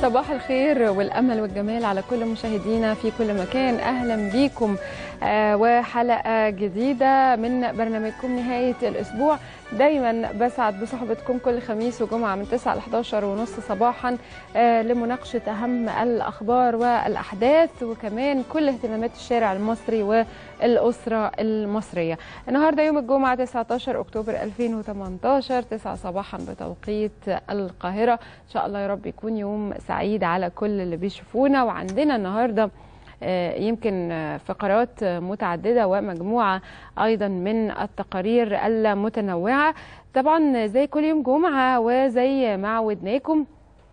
صباح الخير والامل والجمال على كل مشاهدينا في كل مكان اهلا بيكم آه، وحلقه جديده من برنامجكم نهايه الاسبوع دايما بسعد بصحبتكم كل خميس وجمعه من 9 ل 11 ونص صباحا آه، لمناقشه اهم الاخبار والاحداث وكمان كل اهتمامات الشارع المصري والاسره المصريه. النهارده يوم الجمعه 19 اكتوبر 2018 9 صباحا بتوقيت القاهره ان شاء الله يا رب يكون يوم سعيد على كل اللي بيشوفونا وعندنا النهارده آه، يمكن آه، فقرات آه، متعددة ومجموعة أيضا من التقارير المتنوعة طبعا زي كل يوم جمعة وزي ما عودناكم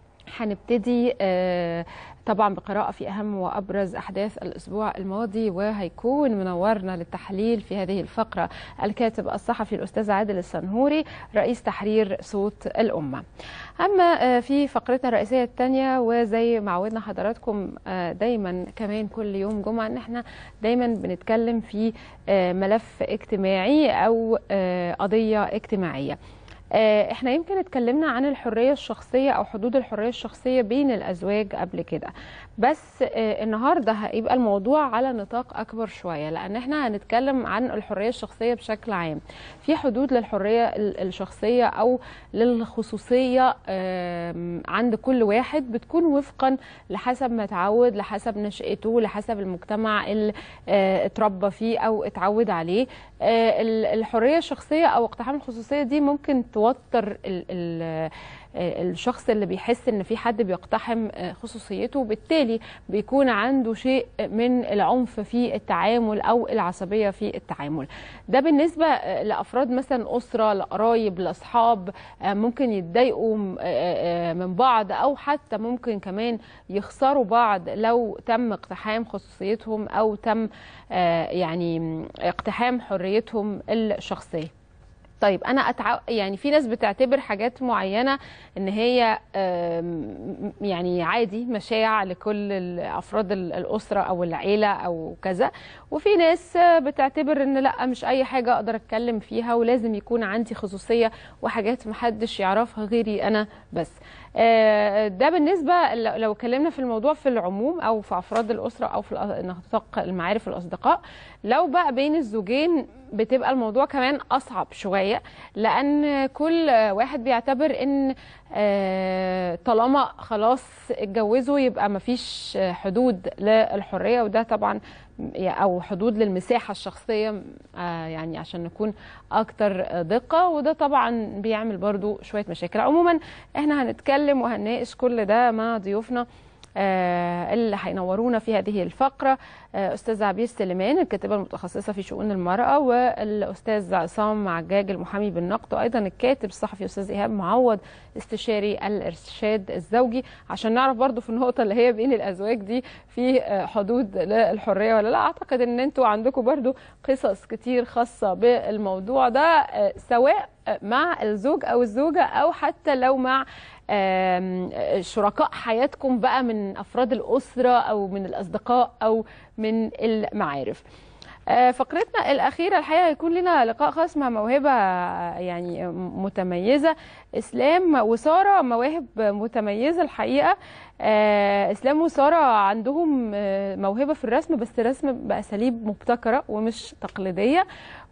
هنبتدي آه، طبعا بقراءة في أهم وأبرز أحداث الأسبوع الماضي وهيكون منورنا للتحليل في هذه الفقرة الكاتب الصحفي الأستاذ عادل السنهوري رئيس تحرير صوت الأمة أما آه، في فقرتنا الرئيسية الثانية وزي ما عودنا حضراتكم آه، دايما كمان كل يوم جمعة إن احنا دايما بنتكلم في آه، ملف اجتماعي أو آه، قضية اجتماعية آه، احنا يمكن اتكلمنا عن الحرية الشخصية او حدود الحرية الشخصية بين الازواج قبل كده بس آه، النهاردة هيبقى الموضوع على نطاق اكبر شوية لان احنا هنتكلم عن الحرية الشخصية بشكل عام في حدود للحرية ال- الشخصية او للخصوصية آم، عند كل واحد بتكون وفقا لحسب ما اتعود لحسب نشأته لحسب المجتمع اللي آه، اتربى فيه او اتعود عليه آه، ال- الحرية الشخصية أو اقتحام الخصوصية دي ممكن توتر ال ال آه، الشخص اللي بيحس ان في حد بيقتحم آه، خصوصيته وبالتالي بيكون عنده شيء من العنف في التعامل او العصبيه في التعامل ده بالنسبه آه، لافراد مثلا اسره لقرايب لاصحاب آه، ممكن يتضايقوا م- آه، آه، من بعض او حتى ممكن كمان يخسروا بعض لو تم اقتحام خصوصيتهم او تم آه، يعني اقتحام حريتهم الشخصيه طيب انا أتع... يعني في ناس بتعتبر حاجات معينه ان هي آم، يعني عادي مشاع لكل ال- افراد ال- الاسره او العيله او كذا وفي ناس آه، بتعتبر ان لا مش اي حاجه اقدر اتكلم فيها ولازم يكون عندي خصوصيه وحاجات محدش يعرفها غيري انا بس آه، ده بالنسبه ل- لو اتكلمنا في الموضوع في العموم او في افراد الاسره او في الأ- نطاق المعارف والاصدقاء لو بقى بين الزوجين بتبقى الموضوع كمان اصعب شويه لان كل واحد بيعتبر ان آه، طالما خلاص اتجوزوا يبقى مفيش حدود للحريه وده طبعا او حدود للمساحه الشخصيه آه، يعني عشان نكون اكتر دقه وده طبعا بيعمل برضو شويه مشاكل عموما احنا هنتكلم وهنناقش كل ده مع ضيوفنا آه، اللي هينورونا في هذه الفقرة آه، أستاذ عبير سليمان الكاتبة المتخصصة في شؤون المرأة والأستاذ عصام عجاج المحامي بالنقد وأيضا الكاتب الصحفي أستاذ إيهاب معوض استشاري الإرشاد الزوجي عشان نعرف برضو في النقطة اللي هي بين الأزواج دي في آه، حدود للحرية ولا لا أعتقد أن أنتوا عندكم برضو قصص كتير خاصة بالموضوع ده آه، سواء مع الزوج أو الزوجة أو حتى لو مع آم، شركاء حياتكم بقى من افراد الاسره او من الاصدقاء او من المعارف آه، فقرتنا الأخيرة الحقيقة هيكون لنا لقاء خاص مع موهبة يعني متميزة إسلام وسارة مواهب متميزة الحقيقة آه، إسلام وسارة عندهم آه، موهبة في الرسم بس رسم بأساليب مبتكرة ومش تقليدية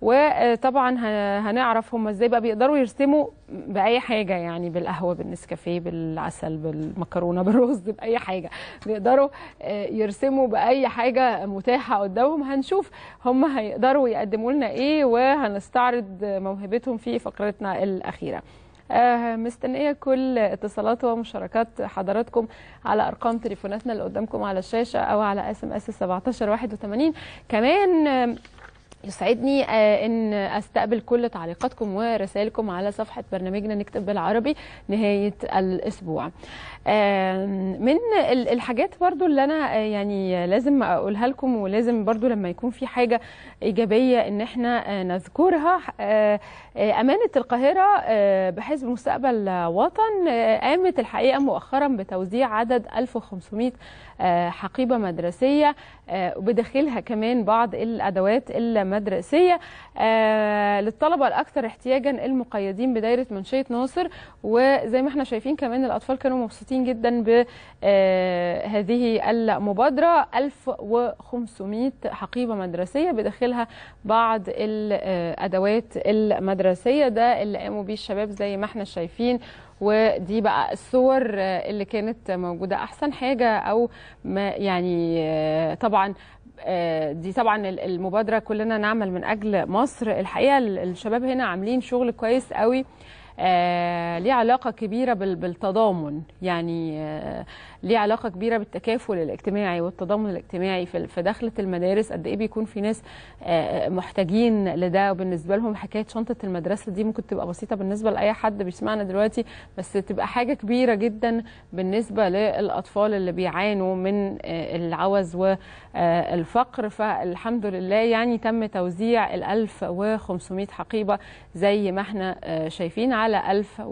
وطبعا ه- هنعرف هم ازاي بقى بيقدروا يرسموا بأي حاجة يعني بالقهوة بالنسكافيه بالعسل بالمكرونة بالرز بأي حاجة بيقدروا آه، يرسموا بأي حاجة متاحة قدامهم هنشوف هم هيقدروا يقدموا لنا ايه وهنستعرض موهبتهم في فقرتنا الأخيرة آه، مستنية كل اتصالات ومشاركات حضراتكم على أرقام تليفوناتنا اللي قدامكم على الشاشة أو على اس ام اس 1781 كمان آه، يسعدني آه، ان استقبل كل تعليقاتكم ورسائلكم على صفحه برنامجنا نكتب بالعربي نهايه الاسبوع آه، من ال- الحاجات برضو اللي انا آه، يعني لازم اقولها لكم ولازم برضو لما يكون في حاجه ايجابيه ان احنا آه، نذكرها آه، آه، امانه القاهره آه، بحزب مستقبل وطن آه، قامت الحقيقه مؤخرا بتوزيع عدد 1500 آه، حقيبه مدرسيه آه، وبداخلها كمان بعض الادوات المدرسيه المدرسيه آه للطلبه الاكثر احتياجا المقيدين بدايره منشيه ناصر وزي ما احنا شايفين كمان الاطفال كانوا مبسوطين جدا بهذه المبادره 1500 حقيبه مدرسيه بداخلها بعض الادوات المدرسيه ده اللي قاموا بيه الشباب زي ما احنا شايفين ودي بقى الصور اللي كانت موجوده احسن حاجه او ما يعني طبعا دي طبعا المبادره كلنا نعمل من اجل مصر الحقيقه الشباب هنا عاملين شغل كويس قوي آه ليه علاقة كبيرة بالتضامن يعني آه ليه علاقة كبيرة بالتكافل الاجتماعي والتضامن الاجتماعي في في داخلة المدارس قد إيه بيكون في ناس آه محتاجين لده وبالنسبة لهم حكاية شنطة المدرسة دي ممكن تبقى بسيطة بالنسبة لأي حد بيسمعنا دلوقتي بس تبقى حاجة كبيرة جدا بالنسبة للأطفال اللي بيعانوا من العوز والفقر فالحمد لله يعني تم توزيع ال 1500 حقيبة زي ما احنا شايفين على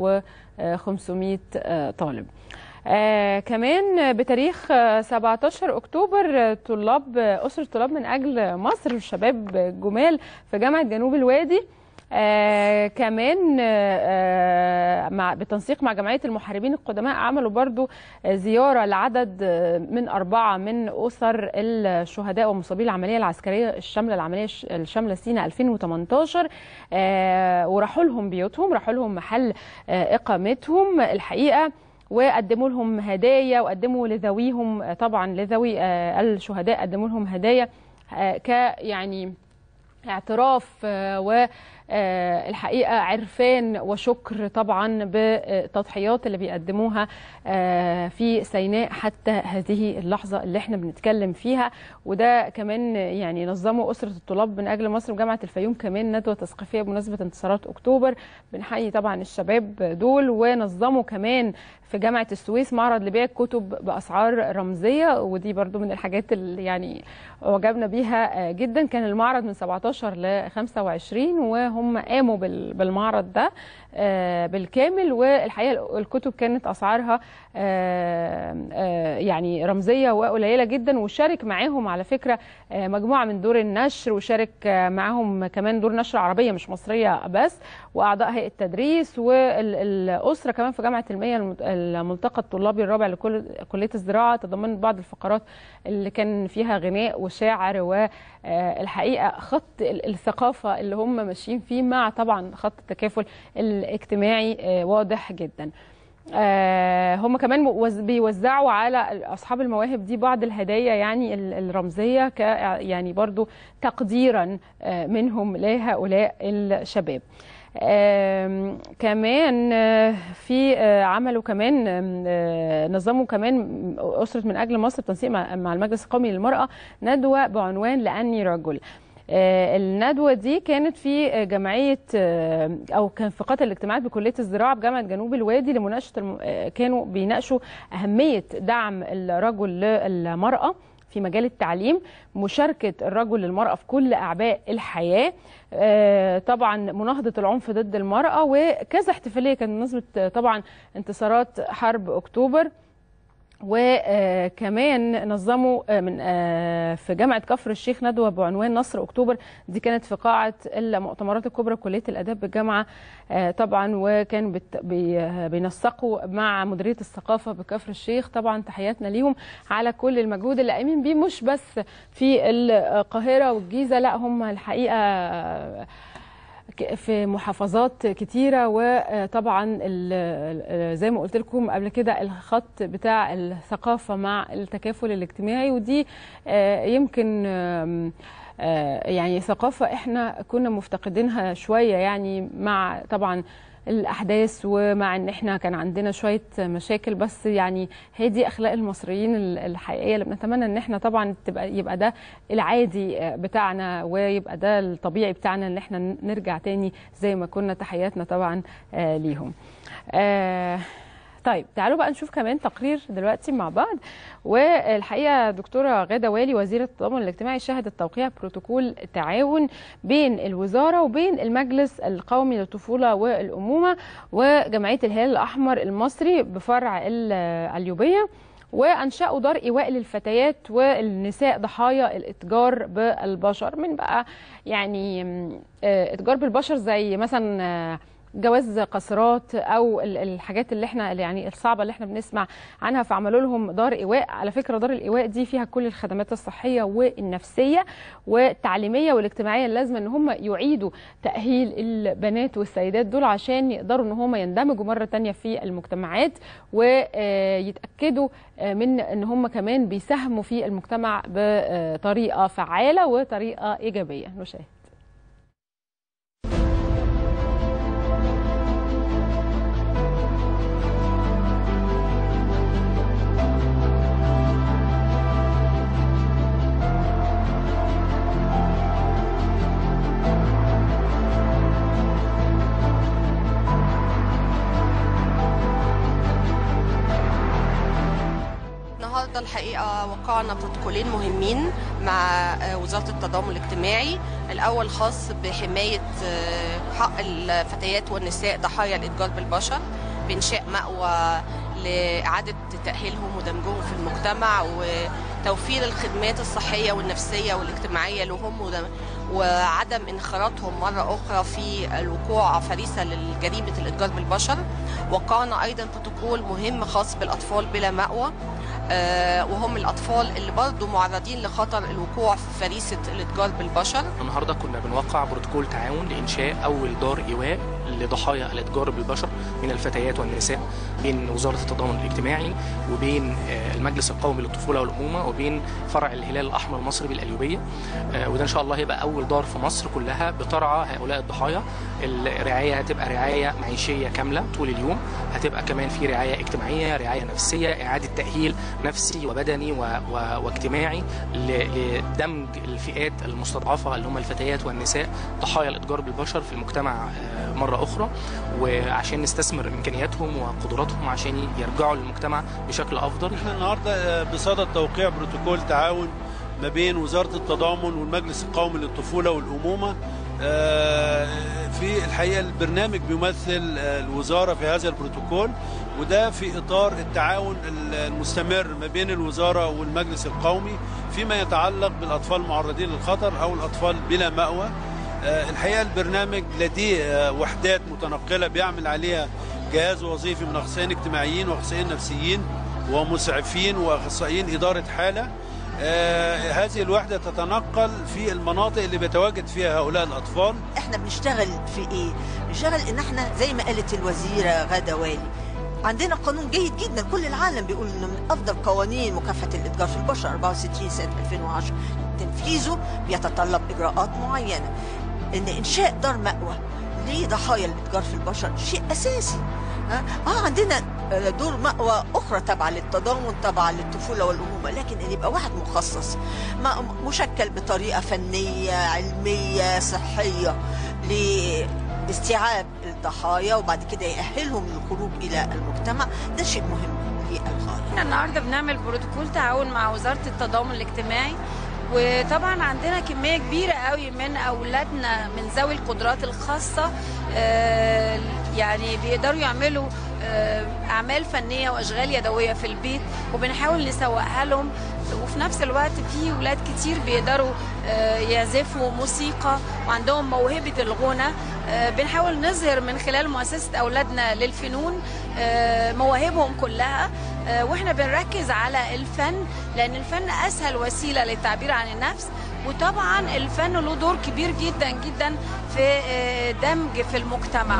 1500 طالب آه كمان بتاريخ 17 اكتوبر طلاب اسره طلاب من اجل مصر الشباب جمال في جامعه جنوب الوادي آه كمان آه مع بالتنسيق مع جمعيه المحاربين القدماء عملوا برضو زياره لعدد من اربعه من اسر الشهداء ومصابي العمليه العسكريه الشامله العمليه الشامله سينا 2018 آه وراحوا لهم بيوتهم راحوا لهم محل آه اقامتهم الحقيقه وقدموا لهم هدايا وقدموا لذويهم طبعا لذوي آه الشهداء قدموا لهم هدايا آه ك يعني اعتراف و الحقيقه عرفان وشكر طبعا بالتضحيات اللي بيقدموها في سيناء حتى هذه اللحظه اللي احنا بنتكلم فيها وده كمان يعني نظموا اسره الطلاب من اجل مصر وجامعه الفيوم كمان ندوه تثقيفيه بمناسبه انتصارات اكتوبر بنحيي طبعا الشباب دول ونظموا كمان في جامعه السويس معرض لبيع الكتب باسعار رمزيه ودي برضو من الحاجات اللي يعني اعجبنا بيها جدا كان المعرض من 17 ل 25 وهم قاموا بالمعرض ده بالكامل والحقيقه الكتب كانت اسعارها يعني رمزيه وقليله جدا وشارك معاهم على فكره مجموعه من دور النشر وشارك معاهم كمان دور نشر عربيه مش مصريه بس واعضاء هيئه التدريس والاسره كمان في جامعه المية الملتقى الطلابي الرابع لكل كليه الزراعه تضمنت بعض الفقرات اللي كان فيها غناء وشاعر والحقيقه خط الثقافه اللي هم ماشيين فيه مع طبعا خط التكافل الاجتماعي واضح جدا آه هم كمان بيوزعوا على اصحاب المواهب دي بعض الهدايا يعني الرمزيه ك يعني برضو تقديرا منهم لهؤلاء الشباب آه كمان آه في آه عملوا كمان آه نظموا كمان أسرة من أجل مصر بتنسيق مع, مع المجلس القومي للمرأة ندوة بعنوان لأني رجل آه الندوه دي كانت في جمعيه آه او كان في قطر الاجتماعات بكليه الزراعه بجامعه جنوب الوادي لمناقشه الم... آه كانوا بيناقشوا اهميه دعم الرجل للمراه في مجال التعليم مشاركة الرجل للمرأة في كل أعباء الحياة طبعا مناهضة العنف ضد المرأة وكذا احتفالية كان بمناسبة طبعا انتصارات حرب أكتوبر وكمان نظموا من في جامعه كفر الشيخ ندوه بعنوان نصر اكتوبر دي كانت في قاعه المؤتمرات الكبرى كليه الاداب بالجامعه طبعا وكان بينسقوا مع مديريه الثقافه بكفر الشيخ طبعا تحياتنا ليهم على كل المجهود اللي قايمين بيه مش بس في القاهره والجيزه لا هم الحقيقه في محافظات كتيره وطبعا زي ما قلت لكم قبل كده الخط بتاع الثقافه مع التكافل الاجتماعي ودي يمكن يعني ثقافه احنا كنا مفتقدينها شويه يعني مع طبعا الاحداث ومع ان احنا كان عندنا شويه مشاكل بس يعني هي دي اخلاق المصريين الحقيقيه اللي بنتمنى ان احنا طبعا تبقى يبقى ده العادي بتاعنا ويبقى ده الطبيعي بتاعنا ان احنا نرجع تاني زي ما كنا تحياتنا طبعا ليهم. طيب تعالوا بقى نشوف كمان تقرير دلوقتي مع بعض والحقيقه دكتوره غاده والي وزيره التضامن الاجتماعي شهدت توقيع بروتوكول تعاون بين الوزاره وبين المجلس القومي للطفوله والامومه وجمعيه الهلال الاحمر المصري بفرع القليوبيه وانشأوا دار ايواء للفتيات والنساء ضحايا الاتجار بالبشر من بقى يعني آه، اتجار بالبشر زي مثلا آه، جواز قاصرات او ال- الحاجات اللي احنا يعني الصعبه اللي احنا بنسمع عنها فعملوا لهم دار ايواء على فكره دار الايواء دي فيها كل الخدمات الصحيه والنفسيه والتعليميه والاجتماعيه اللازمه ان هم يعيدوا تاهيل البنات والسيدات دول عشان يقدروا ان هم يندمجوا مره تانية في المجتمعات ويتاكدوا من ان هم كمان بيساهموا في المجتمع بطريقه فعاله وطريقه ايجابيه نشاهد النهارده الحقيقه وقعنا بروتوكولين مهمين مع آه، وزاره التضامن الاجتماعي الاول خاص بحمايه آه، حق الفتيات والنساء ضحايا الاتجار بالبشر بانشاء مأوى لاعاده تاهيلهم ودمجهم في المجتمع وتوفير الخدمات الصحيه والنفسيه والاجتماعيه لهم ودم- وعدم انخراطهم مره اخرى في الوقوع فريسه لجريمه الاتجار بالبشر وقعنا ايضا بروتوكول مهم خاص بالاطفال بلا مأوى آه، وهم الأطفال اللي برضو معرضين لخطر الوقوع في فريسة الإتجار بالبشر النهارده كنا بنوقع بروتوكول تعاون لانشاء اول دار ايواء لضحايا الاتجار بالبشر من الفتيات والنساء بين وزاره التضامن الاجتماعي وبين آه، المجلس القومي للطفوله والامومه وبين فرع الهلال الاحمر المصري بالقليوبيه آه، وده ان شاء الله هيبقى اول دار في مصر كلها بترعى هؤلاء الضحايا الرعايه هتبقى رعايه معيشيه كامله طول اليوم هتبقى كمان في رعايه اجتماعيه رعايه نفسيه اعاده تاهيل نفسي وبدني و... و... واجتماعي ل... لدمج الفئات المستضعفه اللي هم الفتيات والنساء ضحايا الاتجار بالبشر في المجتمع آه، مره اخرى وعشان نستثمر امكانياتهم وقدراتهم عشان يرجعوا للمجتمع بشكل افضل احنا النهارده آه، بصدد توقيع بروتوكول تعاون ما بين وزاره التضامن والمجلس القومي للطفوله والامومه آه، في الحقيقه البرنامج بيمثل آه، الوزاره في هذا البروتوكول وده في اطار التعاون المستمر ما بين الوزاره والمجلس القومي فيما يتعلق بالاطفال المعرضين للخطر او الاطفال بلا ماوى آه، الحقيقه البرنامج لديه آه، وحدات متنقله بيعمل عليها جهاز وظيفي من اخصائيين اجتماعيين واخصائيين نفسيين ومسعفين واخصائيين اداره حاله آه هذه الوحده تتنقل في المناطق اللي بيتواجد فيها هؤلاء الاطفال احنا بنشتغل في ايه بنشتغل ان احنا زي ما قالت الوزيره غاده والي عندنا قانون جيد جدا كل العالم بيقول انه من افضل قوانين مكافحه الاتجار في البشر 64 سنه 2010 تنفيذه بيتطلب اجراءات معينه ان انشاء دار مأوى لضحايا الاتجار في البشر شيء اساسي اه آه، عندنا آه، دور مأوى أخرى تابعة للتضامن تابعة للطفولة والأمومة لكن إن يبقى واحد مخصص ما- مشكل بطريقة فنية علمية صحية لاستيعاب الضحايا وبعد كده يأهلهم للخروج إلى المجتمع ده شيء مهم للغاية احنا النهارده بنعمل بروتوكول تعاون مع وزاره التضامن الاجتماعي وطبعا عندنا كميه كبيره قوي من اولادنا من ذوي القدرات الخاصه آه، يعني بيقدروا يعملوا آه، اعمال فنيه واشغال يدويه في البيت وبنحاول نسوقها لهم وفي نفس الوقت في ولاد كتير بيقدروا آه، يعزفوا موسيقى وعندهم موهبه الغنى آه، بنحاول نظهر من خلال مؤسسه اولادنا للفنون آه، مواهبهم كلها آه، واحنا بنركز على الفن لان الفن اسهل وسيله للتعبير عن النفس وطبعا الفن له دور كبير جدا جدا في آه، دمج في المجتمع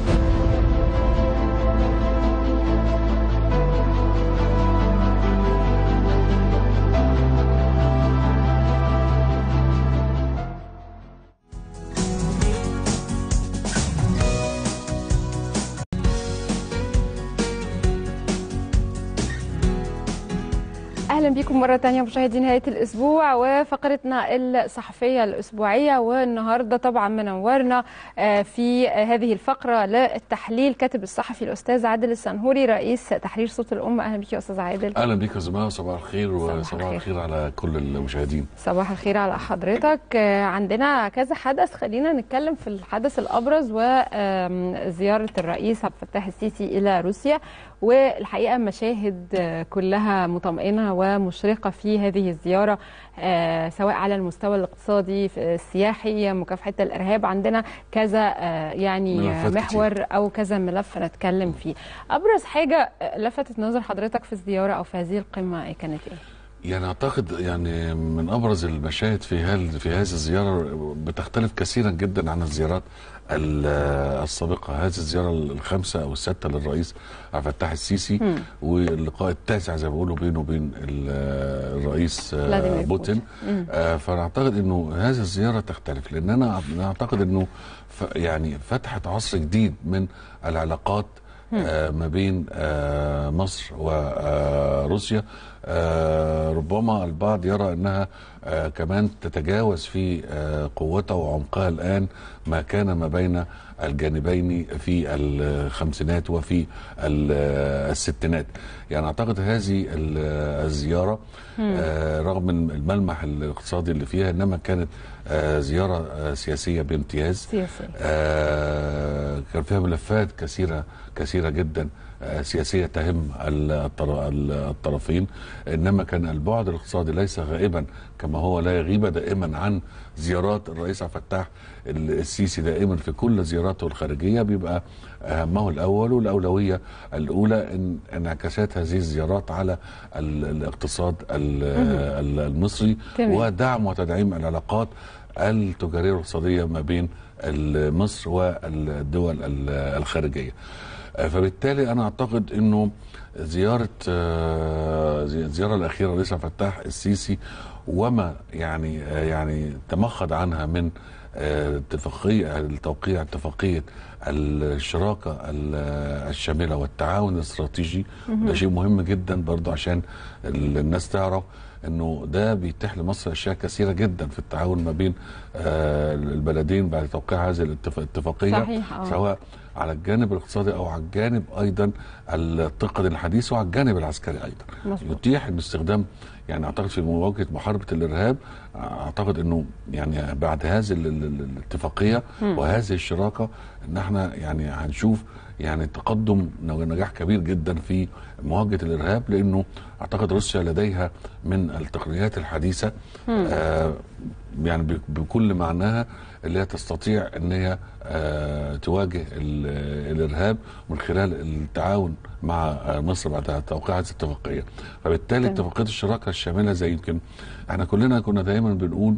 اهلا بكم مره تانية مشاهدي نهايه الاسبوع وفقرتنا الصحفيه الاسبوعيه والنهارده طبعا منورنا آه، في هذه الفقره للتحليل كاتب الصحفي الاستاذ عادل السنهوري رئيس تحرير صوت الامه اهلا بك يا استاذ عادل اهلا بك يا زماء صباح الخير صباح وصباح الخير. الخير على كل المشاهدين صباح الخير على حضرتك آه، عندنا كذا حدث خلينا نتكلم في الحدث الابرز وزياره الرئيس عبد الفتاح السيسي الى روسيا والحقيقه مشاهد آه، كلها مطمئنه ومشرقه في هذه الزياره آه، سواء على المستوى الاقتصادي في- السياحي مكافحه الارهاب عندنا كذا آه، يعني ملفات محور او كذا ملف نتكلم فيه ابرز حاجه آه، لفتت نظر حضرتك في الزياره او في هذه القمه كانت ايه يعني اعتقد يعني من ابرز المشاهد في هال في هذه الزياره بتختلف كثيرا جدا عن الزيارات ال- السابقه هذه الزياره الخامسه او السادسه للرئيس عبد الفتاح السيسي واللقاء التاسع زي ما بيقولوا بينه وبين ال- الرئيس آه، فلاديمير بوتين آه، فانا اعتقد انه هذه الزياره تختلف لان انا أنا اعتقد انه ف- يعني فتحت عصر جديد من العلاقات آه، ما بين آه، مصر وروسيا ربما البعض يرى انها آه، كمان تتجاوز في آه، قوتها وعمقها الان ما كان ما بين الجانبين في الخمسينات وفي ال- الستينات يعني اعتقد هذه ال- الزياره آه، رغم من الملمح الاقتصادي اللي فيها انما كانت آه، زياره آه، سياسيه بامتياز سياسيه آه، كان فيها ملفات كثيرة كثيرة جدا آه، سياسية تهم ال- الطر- ال- الطرفين إنما كان البعد الاقتصادي ليس غائبا كما هو لا يغيب دائما عن زيارات الرئيس عبد الفتاح ال- السيسي دائما في كل زياراته الخارجية بيبقى أهمه الأول والأولوية الأولى إن انعكاسات هذه الزيارات على ال- الاقتصاد ال- ال- المصري تمام. ودعم وتدعيم العلاقات التجارية والاقتصادية ما بين ال- مصر والدول ال- الخارجية آه، فبالتالي أنا أعتقد أنه زيارة آه، زي- الزيارة الأخيرة لرئيس عبد الفتاح السيسي وما يعني آه، يعني تمخض عنها من آه، اتفاقية التوقيع اتفاقية الشراكة ال- الشاملة والتعاون الاستراتيجي ده شيء مهم جدا برضو عشان ال- الناس تعرف انه ده بيتيح لمصر اشياء كثيره جدا في التعاون ما بين آه، البلدين بعد توقيع هذه الاتفا- الاتفاقيه صحيح، آه. سواء على الجانب الاقتصادي او على الجانب ايضا التقني الحديث وعلى الجانب العسكري ايضا مظبوط. يتيح ان استخدام يعني اعتقد في مواجهه محاربه الارهاب اعتقد انه يعني بعد هذه ال- ال- ال- الاتفاقيه وهذه الشراكه ان احنا يعني هنشوف يعني تقدم نجاح كبير جدا في مواجهه الارهاب لانه اعتقد روسيا لديها من التقنيات الحديثه آه يعني ب- بكل معناها اللي هي تستطيع ان هي آه تواجه ال- الارهاب من خلال التعاون مع آه، مصر بعد توقيع هذه الاتفاقيه فبالتالي تمام. اتفاقيه الشراكه الشامله زي يمكن احنا كلنا كنا دايما بنقول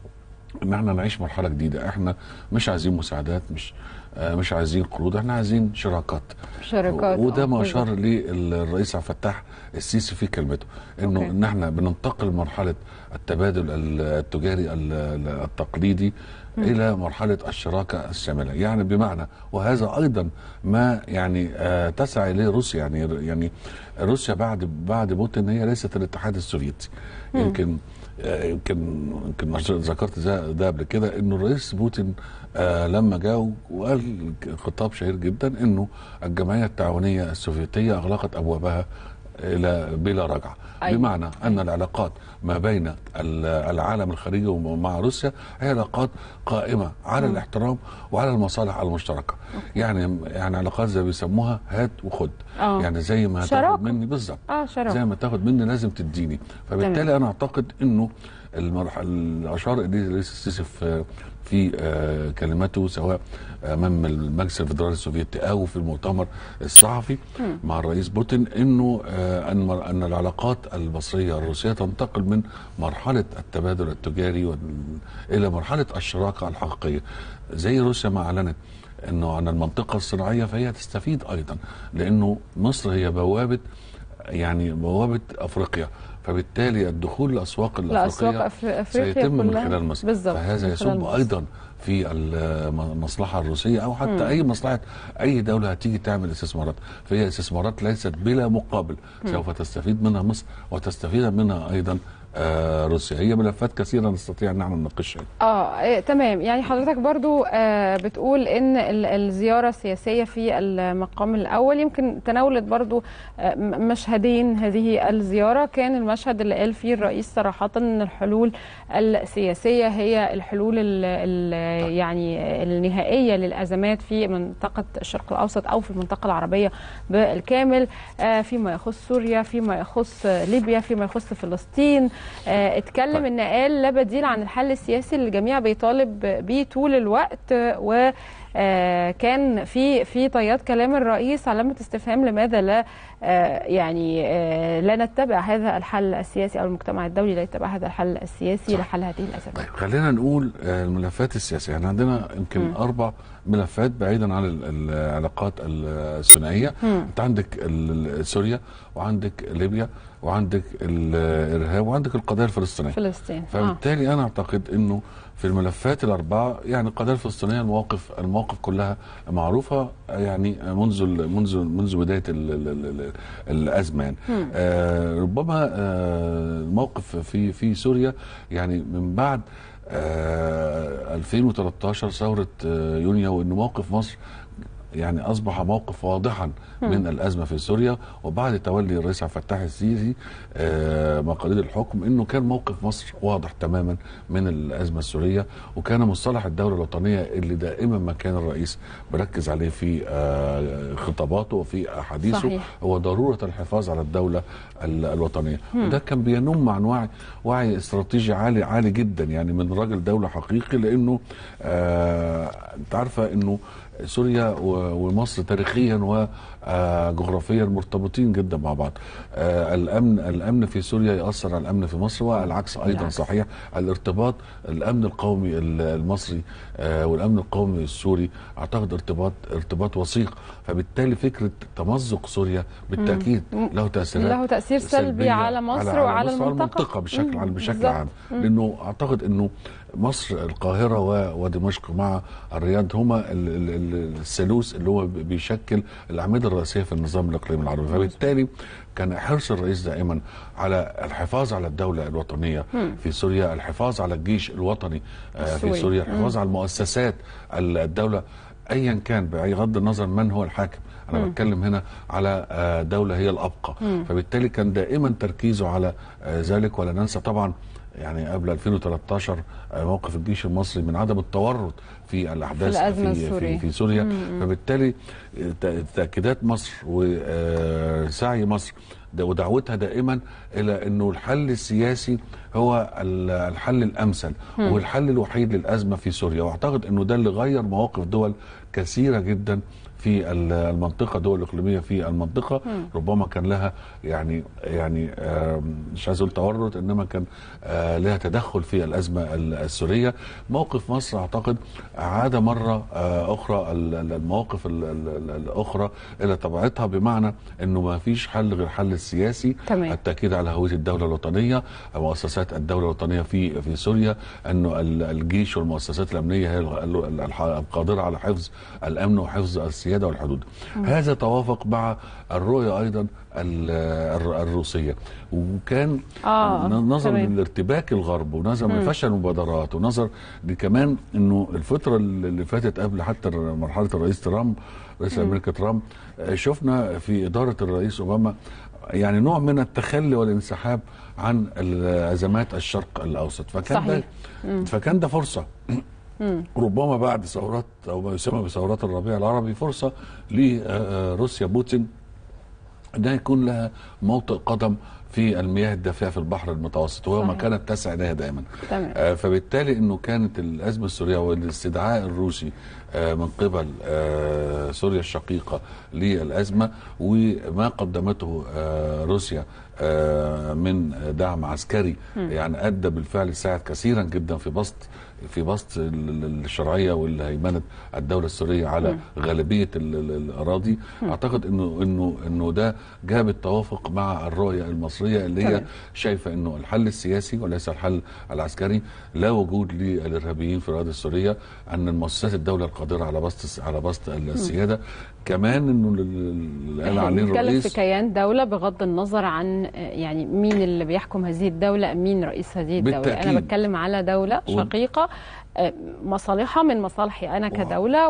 ان احنا نعيش مرحله جديده احنا مش عايزين مساعدات مش آه، مش عايزين قروض احنا عايزين شراكات شراكات وده آه، ما بالظبط. اشار ليه الرئيس عبد الفتاح السيسي في كلمته انه أوكي. ان احنا بننتقل من مرحله التبادل ال- التجاري ال- ال- التقليدي الى مرحله الشراكه الشامله يعني بمعنى وهذا ايضا ما يعني آه تسعى اليه روسيا يعني يعني روسيا بعد بعد بوتين هي ليست الاتحاد السوفيتي يمكن آه، يمكن يمكن ذكرت ده ده قبل كده انه الرئيس بوتين آه لما جاء وقال خطاب شهير جدا انه الجمعيه التعاونيه السوفيتيه اغلقت ابوابها الى بلا رجعه أيوة. بمعنى ان العلاقات ما بين ال- العالم الخارجي ومع روسيا هي علاقات قائمه على الاحترام وعلى المصالح المشتركه يعني يعني علاقات زي بيسموها هات وخد آه. يعني زي ما شراكة. تاخد مني بالظبط اه شرف زي ما تاخد مني لازم تديني فبالتالي انا اعتقد انه المرحله الاشار اليه الرئيس السيسي في في آه، كلماته سواء امام المجلس الفدرالي السوفيتي او في المؤتمر الصحفي مع الرئيس بوتين انه آه، ان مر- ان العلاقات المصريه الروسيه تنتقل من مرحله التبادل التجاري وال- الى مرحله الشراكه الحقيقيه زي روسيا ما اعلنت انه عن المنطقه الصناعيه فهي تستفيد ايضا لانه مصر هي بوابه يعني بوابه افريقيا فبالتالي الدخول لاسواق لاسواق الافريقيه أف- افريقيا سيتم من كلها. خلال مصر بالظبط فهذا من خلال يصب مصر. ايضا في المصلحه الروسيه او حتى مم. اي مصلحه اي دوله هتيجي تعمل استثمارات فهي استثمارات ليست بلا مقابل مم. سوف تستفيد منها مصر وتستفيد منها ايضا آه روسيا هي ملفات كثيره نستطيع ان نحن نناقشها اه إيه، تمام يعني حضرتك برضو آه بتقول ان ال- الزياره السياسيه في المقام الاول يمكن تناولت برضو آه م- مشهدين هذه الزياره كان المشهد اللي قال فيه الرئيس صراحه ان الحلول السياسيه هي الحلول ال ال يعني النهائيه للازمات في منطقه الشرق الاوسط او في المنطقه العربيه بالكامل آه فيما يخص سوريا فيما يخص ليبيا فيما يخص فلسطين آه، اتكلم طيب. ان قال لا بديل عن الحل السياسي اللي الجميع بيطالب بيه طول الوقت آه، و آه، كان في في طيات كلام الرئيس علامه استفهام لماذا لا آه، يعني آه، لا نتبع هذا الحل السياسي او المجتمع الدولي لا يتبع هذا الحل السياسي صح. لحل هذه الازمات طيب خلينا نقول آه، الملفات السياسيه يعني عندنا يمكن مم. اربع ملفات بعيدا عن ال- العلاقات الثنائيه مم. انت عندك ال- ال- سوريا وعندك ليبيا وعندك الارهاب وعندك القضيه الفلسطينيه فلسطين آه. فبالتالي انا اعتقد انه في الملفات الاربعه يعني القضيه الفلسطينيه المواقف المواقف كلها معروفه يعني منذ ال- منذ منذ بدايه ال ال ال الازمه يعني مم. آه ربما آه الموقف في في سوريا يعني من بعد آه 2013 ثوره آه يونيو وان موقف مصر يعني اصبح موقف واضحا من الازمه في سوريا وبعد تولي الرئيس عبد الفتاح السيسي آه، مقاليد الحكم انه كان موقف مصر واضح تماما من الازمه السوريه وكان مصطلح الدوله الوطنيه اللي دائما ما كان الرئيس بركز عليه في آه، خطاباته وفي احاديثه صحيح. هو ضروره الحفاظ على الدوله ال- الوطنيه وده كان بينم عن وعي وعي استراتيجي عالي عالي جدا يعني من راجل دوله حقيقي لانه آه، انت عارفه انه سوريا و- ومصر تاريخيا وجغرافيا مرتبطين جدا مع بعض آه، الامن الامن في سوريا ياثر على الامن في مصر والعكس ايضا بالعكس. صحيح الارتباط الامن القومي ال- المصري آه، والامن القومي السوري اعتقد ارتباط ارتباط وثيق فبالتالي فكره تمزق سوريا بالتاكيد مم. له تاثيرات له تاثير سلبي سلبية على مصر وعلى مصر المنطقه بشكل مم. بشكل بالظبط. عام لانه اعتقد انه مصر القاهره و- ودمشق مع الرياض هما ال- ال- ال- الثالوث اللي هو بيشكل الاعمده الرئيسيه في النظام الاقليمي العربي فبالتالي كان حرص الرئيس دائما على الحفاظ على الدوله الوطنيه في سوريا الحفاظ على الجيش الوطني آه، في السوري. سوريا الحفاظ على المؤسسات ال- الدوله ايا كان بغض النظر من هو الحاكم انا بتكلم هنا على آه، دوله هي الابقى فبالتالي كان دائما تركيزه على آه، ذلك ولا ننسى طبعا يعني قبل 2013 آه، موقف الجيش المصري من عدم التورط في الاحداث في الأزمة في, السورية. في, في سوريا فبالتالي آه، ت- تاكيدات مصر وسعي مصر ده- ودعوتها دائما الى انه الحل السياسي هو ال- الحل الامثل والحل الوحيد للازمه في سوريا واعتقد انه ده اللي غير مواقف دول كثيره جدا في ال- المنطقه دول الاقليميه في المنطقه ربما كان لها يعني يعني آم، مش عايز اقول تورط انما كان آه، لها تدخل في الازمه ال- السوريه موقف مصر اعتقد عاد مره آه، اخرى ال- ال- المواقف ال- ال- ال- الاخرى الى طبيعتها بمعنى انه ما فيش حل غير حل السياسي تمام. التاكيد على هويه الدوله الوطنيه مؤسسات الدوله الوطنيه في في سوريا انه ال- الجيش والمؤسسات الامنيه هي ال- ال- الح- القادره على حفظ الامن وحفظ السياده والحدود هذا توافق مع الرؤيه ايضا ال- الر- الروسيه وكان آه، نظرا تمام. لارتباك الغرب ونظرا لفشل المبادرات ونظر لكمان انه الفتره اللي فاتت قبل حتى مرحله الرئيس ترامب رئيس امريكا ترامب آه، شفنا في اداره الرئيس اوباما يعني نوع من التخلي والانسحاب عن ازمات الشرق الاوسط فكان صحيح. ده فكان ده فرصه ربما بعد ثورات او ما يسمى بثورات الربيع العربي فرصه لروسيا بوتين انها يكون لها موطئ قدم في المياه الدافئه في البحر المتوسط وهو صحيح. مكانه تسع اليها دائما تمام. آه، فبالتالي انه كانت الازمه السوريه والاستدعاء الروسي آه، من قبل آه، سوريا الشقيقه للازمه وما قدمته آه، روسيا آه، من دعم عسكري يعني ادى بالفعل ساعد كثيرا جدا في بسط في بسط ال- ال- الشرعيه والهيمنه الدوله السوريه على غالبيه ال- ال- الاراضي اعتقد انه انه انه ده جاب التوافق مع الرؤيه المصريه اللي هي تمام. شايفه انه الحل السياسي وليس الحل العسكري لا وجود للارهابيين في الاراضي السوريه ان المؤسسات الدوله القادره على بسط على بسط السياده كمان انه ال- ال- اللي قال احنا عليه بنتكلم في الرئيس كيان دولة بغض النظر عن آه، يعني مين اللي بيحكم هذه الدولة مين رئيس هذه الدولة بالتأكيد. أنا بتكلم على دولة و- شقيقة آه، مصالحها من مصالحي أنا كدولة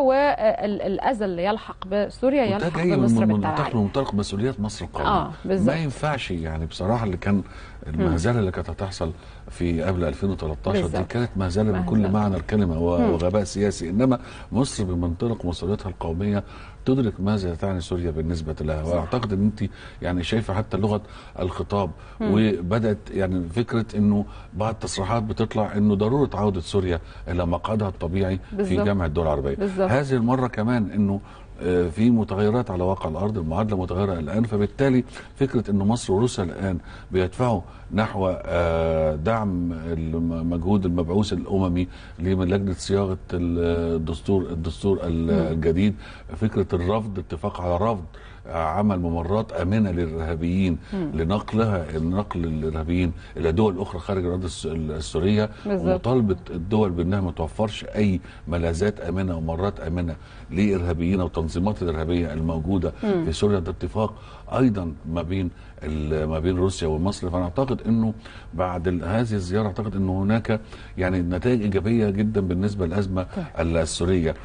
والأذى اللي يلحق بسوريا وده يلحق جاي من بمصر من بالتبعية منطلق من منطلق مسؤوليات مصر القوميه آه، بالظبط. ما ينفعش يعني بصراحه اللي كان المهزله اللي كانت هتحصل في قبل 2013 دي بالظبط. كانت مهزله بكل مهزلة. معنى الكلمه و- وغباء سياسي انما مصر بمنطلق مسؤوليتها القوميه تدرك ماذا تعني سوريا بالنسبه لها واعتقد ان انت يعني شايفه حتى لغه الخطاب وبدات يعني فكره انه بعض التصريحات بتطلع انه ضروره عوده سوريا الى مقعدها الطبيعي في بالظبط. جامعه الدول العربيه بالظبط. هذه المره كمان انه آه، في متغيرات على واقع الارض المعادله متغيره الان فبالتالي فكره ان مصر وروسيا الان بيدفعوا نحو آه، دعم المجهود المبعوث الاممي لجنه صياغه الدستور الدستور الجديد فكره الرفض اتفاق على رفض عمل ممرات امنه للارهابيين لنقلها نقل الارهابيين الى دول اخرى خارج الاراضي الس- السوريه بالظبط. ومطالبه الدول بانها ما توفرش اي ملاذات امنه وممرات امنه لارهابيين او التنظيمات الارهابيه الموجوده في سوريا ده اتفاق ايضا ما بين ال- ما بين روسيا ومصر فانا اعتقد انه بعد ال- هذه الزياره اعتقد انه هناك يعني نتائج ايجابيه جدا بالنسبه للازمه السوريه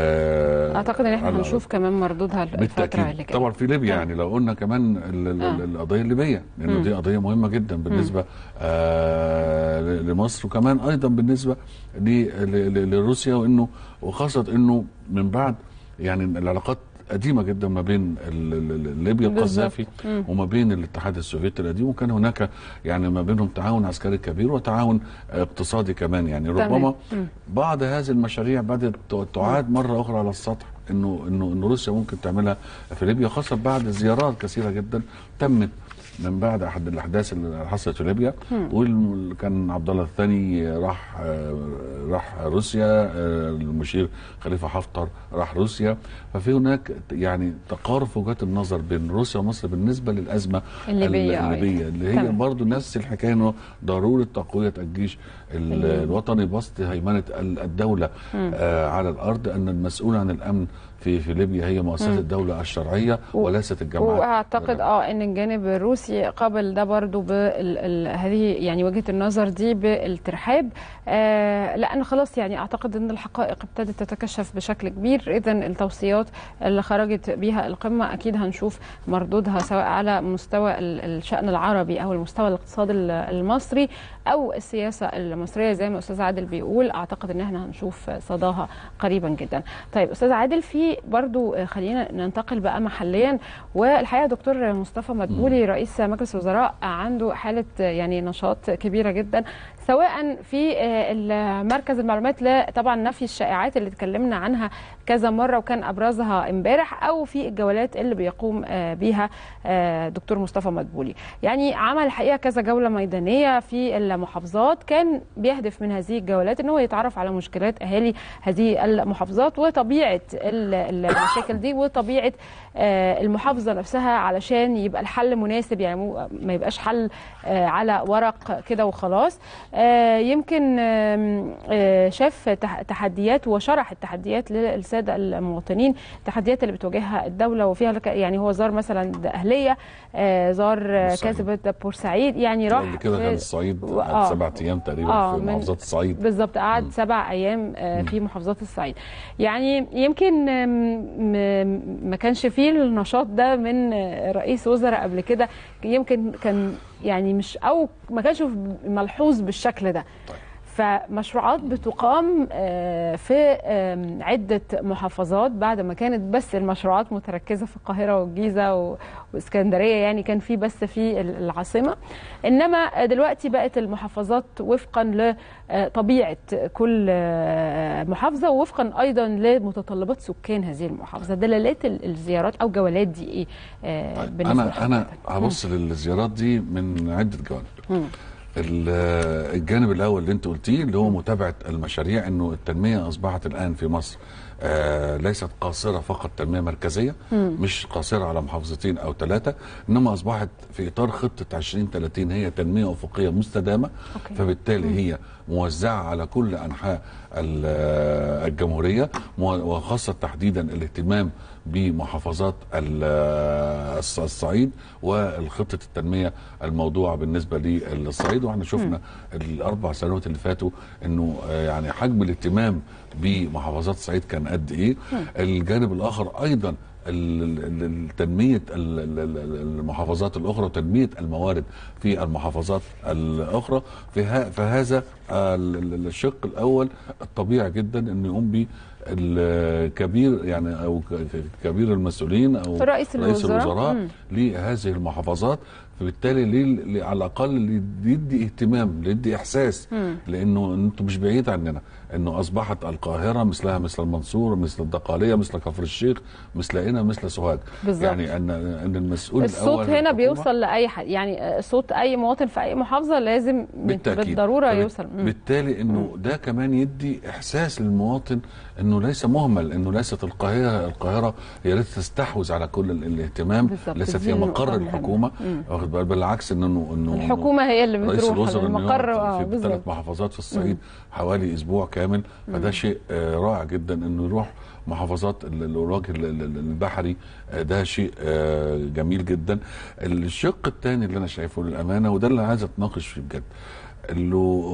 آه، أعتقد إن احنا على- هنشوف كمان مردودها الفترة اللي بالتاكيد جاية طبعا في ليبيا آه. يعني لو قلنا كمان ال- ال- آه. القضيه الليبيه لانه دي قضيه مهمه جدا بالنسبه آه ل- لمصر وكمان ايضا بالنسبه ل- ل- ل- لروسيا وانه وخاصه انه من بعد يعني العلاقات قديمه جدا ما بين ال- ال- ال- ليبيا بالظبط. القذافي وما بين الاتحاد السوفيتي القديم وكان هناك يعني ما بينهم تعاون عسكري كبير وتعاون اقتصادي كمان يعني تمام. ربما بعض هذه المشاريع بدات ت- تعاد مره اخرى على السطح انه انه انه روسيا ممكن تعملها في ليبيا خاصه بعد زيارات كثيره جدا تمت من بعد احد الاحداث اللي حصلت في ليبيا وكان عبد الله الثاني راح آه، راح روسيا آه، المشير خليفه حفتر راح روسيا ففي هناك يعني تقارب في وجهات النظر بين روسيا ومصر بالنسبه للازمه الليبية، آه. الليبيه اللي هي تمام. برضه نفس الحكايه انه ضروره تقويه الجيش ال- الليبي. الوطني بسط هيمنه ال- الدوله آه على الارض ان المسؤول عن الامن في في ليبيا هي مؤسسات الدوله الشرعيه و- وليست الجماعات واعتقد اه ان الجانب الروسي قابل ده برضو بال ال- هذه يعني وجهه النظر دي بالترحاب آه لان خلاص يعني اعتقد ان الحقائق ابتدت تتكشف بشكل كبير اذا التوصيات اللي خرجت بيها القمه اكيد هنشوف مردودها سواء على مستوى ال- الشان العربي او المستوى الاقتصادي ال- المصري او السياسه المصريه زي ما استاذ عادل بيقول اعتقد ان احنا هنشوف صداها قريبا جدا طيب استاذ عادل في برضو آه، خلينا ننتقل بقى محليا والحقيقه دكتور مصطفى مدبولي رئيس مجلس الوزراء عنده حاله آه، يعني نشاط كبيره جدا سواء في آه، مركز المعلومات لطبعا نفي الشائعات اللي اتكلمنا عنها كذا مره وكان ابرزها امبارح او في الجولات اللي بيقوم آه، بيها آه، دكتور مصطفى مدبولي يعني عمل الحقيقه كذا جوله ميدانيه في المحافظات كان بيهدف من هذه الجولات ان هو يتعرف على مشكلات اهالي هذه المحافظات وطبيعه ال- المشاكل دي وطبيعه آه، المحافظه نفسها علشان يبقى الحل مناسب يعني مو- ما يبقاش حل آه، على ورق كده وخلاص آه، يمكن آم، آه، شاف تح- تحديات وشرح التحديات للساده المواطنين التحديات اللي بتواجهها الدوله وفيها لك- يعني هو زار مثلا اهليه آه، زار آه، بورسعيد. كذبه بورسعيد يعني راح قبل كده في- كان الصعيد و- قعد آه. سبع ايام تقريبا آه، في من- محافظات الصعيد بالظبط قعد سبع ايام آه، في محافظات الصعيد يعني يمكن آم، م- ما كانش فيه النشاط ده من آه، رئيس وزراء قبل كده يمكن كان يعني مش او ما كانش ملحوظ بالشكل ده فمشروعات بتقام آه، في آم، عده محافظات بعد ما كانت بس المشروعات متركزه في القاهره والجيزه و- واسكندريه يعني كان في بس في ال- العاصمه انما دلوقتي بقت المحافظات وفقا لطبيعه كل آه، محافظه ووفقا ايضا لمتطلبات سكان هذه المحافظه دلالات ال- الزيارات او جولات دي ايه آه، بالنسبه انا انا لحضرتك؟ هبص للزيارات دي من عده جوانب مم. ال- الجانب الاول اللي انت قلتيه اللي هو متابعه المشاريع انه التنميه اصبحت الان في مصر آه ليست قاصره فقط تنميه مركزيه مش قاصره على محافظتين او ثلاثه انما اصبحت في اطار خطه 2030 هي تنميه افقيه مستدامه أوكي. فبالتالي هي موزعه على كل انحاء ال- آه، الجمهوريه مو- وخاصه تحديدا الاهتمام بمحافظات ال- آه، الص- الصعيد والخطه التنميه الموضوعه بالنسبه للصعيد واحنا شفنا الاربع سنوات اللي فاتوا انه آه، يعني حجم الاهتمام بمحافظات الصعيد كان قد ايه الجانب الاخر ايضا ال- ال- ال- تنميه ال- ال- ال- المحافظات الاخرى وتنميه الموارد في المحافظات الاخرى في ها- فهذا ال- ال- الشق الاول الطبيعي جدا انه يقوم به الكبير يعني او ك- ك- كبير المسؤولين او رئيس رئيس الوزراء. الوزراء مم. لهذه المحافظات فبالتالي ليه ليه- على الاقل اللي يدي اهتمام يدي احساس لانه انتم مش بعيد عننا انه اصبحت القاهره مثلها مثل المنصوره مثل الدقاليه مثل كفر الشيخ مثل هنا مثل سوهاج بالظبط. يعني ان ان المسؤول الصوت الأول هنا للحكومة- بيوصل لاي حد يعني آه، صوت اي مواطن في اي محافظه لازم بالتأكيد بالضروره فبت- يوصل مم. بالتالي انه ده كمان يدي احساس للمواطن انه ليس مهمل انه ليست القاهره القاهره هي التي تستحوذ على كل ال- الاهتمام بالظبط. ليست دي هي النقطة مقر المهمة. الحكومه مم. واخد بال- بالعكس انه انه الحكومه هي اللي رئيس بتروح الوزراء إنه المقر يقعد اه في بالظبط ثلاث محافظات في الصعيد حوالي اسبوع كامل فده شيء آه، رائع جدا انه يروح محافظات ال- ال- الوجه ال- ال- البحري آه، ده شيء آه، جميل جدا الشق الثاني اللي انا شايفه للامانه وده اللي عايز اتناقش فيه بجد اللي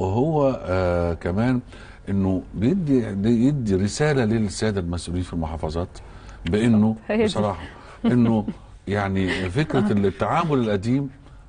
هو آه كمان انه بيدي يدي رساله للساده المسؤولين في المحافظات بانه هي دي. بصراحه انه يعني فكره التعامل القديم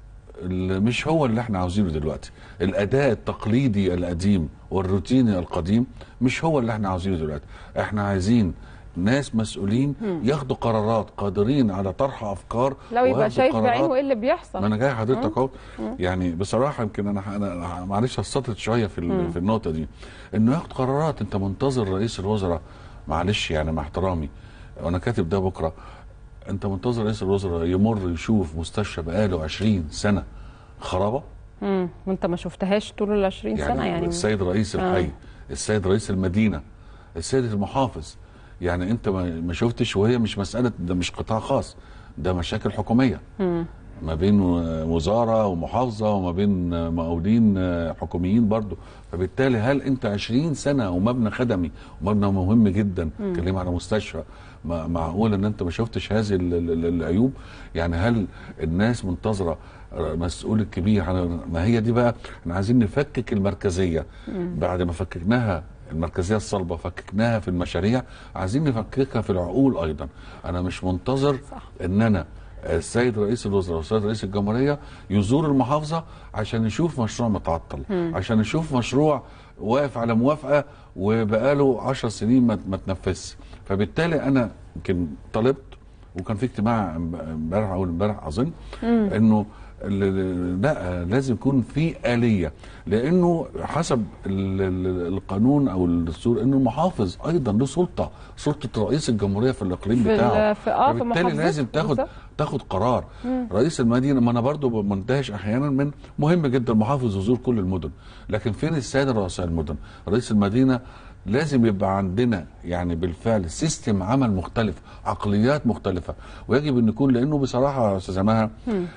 اللي مش هو اللي احنا عاوزينه دلوقتي الاداء التقليدي القديم والروتيني القديم مش هو اللي احنا عاوزينه دلوقتي احنا عايزين ناس مسؤولين ياخدوا قرارات قادرين على طرح افكار لو يبقى وياخدوا شايف قرارات بعينه ايه اللي بيحصل ما انا جاي حضرتك اهو يعني بصراحه يمكن انا انا معلش هستطرد شويه في ال- في النقطه دي انه ياخد قرارات انت منتظر رئيس الوزراء معلش يعني مع احترامي وانا كاتب ده بكره انت منتظر رئيس الوزراء يمر يشوف مستشفى بقاله 20 سنه خرابه مم. وانت ما شفتهاش طول ال 20 يعني, سنه يعني السيد رئيس آه. الحي السيد رئيس المدينه السيد المحافظ يعني انت ما ما شفتش وهي مش مساله ده مش قطاع خاص ده مشاكل حكوميه ما بين وزاره ومحافظه وما بين مقاولين حكوميين برضو فبالتالي هل انت 20 سنه ومبنى خدمي ومبنى مهم جدا كلمة على مستشفى ما- معقول ان انت ما شفتش هذه ال- ال- ال- العيوب يعني هل الناس منتظره مسؤول الكبير هن- ما هي دي بقى احنا عايزين نفكك المركزيه بعد ما فككناها المركزيه الصلبه فككناها في المشاريع عايزين نفككها في العقول ايضا انا مش منتظر صح. ان انا السيد رئيس الوزراء والسيد رئيس الجمهوريه يزور المحافظه عشان يشوف مشروع متعطل عشان يشوف مشروع واقف على موافقه وبقاله 10 سنين ما ما تنفذش فبالتالي انا يمكن طلبت وكان في اجتماع امبارح او امبارح اظن انه ال- ال- لا لازم يكون في آلية لأنه حسب ال- ال- القانون أو الدستور أنه المحافظ أيضا له سلطة سلطة رئيس الجمهورية في الإقليم في ال- بتاعه في- آه، في فبالتالي محافظته لازم تاخد بالظبط. تاخد قرار رئيس المدينه ما انا برضو منتهش احيانا من مهم جدا المحافظ يزور كل المدن لكن فين الساده رؤساء المدن رئيس المدينه لازم يبقى عندنا يعني بالفعل سيستم عمل مختلف عقليات مختلفه ويجب ان يكون لانه بصراحه يا استاذه مها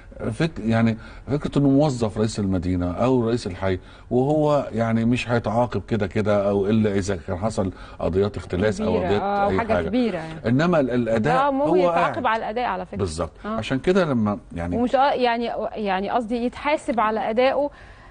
فك يعني فكره انه موظف رئيس المدينه او رئيس الحي وهو يعني مش هيتعاقب كده كده او الا اذا كان حصل قضيات اختلاس او كبيرة، قضيات آه، اي حاجة حاجه كبيرة يعني. انما ال- الاداء لا مو هو يتعاقب قاعد. على الاداء على فكره بالظبط آه. عشان كده لما يعني ومش آه يعني يعني قصدي يتحاسب على ادائه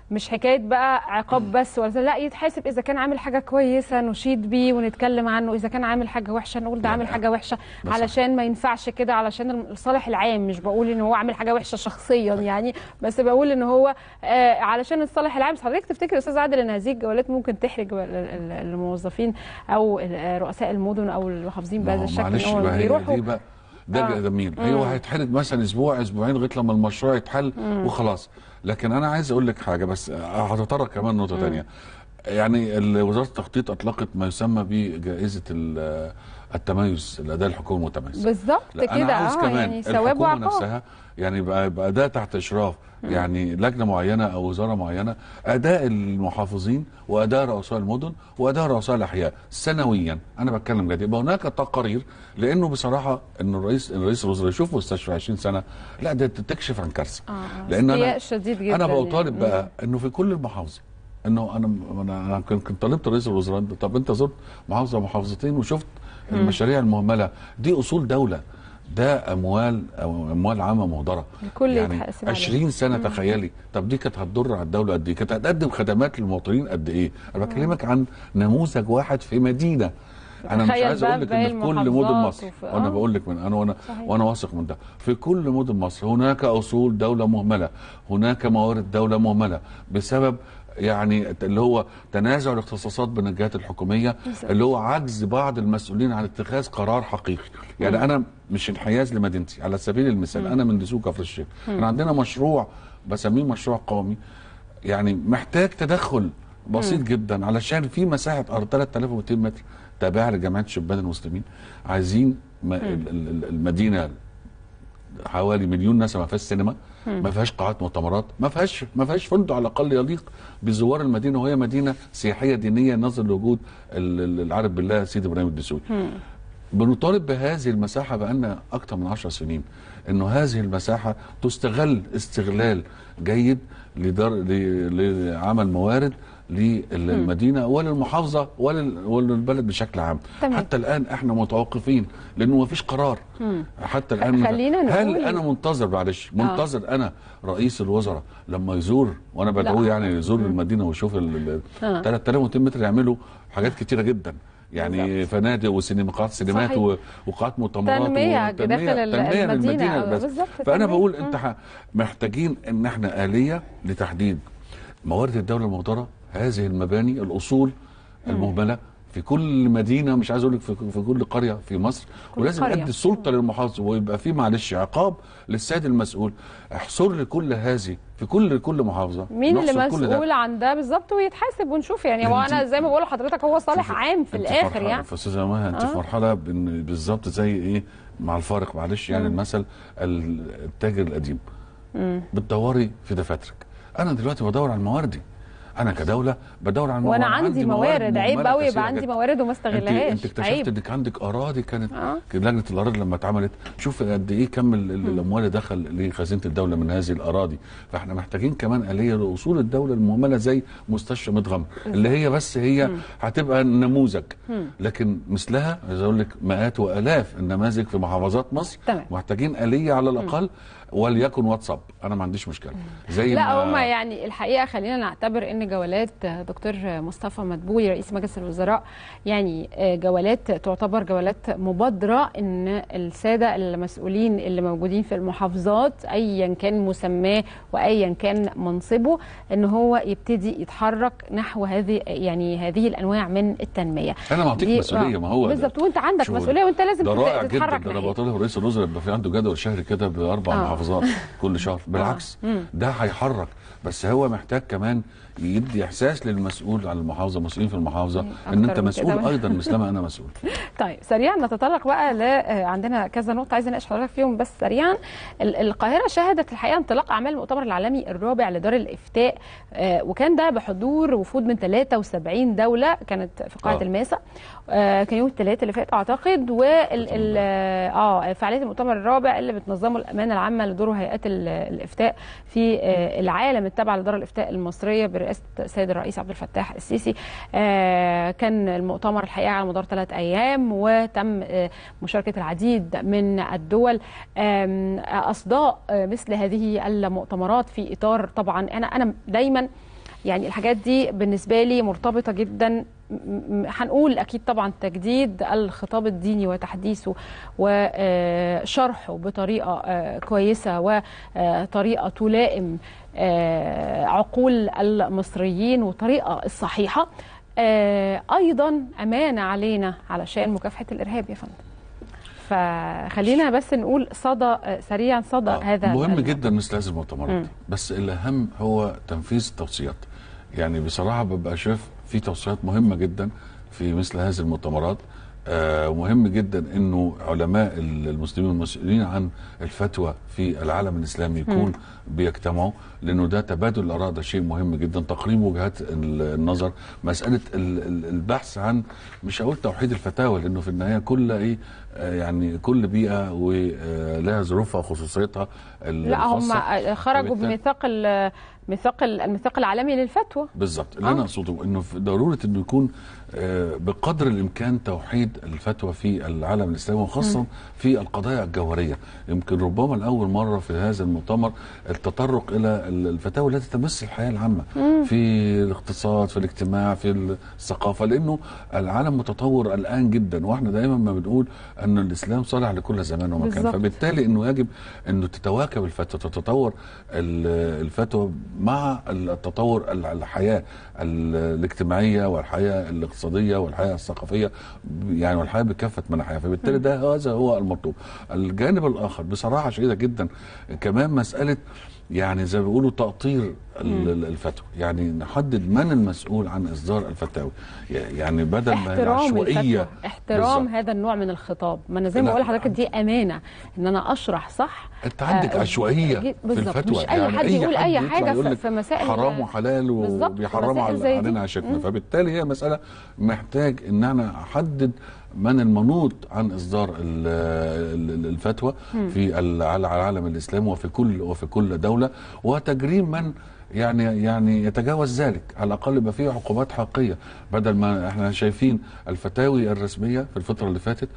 مش حكايه بقى عقاب بس ولا لا يتحاسب اذا كان عامل حاجه كويسه نشيد بيه ونتكلم عنه اذا كان عامل حاجه وحشه نقول ده يعني عامل حاجه وحشه ده صح. علشان ما ينفعش كده علشان الصالح العام مش بقول ان هو عامل حاجه وحشه شخصيا يعني بس بقول ان هو آه علشان الصالح العام بس حضرتك تفتكر يا استاذ عادل ان هذه الجولات ممكن تحرج ال- ال- الموظفين او ال- رؤساء المدن او المحافظين ما بهذا هو الشكل معلش إن هو بقى هي بيروحوا دي بقى ده آه. آه. جميل هو هيتحرج مثلا اسبوع اسبوعين لغايه لما المشروع يتحل وخلاص لكن انا عايز اقول لك حاجه بس هتطرق كمان نقطه ثانيه يعني ال- وزاره التخطيط اطلقت ما يسمى بجائزه ال- التميز الاداء الحكومي المتميز بالظبط لا، كده انا عاوز اه كمان يعني ثواب الحكومه وعقاب نفسها يعني بقى بقى ده تحت اشراف يعني لجنه معينه او وزاره معينه اداء المحافظين واداء رؤساء المدن واداء رؤساء الاحياء سنويا انا بتكلم جد يبقى هناك تقارير لانه بصراحه ان الرئيس إن رئيس الوزراء يشوف مستشفى 20 سنه لا ده تكشف عن كارثه آه، لان استياء انا شديد جدا انا يعني. بطالب بقى انه في كل المحافظه انه انا انا أنا كنت كنت طالبت رئيس الوزراء طب انت زرت محافظه محافظتين وشفت المشاريع المهمله دي اصول دوله ده اموال أو اموال عامه مهدره الكل يعني يتحاسب عليها. 20 سنه تخيلي طب دي كانت هتضر على الدوله قد ايه كانت هتقدم خدمات للمواطنين قد ايه انا بكلمك عن نموذج واحد في مدينه انا مش تخيل عايز بقى اقول لك باقي ان في كل المحافظات مدن مصر وفي- وانا آه. بقول لك من انا وانا صحيح. وانا واثق من ده في كل مدن مصر هناك اصول دوله مهمله هناك موارد دوله مهمله بسبب يعني اللي هو تنازع الاختصاصات بين الجهات الحكوميه بالظبط. اللي هو عجز بعض المسؤولين عن اتخاذ قرار حقيقي يعني انا مش انحياز لمدينتي على سبيل المثال انا من دسوق كفر الشيخ انا عندنا مشروع بسميه مشروع قومي يعني محتاج تدخل بسيط جدا علشان في مساحه ارض 3200 متر تابعه لجمعيه شبان المسلمين عايزين ما ال- ال- المدينه حوالي مليون ناس ما فيهاش سينما ما فيهاش قاعات مؤتمرات ما فيهاش ما فيهاش فندق على الاقل يليق بزوار المدينه وهي مدينه سياحيه دينيه نظرا لوجود ال- ال- العارف بالله سيدي ابراهيم الدسوقي بنطالب بهذه المساحه بقالنا اكثر من 10 سنين انه هذه المساحه تستغل استغلال جيد لدار ل- لعمل موارد للمدينه وللمحافظه ولل- وللبلد بشكل عام تمام. حتى الان احنا متوقفين لانه ما فيش قرار حتى الان خلينا هل نقول- انا منتظر معلش منتظر انا رئيس الوزراء لما يزور وانا بدعوه لا. يعني يزور المدينه ويشوف ال آه. 3200 متر يعملوا حاجات كتيره جدا يعني بالظبط. فنادق وسينما قاعات سينمات صحيح. و- وقاعات مؤتمرات تنمية وتنمية- داخل ال- تنمية المدينة. للمدينة آه، بس. بالظبط، فانا تنمية. بقول مم. انت ح- محتاجين ان احنا آلية لتحديد موارد الدولة المهدرة هذه المباني الأصول المهملة في كل مدينة مش عايز اقول لك في في كل قرية في مصر كل ولازم قرية. ادي السلطة للمحافظ ويبقى في معلش عقاب للسيد المسؤول احصر لي كل هذه في كل كل محافظة مين اللي نحصر كل ده. مسؤول عن ده بالظبط ويتحاسب ونشوف يعني هو انت- انا زي ما بقول لحضرتك هو صالح شوفي، عام في انت الاخر فرحانة. يعني فاستاذه مها انت آه. في مرحله بن- بالظبط زي ايه مع الفارق معلش يعني المثل التاجر القديم بتدوري في دفاترك انا دلوقتي بدور على مواردي انا كدوله بدور على وانا موارد. عندي موارد عيب مهملة قوي كثيرة يبقى عندي جدا. موارد وما انت استغلهاش انت اكتشفت عيب انك عندك اراضي كانت آه. لجنه الاراضي لما اتعملت شوف قد ايه كم ال- ال- الاموال اللي دخل لخزينه الدوله من هذه الاراضي فاحنا محتاجين كمان اليه لاصول الدوله المهمله زي مستشفى مدغم اللي هي بس هي هتبقى نموذج لكن مثلها عايز اقول لك مئات والاف النماذج في محافظات مصر تمام. محتاجين اليه على الاقل وليكن واتساب انا ما عنديش مشكله زي لا ما هما يعني الحقيقه خلينا نعتبر ان جولات دكتور مصطفى مدبولي رئيس مجلس الوزراء يعني جولات تعتبر جولات مبادره ان الساده المسؤولين اللي موجودين في المحافظات ايا كان مسماه وايا كان منصبه ان هو يبتدي يتحرك نحو هذه يعني هذه الانواع من التنميه انا معطيك دي- مسؤوليه آه، ما هو ده. بالظبط وانت عندك شغل. مسؤوليه وانت لازم ده تت- رائع جدا تتحرك ده انا ناحية. بطالب رئيس الوزراء يبقى في عنده جدول شهري كده باربع آه. محافظات كل شهر بالعكس ده هيحرك بس هو محتاج كمان يدي احساس للمسؤول على المحافظه المسؤولين في المحافظه أكتر ان انت من مسؤول كده. ايضا مثلما انا مسؤول طيب سريعا نتطرق بقى ل آه، عندنا كذا نقطه عايز اناقش حضرتك فيهم بس سريعا ال- القاهره شهدت الحقيقه انطلاق اعمال المؤتمر العالمي الرابع لدار الافتاء آه، وكان ده بحضور وفود من 73 دوله كانت في قاعه آه. الماسه آه، كان يوم الثلاث اللي فات اعتقد وال ال- اه فعاليه المؤتمر الرابع اللي بتنظمه الامانه العامه لدور هيئات ال- الافتاء في آه، العالم التابعه لدار الافتاء المصريه برئاسه السيد الرئيس عبد الفتاح السيسي آه، كان المؤتمر الحقيقه على مدار ثلاث ايام وتم آه، مشاركه العديد من الدول آم، اصداء آه، مثل هذه المؤتمرات في اطار طبعا انا انا دايما يعني الحاجات دي بالنسبه لي مرتبطه جدا م- م- هنقول اكيد طبعا تجديد الخطاب الديني وتحديثه وشرحه بطريقه آه، كويسه وطريقه تلائم آه، عقول المصريين وطريقه الصحيحه آه، ايضا امانه علينا علشان مكافحه الارهاب يا فندم فخلينا بس نقول صدى آه، سريعا صدى آه، هذا مهم ال- جدا مثل هذه المؤتمرات مم. بس الاهم هو تنفيذ التوصيات يعني بصراحه ببقى شايف في توصيات مهمه جدا في مثل هذه المؤتمرات آه مهم جدا انه علماء المسلمين المسؤولين عن الفتوى في العالم الاسلامي يكون بيجتمعوا لانه ده تبادل الاراء ده شيء مهم جدا تقريب وجهات ال- النظر مساله ال- ال- البحث عن مش هقول توحيد الفتاوى لانه في النهايه كل ايه آه، يعني كل بيئه ولها ظروفها وخصوصيتها لا هم الخاصة. خرجوا فبالتالي- بميثاق ال- ميثاق ال- الميثاق العالمي للفتوى بالظبط اللي آه. انا اقصده انه في ضروره انه يكون آه، بقدر الامكان توحيد الفتوى في العالم الاسلامي وخاصه في القضايا الجوهريه يمكن ربما لاول مره في هذا المؤتمر التطرق الى ال- الفتاوى التي تمس الحياه العامه في الاقتصاد في الاجتماع في الثقافه لانه العالم متطور الان جدا واحنا دايما ما بنقول ان الاسلام صالح لكل زمان ومكان بالظبط. فبالتالي انه يجب انه تتواكب الفتوى تتطور ال- الفتوى مع التطور ال- الحياه ال- الاجتماعيه والحياه الاقتصاديه والحياه الثقافيه يعني والحياه بكافه مناحيها فبالتالي ده هذا هو المطلوب الجانب الاخر بصراحه شديده جدا كمان مساله يعني زي ما بيقولوا تأطير ال- ال- الفتوى يعني نحدد من المسؤول عن إصدار الفتاوي يعني بدل ما احترام العشوائية الفتوى احترام بالظبط. هذا النوع من الخطاب ما انا زي ما لا، بقول لحضرتك دي امانه ان انا اشرح صح انت عندك آه، عشوائيه جي- في بالظبط. الفتوى مش اي حد يقول اي يطلع حاجه يقول في- لك في مسائل حرام وحلال بالظبط، في وبيحرموا مسائل على زي دي. علينا عيشتنا مم. فبالتالي هي مساله محتاج ان انا احدد من المنوط عن اصدار ال- ال- الفتوى في ال- على العالم الاسلامي وفي كل وفي كل دوله وتجريم من يعني يعني يتجاوز ذلك على الاقل يبقى فيه عقوبات حقيقيه بدل ما احنا شايفين الفتاوي الرسميه في الفتره اللي فاتت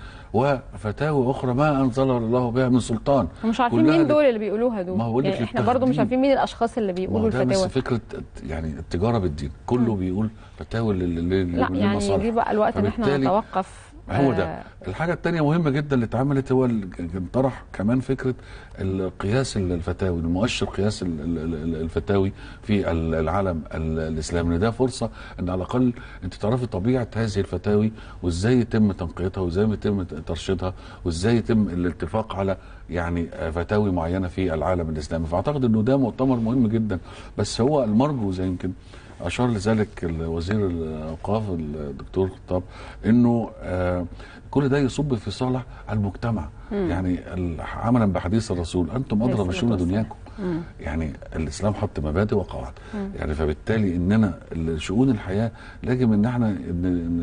وفتاوي اخرى ما انزل الله بها من سلطان ومش عارفين كلها مين دول اللي بيقولوها دول ما هو بقول لك يعني احنا برضو مش التخدير. عارفين مين الاشخاص اللي ما بيقولوا هو ده بس الفتاوى فكره يعني التجاره بالدين كله بيقول فتاوي لل- لل- لا يعني للمصالح دي بقى الوقت ان احنا فبالتالي نتوقف هو آه، ده الحاجة التانية مهمة جدا اللي اتعملت هو اللي انطرح كمان فكرة القياس الفتاوي المؤشر قياس ال- ال- ال- الفتاوي في ال- العالم ال- الإسلامي ده فرصة أن على الأقل أنت تعرفي طبيعة هذه الفتاوي وإزاي يتم تنقيتها وإزاي يتم ترشيدها وإزاي يتم الاتفاق على يعني فتاوي معينة في العالم الإسلامي فأعتقد أنه ده مؤتمر مهم جدا بس هو المرجو زي يمكن اشار لذلك وزير الاوقاف الدكتور خطاب انه آه كل ده يصب في صالح المجتمع يعني ال- عملا بحديث الرسول انتم ادرى عليه بشؤون الصلاة دنياكم يعني الاسلام حط مبادئ وقواعد يعني فبالتالي اننا ال- شؤون الحياه لازم ان احنا ن-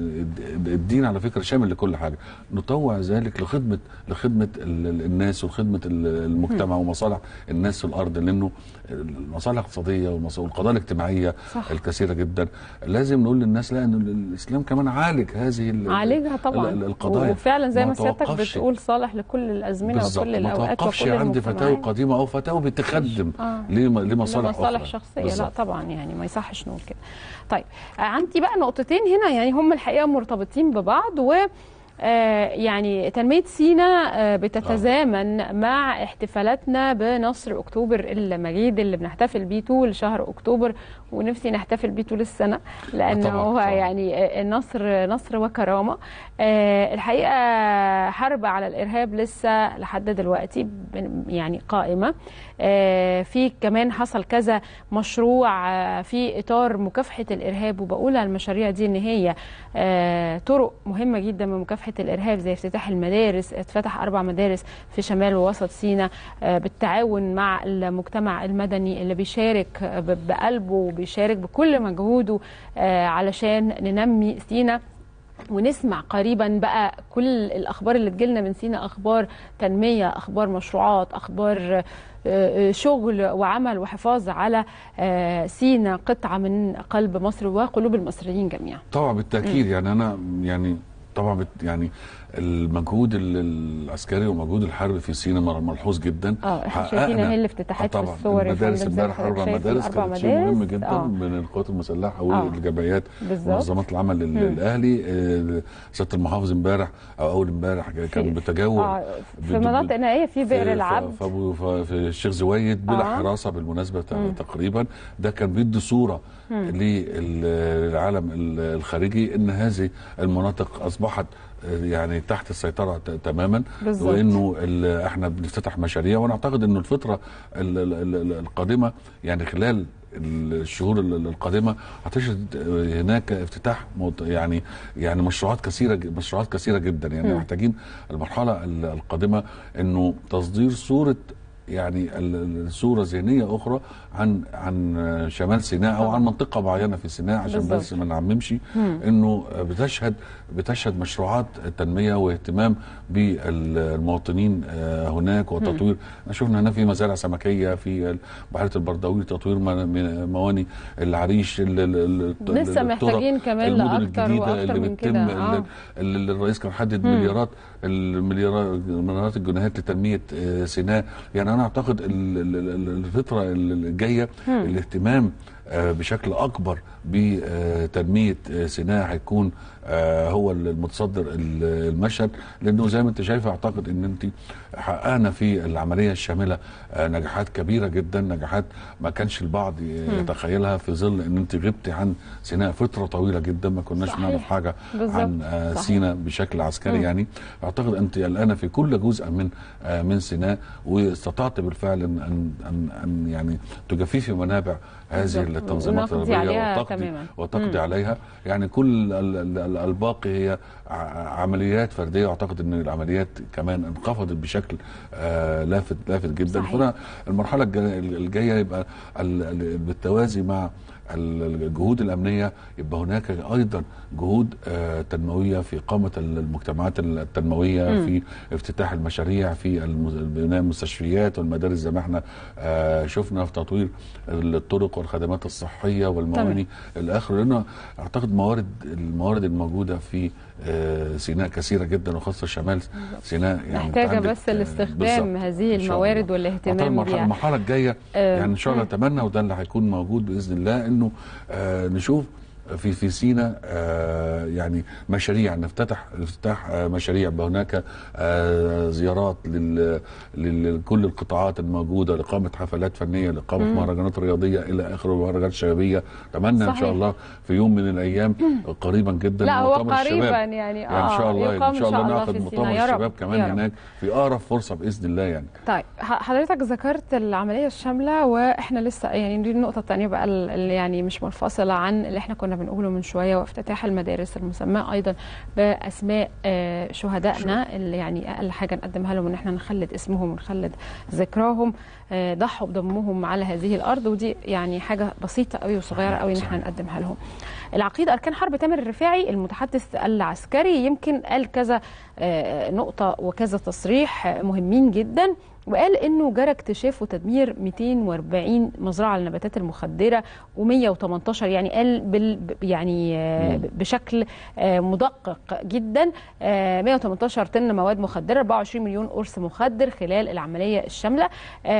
ن- الدين على فكره شامل لكل حاجه نطوع ذلك لخدمه لخدمه ال- ال- الناس وخدمه ال- المجتمع ومصالح الناس في الارض لانه المصالح الاقتصاديه والمص- والقضايا الاجتماعيه صح. الكثيره جدا لازم نقول للناس لا ان الاسلام كمان عالج هذه ال- عالجها طبعا ال- القضايا وفعلا زي ما سيادتك توقفش- بتقول صالح لكل الازمنه بالظبط وكل ما الاوقات توقفش وكل عند فتاوي المجتمعات. قديمه او فتاوي بتخدم آه. لم- لمصالح لمصالح اخرى شخصيه بالظبط. لا طبعا يعني ما يصحش نقول كده طيب آه، عندي بقى نقطتين هنا يعني هم الحقيقه مرتبطين ببعض و آه، يعني تنمية سينا آه، بتتزامن مع احتفالاتنا بنصر أكتوبر المجيد اللي بنحتفل بيه طول شهر أكتوبر ونفسي نحتفل بيه طول السنة لأنه طبعاً، هو طبعاً. يعني آه، النصر نصر وكرامة آه، الحقيقة حرب على الإرهاب لسه لحد دلوقتي بن- يعني قائمة آه، في كمان حصل كذا مشروع آه، في إطار مكافحة الإرهاب وبقول على المشاريع دي إن هي آه، طرق مهمة جدا من مكافحة الإرهاب زي افتتاح المدارس اتفتح أربع مدارس في شمال ووسط سيناء آه، بالتعاون مع المجتمع المدني اللي بيشارك آه، ب- بقلبه وبيشارك بكل مجهوده آه، علشان ننمي سيناء ونسمع قريبا بقى كل الاخبار اللي تجيلنا من سينا اخبار تنميه اخبار مشروعات اخبار آه، آه، شغل وعمل وحفاظ على آه، سينا قطعه من قلب مصر وقلوب المصريين جميعا طبعا بالتاكيد يعني انا يعني طبعا بت يعني المجهود ال- العسكري والمجهود الحربي في سيناء مر- ملحوظ جدا اه احنا حققنا- شايفين اهي الافتتاحات آه في طبعا الصور يا المدارس فندم، زي امبارح ما حضرتك اربع شايف مدارس الأربع كانت شيء مهم مدارس. جدا آه. من القوات المسلحه آه. والجمعيات بالظبط. منظمات العمل ال- الاهلي آه، سياده المحافظ امبارح او اول امبارح كان بتجول آه في بد- مناطق نائيه في بئر في- العبد في, أبو- في, في الشيخ زويد بلا آه. حراسه بالمناسبه تقريبا ده كان بيدي صوره للعالم ال- الخارجي ان هذه المناطق اصبحت آه، يعني تحت السيطره ت- تماما بالظبط. وانه ال- احنا بنفتتح مشاريع وانا اعتقد انه الفتره ال- ال- ال- القادمه يعني خلال الشهور ال- القادمه هتشهد هناك افتتاح موت- يعني يعني مشروعات كثيره ج- مشروعات كثيره جدا يعني محتاجين المرحله ال- القادمه انه تصدير صوره يعني ال- ال- الصوره ذهنيه اخرى عن عن شمال سيناء او عن منطقه معينه في سيناء عشان بالظبط. بس ما نعممش انه بتشهد بتشهد مشروعات تنميه واهتمام بالمواطنين آه، هناك وتطوير شفنا هنا في مزارع سمكيه في بحيره البردوي تطوير من- من مواني العريش ال- ال- ال- لسه الطرق، محتاجين كمان المدن لأكتر الجديده وأكتر اللي من بتتم كده. اللي, آه. اللي الرئيس كان حدد مليارات المليارات مليارات الجنيهات لتنميه آه، سيناء يعني انا اعتقد ال- ال- ال- الفتره الجايه الاهتمام آه، بشكل اكبر بتنميه آه، سيناء هيكون آه، هو المتصدر ال- المشهد لانه زي ما انت شايفه اعتقد ان انت حققنا في العمليه الشامله آه، نجاحات كبيره جدا نجاحات ما كانش البعض يتخيلها في ظل ان انت غبتي عن سيناء فتره طويله جدا ما كناش صحيح. نعرف حاجه بالظبط. عن آه، صحيح. سيناء بشكل عسكري يعني اعتقد انت الان في كل جزء من آه، من سيناء واستطعت بالفعل ان ان ان, أن يعني تجففي منابع هذه بالظبط. التنظيمات ونقضي الرياضيه عليها وتقضي تماماً. وتقضي عليها يعني كل ال- ال- ال- الباقي هي ع- عمليات فرديه واعتقد ان العمليات كمان انخفضت بشكل آه، لافت لافت جدا صحيح. فانا المرحله الجا- الجايه يبقى ال- ال- بالتوازي مع ال- الجهود الامنيه يبقى هناك ايضا جهود آه، تنمويه في اقامه المجتمعات التنمويه في افتتاح المشاريع في الم- بناء المستشفيات والمدارس زي ما احنا آه، شفنا في تطوير الطرق والخدمات الصحيه والمواني الاخر لانه اعتقد موارد الموارد الموجوده في آه، سيناء كثيره جدا وخاصه شمال سيناء يعني محتاجة عندك، بس آه، الاستخدام بالظبط. هذه إن شاء الموارد الله. والاهتمام أعتقد المرحلة- بيها. المرحله الجايه آه، يعني ان شاء الله مم. اتمنى وده اللي هيكون موجود باذن الله انه آه نشوف في في سينا آه يعني مشاريع نفتتح افتتاح آه مشاريع يبقى هناك آه زيارات لل- لكل القطاعات الموجوده لاقامه حفلات فنيه لاقامه مهرجانات رياضيه الى اخره مهرجانات شبابيه اتمنى ان صحيح. شاء الله في يوم من الايام قريبا جدا لا هو مؤتمر قريبا الشباب. يعني يعني ان شاء آه، الله يقام ان شاء الله في ناخد سينا. مؤتمر يا رب، الشباب كمان يا رب. هناك في اقرب فرصه باذن الله يعني طيب ح- حضرتك ذكرت العملية الشاملة واحنا لسه يعني دي النقطة الثانية بقى ال- اللي يعني مش منفصلة عن اللي احنا كنا بنقوله من شوية وافتتاح المدارس المسماة أيضا بأسماء آه، شهدائنا اللي يعني أقل حاجة نقدمها لهم إن احنا نخلد اسمهم ونخلد ذكراهم آه، ضحوا بدمهم على هذه الأرض ودي يعني حاجة بسيطة قوي وصغيرة قوي إن احنا نقدمها لهم. العقيد أركان حرب تامر الرفاعي المتحدث العسكري يمكن قال كذا آه، نقطة وكذا تصريح آه، مهمين جدا وقال انه جرى اكتشاف وتدمير 240 مزرعه للنباتات المخدره و118 يعني قال بال ب- يعني آه، مم. بشكل آه، مدقق جدا آه، 118 طن مواد مخدره 24 مليون قرص مخدر خلال العمليه الشامله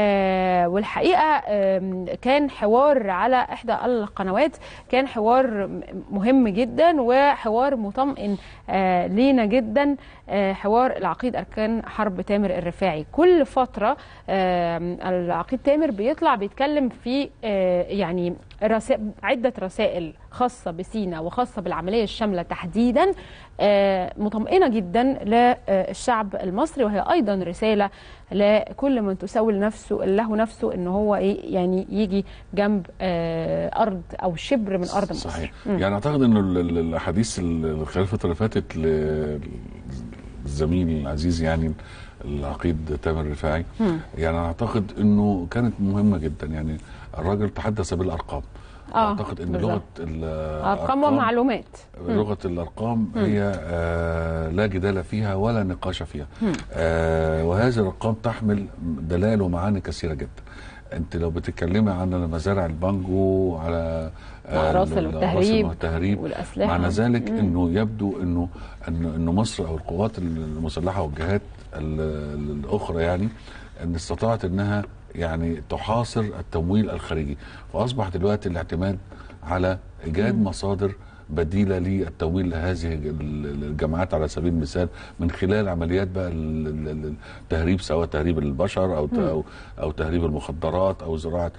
آه، والحقيقه آم، كان حوار على احدى القنوات كان حوار م- مهم جدا وحوار مطمئن آه، لينا جدا آه، حوار العقيد اركان حرب تامر الرفاعي كل فتره آم، العقيد تامر بيطلع بيتكلم في آه، يعني رسائل عده رسائل خاصه بسينا وخاصه بالعمليه الشامله تحديدا آه، مطمئنه جدا للشعب المصري وهي ايضا رساله لكل من تسول نفسه له نفسه ان هو إيه يعني يجي جنب آه، ارض او شبر من ارض مصر صحيح يعني اعتقد انه ال- ال- الاحاديث ال- خلال الفتره اللي فاتت للزميل العزيز يعني العقيد تامر الرفاعي يعني اعتقد انه كانت مهمه جدا يعني الراجل تحدث بالارقام آه، اعتقد ان بالظبط. لغه ال- ارقام ومعلومات لغه الارقام هي آه لا جدال فيها ولا نقاش فيها آه وهذه الارقام تحمل دلائل ومعاني كثيره جدا انت لو بتتكلمي عن مزارع البانجو على آه، الأقراص ال- والتهريب والتهريب والأسلحة. معنى ذلك مم. انه يبدو انه انه انه مصر او القوات المسلحه والجهات ال- الاخرى يعني ان استطاعت انها يعني تحاصر التمويل الخارجي فاصبح دلوقتي الاعتماد على ايجاد مصادر بديله للتمويل لهذه ال- الجماعات على سبيل المثال من خلال عمليات بقى ال- ال- ال- التهريب سواء تهريب البشر او ت- او او تهريب المخدرات او زراعه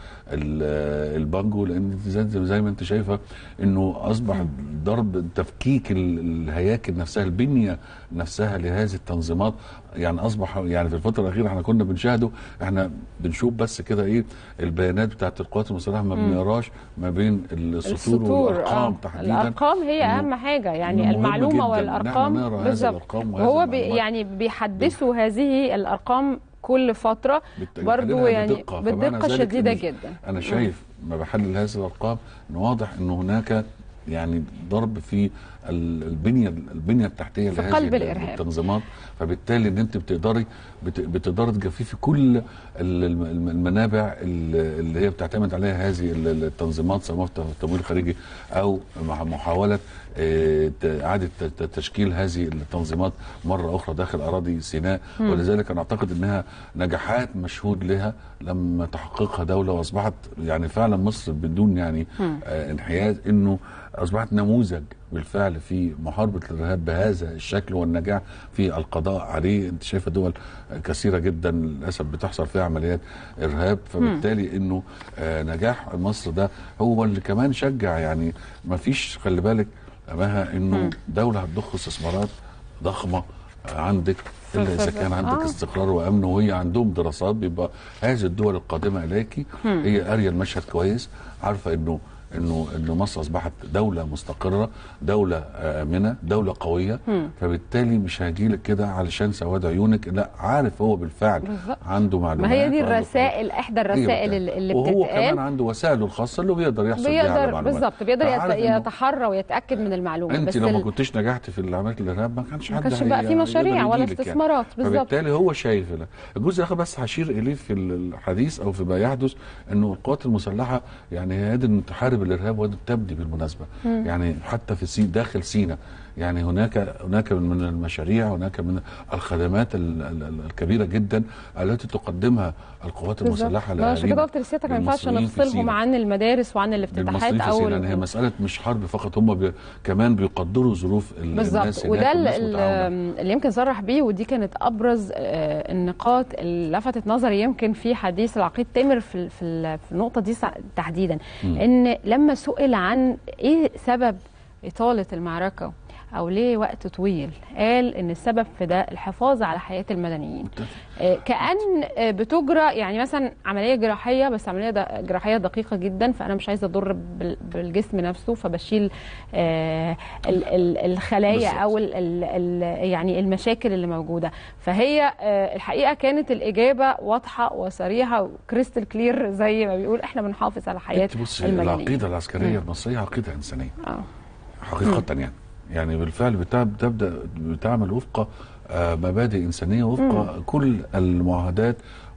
ال- البانجو لان زي, زي ما انت شايفه انه اصبح ضرب تفكيك ال- الهياكل نفسها البنيه نفسها لهذه التنظيمات يعني اصبح يعني في الفتره الاخيره احنا كنا بنشاهده احنا بنشوف بس كده ايه البيانات بتاعت القوات المسلحه ما بنقراش ما بين السطور السطور والارقام آه. تحديدا الارقام هي إنه- اهم حاجه إنه يعني مهم المعلومه جداً إن والارقام إحنا نقرأ هذه بالظبط الأرقام وهذه وهو بي المعلومات. يعني بيحدثوا هذه الارقام كل فتره بالت- برضو بيحللها يعني بدقة. فمعنى بدقه ذلك شديده إن- جدا انا شايف ما بحلل هذه الارقام ان واضح ان هناك يعني ضرب في ال- البنيه البنيه التحتيه في لهذه قلب ال- الإرهاب. التنظيمات فبالتالي ان انت بتقدري بت- بتقدري تجففي كل ال- الم- المنابع ال- اللي هي بتعتمد عليها هذه ال- التنظيمات سواء في التمويل الخارجي او مع محاوله آه، ت- اعاده ت- ت- تشكيل هذه التنظيمات مره اخرى داخل اراضي سيناء ولذلك انا اعتقد انها نجاحات مشهود لها لما تحققها دوله واصبحت يعني فعلا مصر بدون يعني آه، انحياز انه اصبحت نموذج بالفعل في محاربه الارهاب بهذا الشكل والنجاح في القضاء عليه انت شايفه دول كثيره جدا للاسف بتحصل فيها عمليات ارهاب فبالتالي انه آه، نجاح مصر ده هو اللي كمان شجع يعني ما فيش خلي بالك امها انه دوله هتضخ استثمارات ضخمه عندك الا اذا في- كان عندك آه. استقرار وامن وهي عندهم دراسات بيبقى هذه الدول القادمه اليك هي قاريه المشهد كويس عارفه انه انه انه مصر اصبحت دوله مستقره دوله امنه دوله قويه فبالتالي مش هيجيلك كده علشان سواد عيونك لا عارف هو بالفعل بالظبط. عنده معلومات ما هي دي وعنده الرسائل احدى الرسائل أيوة اللي, اللي وهو بتتقال كمان عنده وسائله الخاصه اللي بيقدر يحصل بيها على بيقدر معلومات بالظبط بيقدر يت- فعارف إنه يتحرى ويتاكد من المعلومه انت بس لو ما ال- كنتش نجحت في عمليه الارهاب ما كانش ما حد كانش هي- بقى في يقدر مشاريع ولا يجيلك يعني. استثمارات بالظبط فبالتالي هو شايف ده. الجزء الاخر بس هشير اليه في الحديث او فيما يحدث انه القوات المسلحه يعني هي قادره ان تحارب الارهاب وقادره تبدي بالمناسبه يعني حتى في سي داخل سينا يعني هناك هناك من المشاريع هناك من الخدمات ال- ال- الكبيره جدا التي تقدمها القوات بالظبط. المسلحه ما عشان كده لأهالينا قلت لسيادتك ما ينفعش للمصريين في نفصلهم سينا. عن المدارس وعن الافتتاحات للمصريين في او سينا يعني هي مساله مش حرب فقط هم بي كمان بيقدروا ظروف ال- الناس بالظبط هناك وده والناس ال- متعاونة. اللي يمكن صرح بيه ودي كانت ابرز آه، النقاط اللي لفتت نظري يمكن في حديث العقيد تامر في ال- في ال- في النقطه دي سع- تحديدا ان لما سئل عن ايه سبب اطاله المعركه او ليه وقت طويل قال ان السبب في ده الحفاظ على حياه المدنيين آه، كان آه، بتجرى يعني مثلا عمليه جراحيه بس عمليه د- جراحيه دقيقه جدا فانا مش عايزه اضر بال- بالجسم نفسه فبشيل آه، ال- ال- الخلايا بالظبط. او ال ال ال يعني المشاكل اللي موجوده فهي آه، الحقيقه كانت الاجابه واضحه وصريحه وكريستال كلير زي ما بيقول احنا بنحافظ على حياه انت بص المدنيين العقيده العسكريه المصريه عقيده انسانيه اه حقيقه يعني يعني بالفعل بتع- بتبدا بتعمل وفق آه، مبادئ انسانيه وفق كل المعاهدات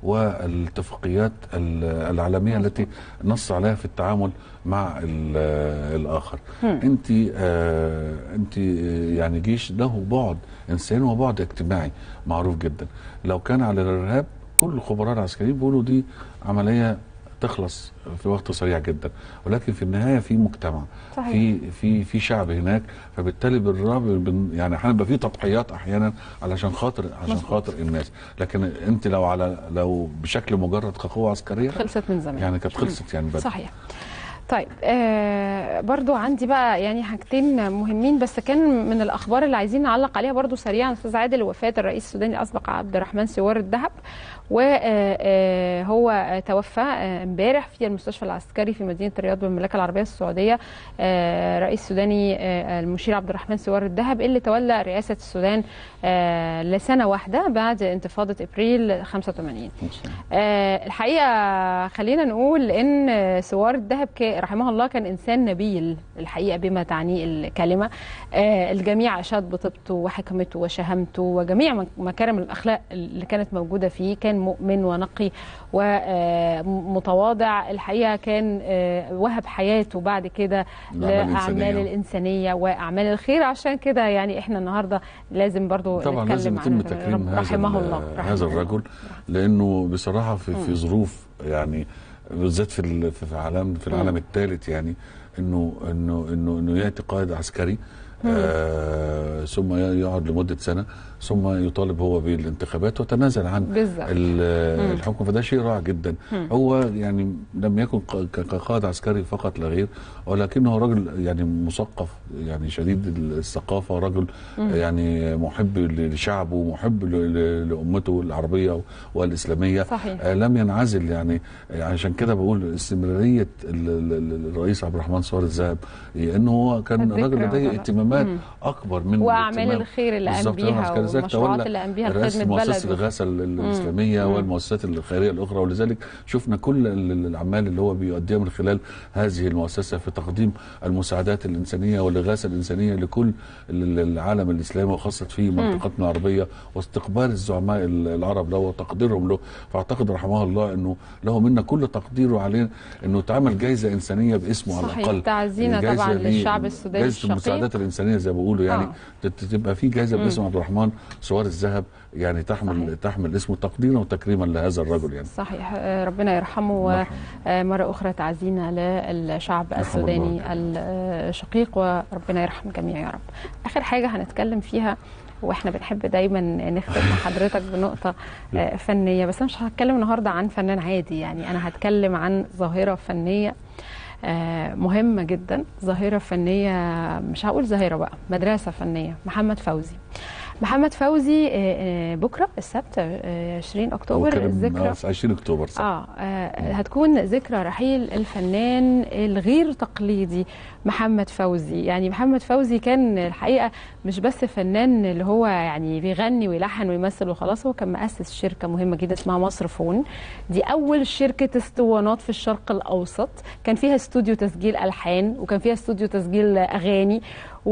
والاتفاقيات ال- العالميه التي نص عليها في التعامل مع ال- الاخر انت آه، انت آه، يعني جيش له بعد انساني وبعد اجتماعي معروف جدا لو كان على الارهاب كل الخبراء العسكريين بيقولوا دي عمليه تخلص في وقت سريع جدا ولكن في النهايه في مجتمع صحيح. في في في شعب هناك فبالتالي بالرغم من يعني هنبقى في تضحيات احيانا علشان خاطر عشان مظبوط. خاطر الناس لكن انت لو على لو بشكل مجرد كقوه عسكريه خلصت من زمان يعني كانت خلصت يعني بدري صحيح طيب آه برضو عندي بقى يعني حاجتين مهمين بس كان من الاخبار اللي عايزين نعلق عليها برضو سريعا استاذ عادل وفاه الرئيس السوداني الاسبق عبد الرحمن سوار الذهب وهو توفى آه، امبارح في المستشفى العسكري في مدينه الرياض بالمملكه العربيه السعوديه آه، رئيس السوداني آه، المشير عبد الرحمن سوار الذهب اللي تولى رئاسه السودان آه، لسنه واحده بعد انتفاضه ابريل 85 آه، الحقيقه خلينا نقول ان سوار الذهب كا- رحمه الله كان انسان نبيل الحقيقه بما تعنيه الكلمه آه، الجميع اشاد بطيبته وحكمته وشهامته وجميع مك- مكارم الاخلاق اللي كانت موجوده فيه كان مؤمن ونقي ومتواضع الحقيقه كان آه، وهب حياته بعد كده الأعمال لاعمال الإنسانية. الانسانيه واعمال الخير عشان كده يعني احنا النهارده لازم برضو طبعا نتكلم لازم يتم عن تكريم هذا رحمه ال- الله رحمه هذا الله. الرجل لانه بصراحه في في ظروف يعني بالذات في ال- في العالم في العالم الثالث يعني انه انه انه انه ياتي قائد عسكري آه ثم يقعد لمده سنه ثم يطالب هو بالانتخابات وتنازل عن بالظبط. ال- الحكم فده شيء رائع جدا هو يعني لم يكن ق- ك- كقائد عسكري فقط لا غير ولكنه رجل يعني مثقف يعني شديد الثقافه رجل يعني محب لشعبه محب ل- ل- لامته العربيه والاسلاميه صحيح. آه، لم ينعزل يعني آه، عشان كده بقول استمراريه ال- ال- ال- الرئيس عبد الرحمن صور الذهب انه هو كان الذكرى راجل لديه طبعا. اهتمامات اكبر من واعمال الاهتمام. الخير اللي قام بالظبط، بيها عسكري ذلك والمشروعات تولى اللي قام بيها رئاسة لخدمه مؤسسه بلده الغاثه ال- الاسلاميه والمؤسسات الخيريه الاخرى ولذلك شفنا كل ال- ال- الاعمال اللي هو بيؤديها من خلال هذه المؤسسه في تقديم المساعدات الانسانيه والاغاثه الانسانيه لكل ال- ال- العالم الاسلامي وخاصه في منطقتنا العربيه واستقبال الزعماء ال- العرب له وتقديرهم له فاعتقد رحمه الله انه له منا كل تقديره عليه انه تعمل جائزه انسانيه باسمه على صحيح، الاقل تعزينا جايزة طبعاً ليه- للشعب السوداني جائزه الشقيق. المساعدات الانسانيه زي ما بيقولوا يعني آه. تت- تبقى في جائزه باسم عبد الرحمن سوار الذهب يعني تحمل صحيح. تحمل اسمه تقديرا وتكريما لهذا الرجل يعني صحيح آه، ربنا يرحمه يرحمه. ومرة أخرى تعزينا للشعب يرحم السوداني الله. الشقيق وربنا يرحم الجميع يا رب آخر حاجة هنتكلم فيها واحنا بنحب دايما نختم مع حضرتك بنقطة آه، فنية بس أنا مش هتكلم النهاردة عن فنان عادي يعني أنا هتكلم عن ظاهرة فنية آه، مهمة جدا ظاهرة فنية مش هقول ظاهرة بقى مدرسة فنية محمد فوزي محمد فوزي آه، آه، بكرة السبت آه، 20 أكتوبر وكان الذكرى آه، 20 اكتوبر صح آه, اه هتكون ذكرى رحيل الفنان الغير تقليدي محمد فوزي يعني محمد فوزي كان الحقيقه مش بس فنان اللي هو يعني بيغني ويلحن ويمثل وخلاص هو كان مؤسس شركه مهمه جدا اسمها مصر فون دي اول شركه اسطوانات في الشرق الاوسط كان فيها استوديو تسجيل الحان وكان فيها استوديو تسجيل اغاني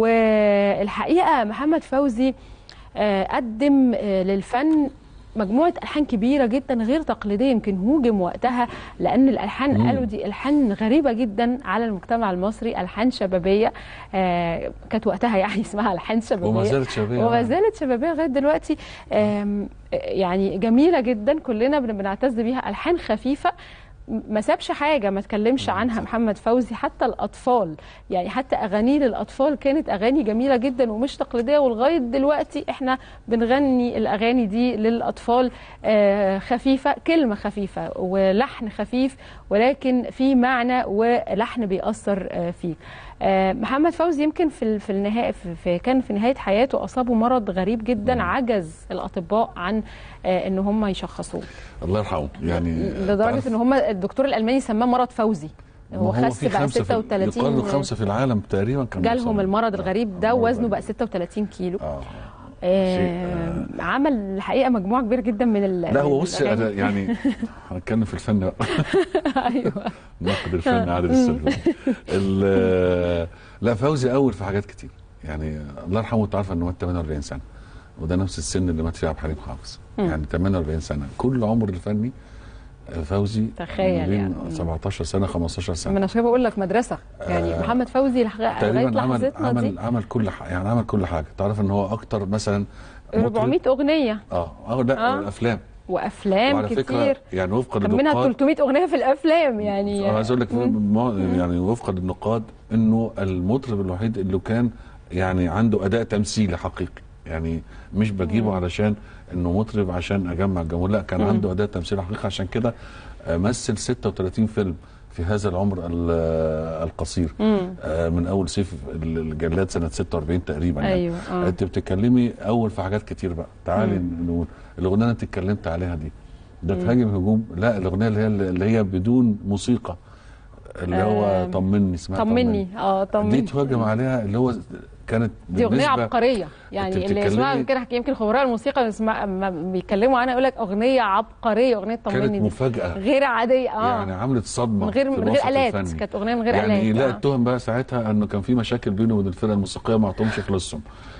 والحقيقه محمد فوزي آه، قدم آه، للفن مجموعة ألحان كبيرة جدا غير تقليدية يمكن هوجم وقتها لأن الألحان مم. قالوا دي ألحان غريبة جدا على المجتمع المصري ألحان شبابية آه كانت وقتها يعني اسمها ألحان شبابية وما زالت شبابيه وما زالت شبابيه لغايه دلوقتي آم، يعني جميله جدا كلنا بن- بنعتز بيها الحان خفيفه م- ما سابش حاجه ما تكلمش عنها محمد فوزي حتى الاطفال يعني حتى اغانيه للاطفال كانت اغاني جميله جدا ومش تقليديه ولغايه دلوقتي احنا بنغني الاغاني دي للاطفال آه، خفيفه كلمه خفيفه ولحن خفيف ولكن في معنى ولحن بيأثر آه، فيك آه، محمد فوزي يمكن في ال- في النهايه في في- كان في نهايه حياته اصابه مرض غريب جدا عجز الاطباء عن آه، ان هم يشخصوه الله يرحمه يعني لدرجه ان هم الدكتور الالماني سماه مرض فوزي هو خس في بقى خمسة في- يقال 36 خمسه في العالم تقريبا كان جالهم مصاب. المرض الغريب ده المرض وزنه الغريب. بقى 36 كيلو اه آه عمل الحقيقه مجموعه كبيره جدا من ال لا هو من بص الأغاني. أنا يعني هنتكلم في الفن بقى ايوه ناقد الفن عادل السلفي ال- لا فوزي اول في حاجات كتير يعني الله يرحمه انت عارفه انه مات 48 سنه وده نفس السن اللي مات فيه عبد الحليم حافظ يعني 48 سنه كل عمر الفني فوزي تخيل ما بين يعني. 17 سنه 15 ما سنه انا عشان بقول لك مدرسه يعني آه، محمد فوزي لح- لغايه تقريبا عمل لحظتنا عمل دي عمل كل حاجه يعني عمل كل حاجه تعرف ان هو اكتر مثلا مطرب- 400 اغنيه اه اه لا آه. الافلام وافلام وعلى فكره كتير يعني وفقا كان منها للنقاد 300 اغنيه في الافلام يعني انا عايز اقول لك ما- يعني وفقا للنقاد انه المطرب الوحيد اللي كان يعني عنده اداء تمثيلي حقيقي يعني مش بجيبه علشان انه مطرب عشان اجمع الجمهور لا كان عنده اداء تمثيلي حقيقي عشان كده آه، مثل 36 فيلم في هذا العمر ال- آه، القصير آه، من اول سيف الجلاد سنه 46 تقريبا يعني أيوة، آه. انت بتتكلمي اول في حاجات كتير بقى تعالي نقول الاغنيه اللي انت اتكلمت عليها دي ده تهاجم هجوم لا الاغنيه اللي هي اللي هي بدون موسيقى اللي هو آم، طمني اسمها طمني اه دي طمني تهاجم عليها اللي هو كانت دي اغنيه بالنسبة- عبقريه يعني أنت اللي يسمعها بتتكلمي- يمكن يمكن خبراء الموسيقى يسمع ما بيتكلموا عنها يقول لك اغنيه عبقريه اغنيه كانت طمني دي مفاجاه غير عاديه اه يعني عملت صدمه من غير في من غير الوسط الات الفني. كانت اغنيه من غير يعني الات لا آه. اتهم بقى ساعتها انه كان في مشاكل بينه وبين الفرقه الموسيقيه ما عطهمش فلوسهم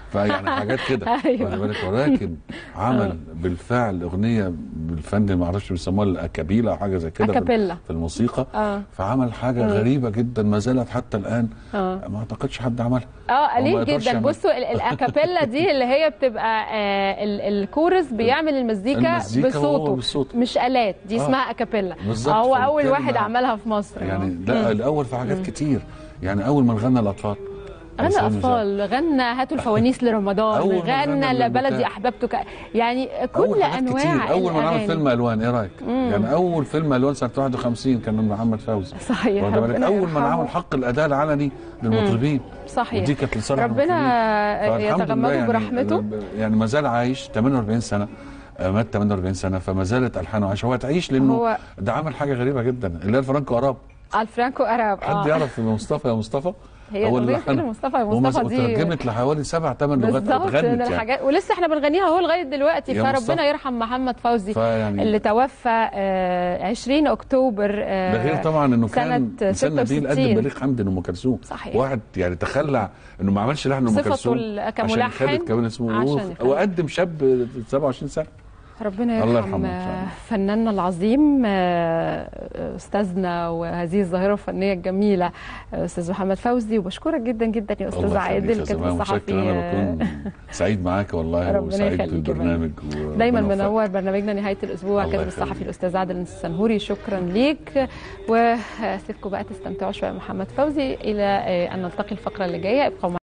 فيعني حاجات كده أيوة. واخد بالك ولكن عمل بالفعل اغنيه بالفن ما اعرفش بيسموها الاكابيلا او حاجه زي كده في- أكابيلا. في الموسيقى آه. فعمل حاجه غريبه جدا ما زالت حتى الان آه. ما اعتقدش حد عملها اه هو ما قليل يقدرش جدا يعمل. بصوا ال- الاكابيلا دي اللي هي بتبقى آه ال- الكورس بيعمل المزيكا, المزيكا هو بصوته بالصوت. مش الات دي آه. اسمها اكابيلا بالظبط، هو اول فبالتالي واحد ما- عملها في مصر يعني آه. لا الاول في حاجات كتير يعني اول ما غنى الاطفال غنى أنسان اطفال غنى هاتوا الفوانيس لرمضان أول ما غنى غنى لبلدي البتاع. احببتك يعني كل اول حاجات انواع كتير اول ما عمل الأغاني. فيلم الوان ايه رايك؟ يعني اول فيلم الوان سنه 51 كان من محمد فوزي صحيح واخد بالك؟ ربنا اول ما يرحمه. عمل حق الاداء العلني للمطربين صحيح ودي كانت لصالح ربنا المطربين. فالحمد يتغمده لله يعني برحمته يعني ما زال عايش 48 سنه آه، مات 48 سنه فما زالت الحانه عايشه هو تعيش لانه هو- ده عمل حاجه غريبه جدا اللي هي الفرانكو اراب الفرانكو اراب حد آه. يعرف مصطفى يا مصطفى هي هو اللي الأغنية فين لحنها. مصطفى يا ومز- مصطفى دي وترجمت لحوالي سبع ثمان لغات بالظبط واتغنت من يعني الحاجات ولسه احنا بنغنيها اهو لغايه دلوقتي يا فربنا مصطفى. يرحم محمد فوزي فيعني- اللي توفى آه، 20 اكتوبر آه، ده غير طبعا انه كان سنة انسان نبيل قد 66. بليغ حمدي ام كلثوم صحيح. واحد يعني تخلى انه ما عملش لحن ام صفته كلثوم ال- كملحن عشان خالد كمان اسمه عشان وهو- خالد. وقدم شاب 27 سنه ربنا الله يرحم يرحمه إن شاء آه، الله. فناننا العظيم آه، استاذنا وهذه الظاهره الفنيه الجميله آه، استاذ محمد فوزي وبشكرك جدا جدا يا استاذ الله يخليك عادل يا الكاتب زمان، الصحفي متشكر. انا آه، بكون سعيد معاك والله ربنا وسعيد يخليك يا بالبرنامج وربنا دايما يوفقك. منور برنامجنا نهايه الاسبوع الله الكاتب يخليك. الصحفي الاستاذ عادل السنهوري شكرا ليك واسيبكم بقى تستمتعوا شويه محمد فوزي الى آه، ان نلتقي الفقره اللي جايه ابقوا معنا.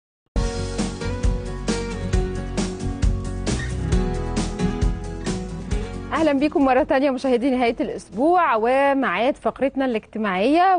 اهلا بيكم مره تانية مشاهدي نهايه الاسبوع ومعاد فقرتنا الاجتماعيه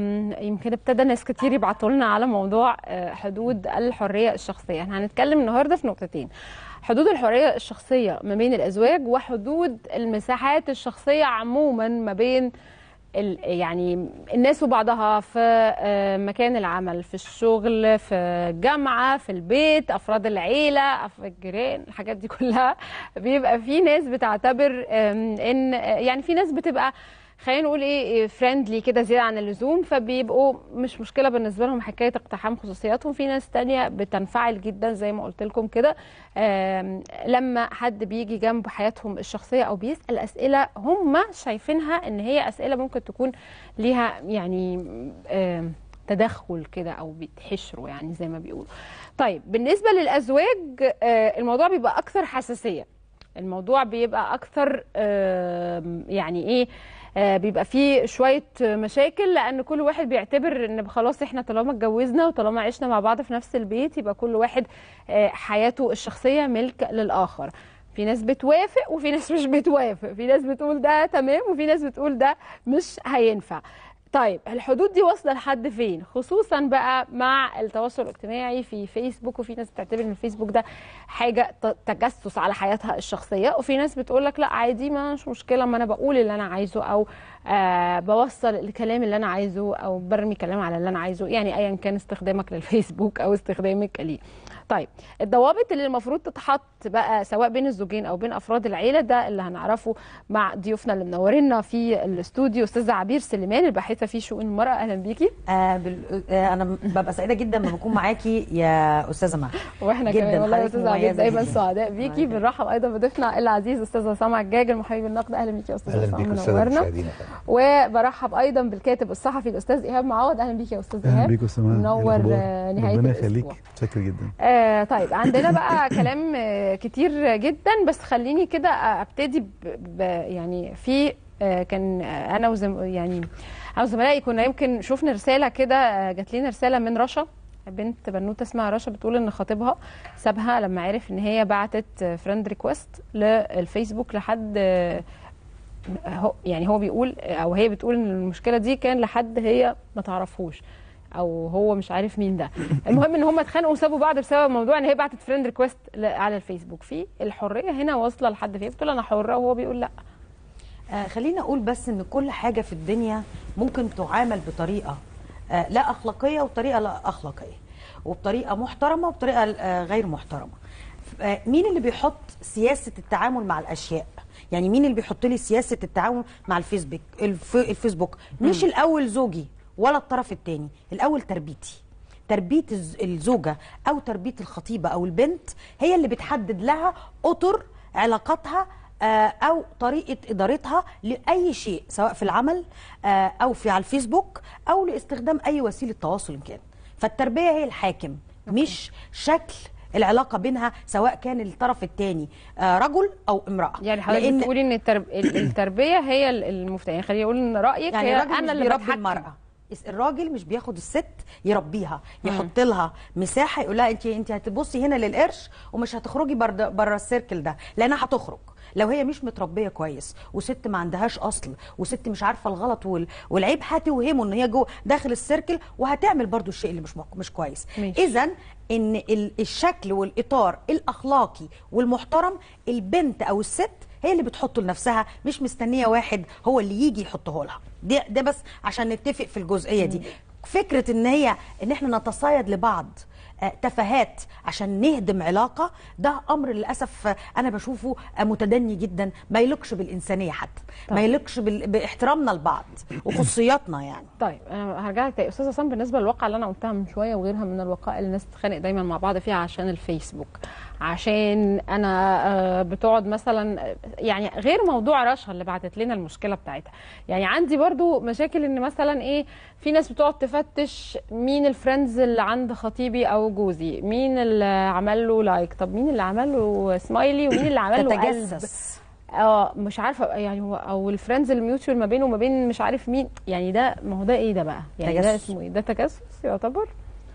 ويمكن ابتدى ناس كتير يبعتوا لنا على موضوع آه، حدود الحريه الشخصيه احنا هنتكلم النهارده في نقطتين حدود الحريه الشخصيه ما بين الازواج وحدود المساحات الشخصيه عموما ما بين ال- يعني الناس وبعضها في آه، مكان العمل في الشغل في الجامعة في البيت أفراد العيلة في الجيران الحاجات دي كلها بيبقى في ناس بتعتبر آم، إن يعني في ناس بتبقى خلينا نقول ايه فريندلي كده زياده عن اللزوم فبيبقوا مش مشكله بالنسبه لهم حكايه اقتحام خصوصياتهم في ناس تانية بتنفعل جدا زي ما قلت لكم كده آم، لما حد بيجي جنب حياتهم الشخصيه او بيسال اسئله هم شايفينها ان هي اسئله ممكن تكون ليها يعني آم، تدخل كده او بيتحشروا يعني زي ما بيقولوا طيب بالنسبه للازواج آه، الموضوع بيبقى اكثر حساسيه الموضوع بيبقى اكثر آم، يعني ايه آه، بيبقى فيه شويه مشاكل لان كل واحد بيعتبر ان خلاص احنا طالما اتجوزنا وطالما عشنا مع بعض في نفس البيت يبقى كل واحد آه، حياته الشخصيه ملك للاخر في ناس بتوافق وفي ناس مش بتوافق في ناس بتقول ده تمام وفي ناس بتقول ده مش هينفع طيب الحدود دي واصله لحد فين خصوصا بقى مع التواصل الاجتماعي في فيسبوك وفي ناس بتعتبر ان الفيسبوك ده حاجه ت- تجسس على حياتها الشخصيه وفي ناس بتقول لك لا عادي مش مشكله ما انا بقول اللي انا عايزه او آه بوصل الكلام اللي انا عايزه او برمي كلام على اللي انا عايزه يعني ايا كان استخدامك للفيسبوك او استخدامك ليه طيب الضوابط اللي المفروض تتحط بقى سواء بين الزوجين او بين افراد العيله ده اللي هنعرفه مع ضيوفنا اللي منورينا في الاستوديو استاذه عبير سليمان الباحثه في شؤون المراه اهلا بيكي آه بال... آه انا ببقى سعيده جدا لما بكون معاكي يا استاذه مها واحنا جداً، كمان والله يا حضرتك استاذه عبير مميزة دايما جداً. سعداء بيكي الله بنرحب ايضا بضيفنا العزيز استاذ عصام عجاج المحامي بالنقد اهلا بيكي يا استاذ اهلا عصام بيك استاذ منورنا المشاهدين وبرحب ايضا بالكاتب الصحفي الاستاذ ايهاب معوض اهلا بيكي يا استاذ اهلا ايهاب بيك استاذ مها. منور إيه الأخبار؟ آه، نهايه ربنا الاسبوع يخليك متشكر جدا آه طيب عندنا بقى كلام آه، كتير جدا بس خليني كده ابتدي ب ب يعني في آه كان آه، انا وزم يعني انا وزملائي كنا يمكن شفنا رساله كده آه، جات لنا رساله من رشا بنت بنوته اسمها رشا بتقول ان خطيبها سابها لما عرف ان هي بعتت فريند ريكوست للفيسبوك لحد آه، هو يعني هو بيقول او هي بتقول ان المشكله دي كان لحد هي ما تعرفهوش او هو مش عارف مين ده المهم ان هم اتخانقوا وسابوا بعض بسبب موضوع ان هي بعتت فريند ريكوست على الفيسبوك في الحريه هنا واصله لحد فين بتقول انا حره وهو بيقول لا آه خليني اقول بس ان كل حاجه في الدنيا ممكن تعامل بطريقه آه لا اخلاقيه وطريقه لا اخلاقيه وبطريقه محترمه وبطريقه آه غير محترمه آه مين اللي بيحط سياسه التعامل مع الاشياء يعني مين اللي بيحط لي سياسه التعامل مع الفيسبوك الف... الفيسبوك مش الاول زوجي ولا الطرف الثاني الاول تربيتي تربيه الز- الزوجه او تربيه الخطيبه او البنت هي اللي بتحدد لها اطر علاقاتها آه، او طريقه ادارتها لاي شيء سواء في العمل آه، او في على الفيسبوك او لاستخدام اي وسيله تواصل إن كان فالتربيه هي الحاكم مش شكل العلاقه بينها سواء كان الطرف الثاني رجل او امراه يعني حضرتك لأن- بتقولي ان الترب... ال- التربيه هي ال- المفتاح يعني خليني اقول ان رايك يعني هي الراجل انا مش اللي بيربي بتحكم. المرأة الس- الراجل مش بياخد الست يربيها يحط لها مساحه يقول لها انت انت هتبصي هنا للقرش ومش هتخرجي بره السيركل ده لانها هتخرج لو هي مش متربيه كويس وست ما عندهاش اصل وست مش عارفه الغلط وال... والعيب هتوهمه ان هي جوه داخل السيركل وهتعمل برضو الشيء اللي مش مك- مش كويس ماشي. اذا ان ال- الشكل والاطار الاخلاقي والمحترم البنت او الست هي اللي بتحطه لنفسها مش مستنيه واحد هو اللي يجي يحطه لها ده ده بس عشان نتفق في الجزئيه دي فكره ان هي ان احنا نتصايد لبعض آه، تفاهات عشان نهدم علاقه ده امر للاسف آه، انا بشوفه آه، متدني جدا ما يليقش بالانسانيه حتى ما يليقش بال- باحترامنا لبعض وخصوصياتنا يعني طيب انا هرجع لك تاني استاذه سام بالنسبه للواقعه اللي انا قلتها من شويه وغيرها من الوقائع اللي الناس بتتخانق دايما مع بعض فيها عشان الفيسبوك عشان انا آه، بتقعد مثلا آه، يعني غير موضوع رشا اللي بعتت لنا المشكله بتاعتها يعني عندي برضو مشاكل ان مثلا ايه في ناس بتقعد تفتش مين الفريندز اللي عند خطيبي او جوزي مين اللي عمل له لايك طب مين اللي عمل له سمايلي ومين اللي عمل له قلب تتجسس اه مش عارفه يعني هو او الفريندز الميوتشوال ما بينه وما بين مش عارف مين يعني ده ما هو ده ايه ده بقى يعني ده تجسس. اسمه ايه ده تجسس يعتبر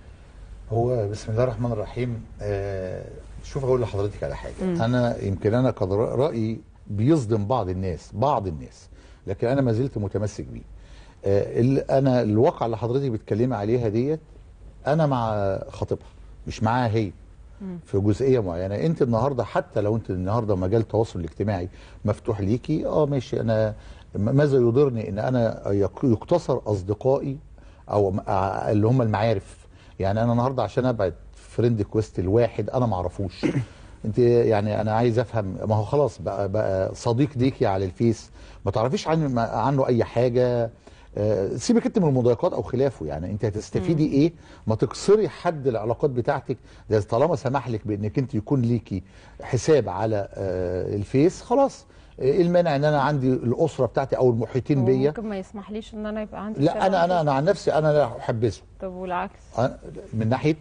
هو بسم الله الرحمن الرحيم آه شوف اقول لحضرتك على حاجه مم. انا يمكن انا قد رأ- رايي بيصدم بعض الناس بعض الناس لكن انا ما زلت متمسك بيه آه ال- انا الواقعه اللي حضرتك بتكلمي عليها ديت انا مع خطيبها مش معاها هي في جزئيه معينه انت النهارده حتى لو انت النهارده مجال التواصل الاجتماعي مفتوح ليكي اه ماشي انا م- ماذا يضرني ان انا يق- يقتصر اصدقائي او م- ع- اللي هم المعارف يعني انا النهارده عشان ابعت فريند كويست الواحد انا ما اعرفوش انت يعني انا عايز افهم ما هو خلاص بقى, بقى صديق ليكي على الفيس ما تعرفيش عنه عنه اي حاجه آه، سيبك انت من المضايقات او خلافه يعني انت هتستفيدي ايه ما تكسري حد العلاقات بتاعتك ده طالما سمح لك بانك انت يكون ليكي حساب على آه، الفيس خلاص آه، ايه المانع ان انا عندي الاسره بتاعتي او المحيطين هو بيا ممكن ما يسمحليش ان انا يبقى عندي لا حساب انا على انا انا عن نفسي انا لا احبذه طب والعكس أنا- من ناحيه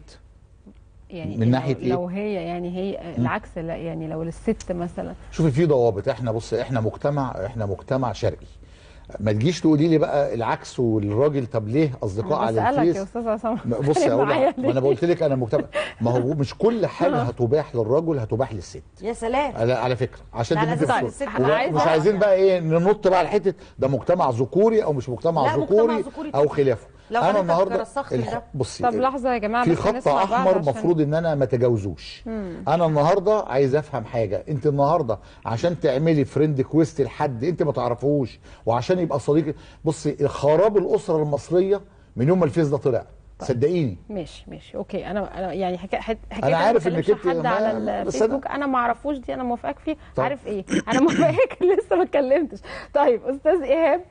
يعني من لو- ناحية إيه؟ لو هي يعني هي العكس لا يعني لو الست مثلا شوفي في ضوابط احنا بص احنا مجتمع احنا مجتمع شرقي ما تجيش تقولي لي بقى العكس والراجل طب ليه اصدقاء أنا على بسألك الفيس يا استاذ عصام بص اقول معايا لك- ما ليه؟ انا قلت لك انا مجتمع ما هو مش كل حاجه هتباح للرجل هتباح للست يا سلام على, على فكره عشان لا، تبقى لازم في الست الصورة. عايزة- مش عايزين بقى ايه ننط بقى على حته ده مجتمع ذكوري او مش مجتمع لا، مجتمع ذكوري ذكوري او خلافه لو انا حضرتك النهارده رسختي الح- ده. بصي طب لحظه يا جماعه في بس خط نسمع بعض احمر عشان- مفروض ان انا ما اتجاوزوش انا النهارده عايز افهم حاجه انت النهارده عشان تعملي فريند كويست لحد انت ما تعرفوش وعشان يبقى صديق بصي خراب الاسره المصريه من يوم ما الفيس ده طلع صدقيني ماشي ماشي اوكي انا انا يعني حكايه حكايه أنا عارف ما إنك بكلمش أنت حد ما- على بس الفيسبوك انا ما اعرفوش دي انا موافقاك فيه طب. عارف ايه انا موافقاك لسه ما اتكلمتش طيب استاذ ايهاب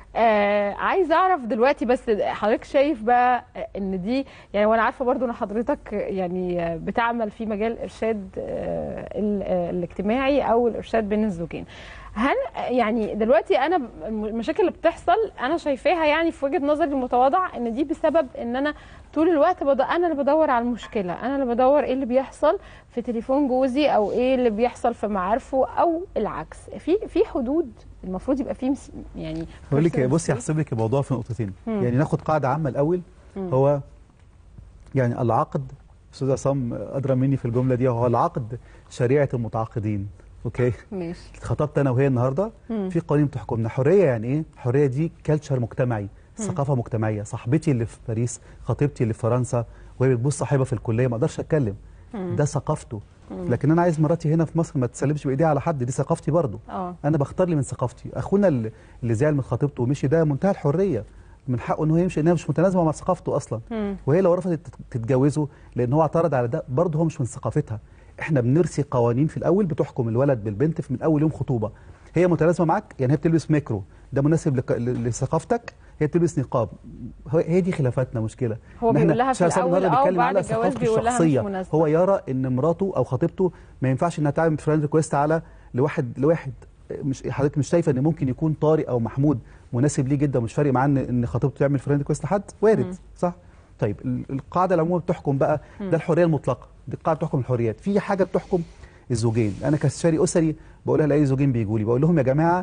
آه عايز اعرف دلوقتي بس حضرتك شايف بقى ان دي يعني وانا عارفه برضو ان حضرتك يعني آه، بتعمل في مجال الارشاد آه ال- آه، الاجتماعي او الارشاد بين الزوجين هل يعني دلوقتي انا ب- المشاكل اللي بتحصل انا شايفاها يعني في وجهه نظري المتواضعه ان دي بسبب ان انا طول الوقت بد... انا اللي بدور على المشكله انا اللي بدور ايه اللي بيحصل في تليفون جوزي او ايه اللي بيحصل في معارفه او العكس في في حدود المفروض يبقى في مس... يعني بقول لك personal بصي space. هحسب لك الموضوع في نقطتين مم. يعني ناخد قاعده عامه الاول هو يعني العقد استاذ عصام ادرى مني في الجمله دي هو العقد شريعه المتعاقدين اوكي ماشي اتخطبت انا وهي النهارده مم. في قوانين بتحكمنا حريه يعني ايه حريه دي كلتشر مجتمعي ثقافه مجتمعيه صاحبتي اللي في باريس خطيبتي اللي في فرنسا وهي بتبص صاحبها في الكليه ما اقدرش اتكلم ده ثقافته لكن انا عايز مراتي هنا في مصر ما تسلمش بايديها على حد دي ثقافتي برضو اه انا بختار لي من ثقافتي اخونا اللي اللي زعل من خطيبته ومشي ده منتهى الحريه من حقه ان هو يمشي انها مش متناسبه مع ثقافته اصلا مم. وهي لو رفضت تت- تتجوزه لان هو اعترض على ده برضه هو مش من ثقافتها احنا بنرسي قوانين في الاول بتحكم الولد بالبنت في من اول يوم خطوبه هي متناسبه معاك يعني هي بتلبس ميكرو ده مناسب لك- ل- لثقافتك هي بتلبس نقاب هو- هي دي خلافاتنا مشكله هو إن إحنا بيقول لها في شهر سبعة الأول النهاردة أو بنتكلم بعد على الجواز ثقافته بيقول لها مش الشخصية. مناسبة. هو يرى ان مراته او خطيبته ما ينفعش انها تعمل فريند ريكويست على لواحد لواحد مش حضرتك مش شايفه ان ممكن يكون طارق او محمود مناسب ليه جدا ومش فارق معاه ان ان خطيبته تعمل فريند ريكويست لحد وارد مم. صح طيب ال- القاعده العموميه بتحكم بقى مم. ده الحريه المطلقه دي القاعده بتحكم الحريات في حاجه بتحكم الزوجين انا كاستشاري اسري بقولها لاي زوجين بيجوا لي بقول لهم يا جماعه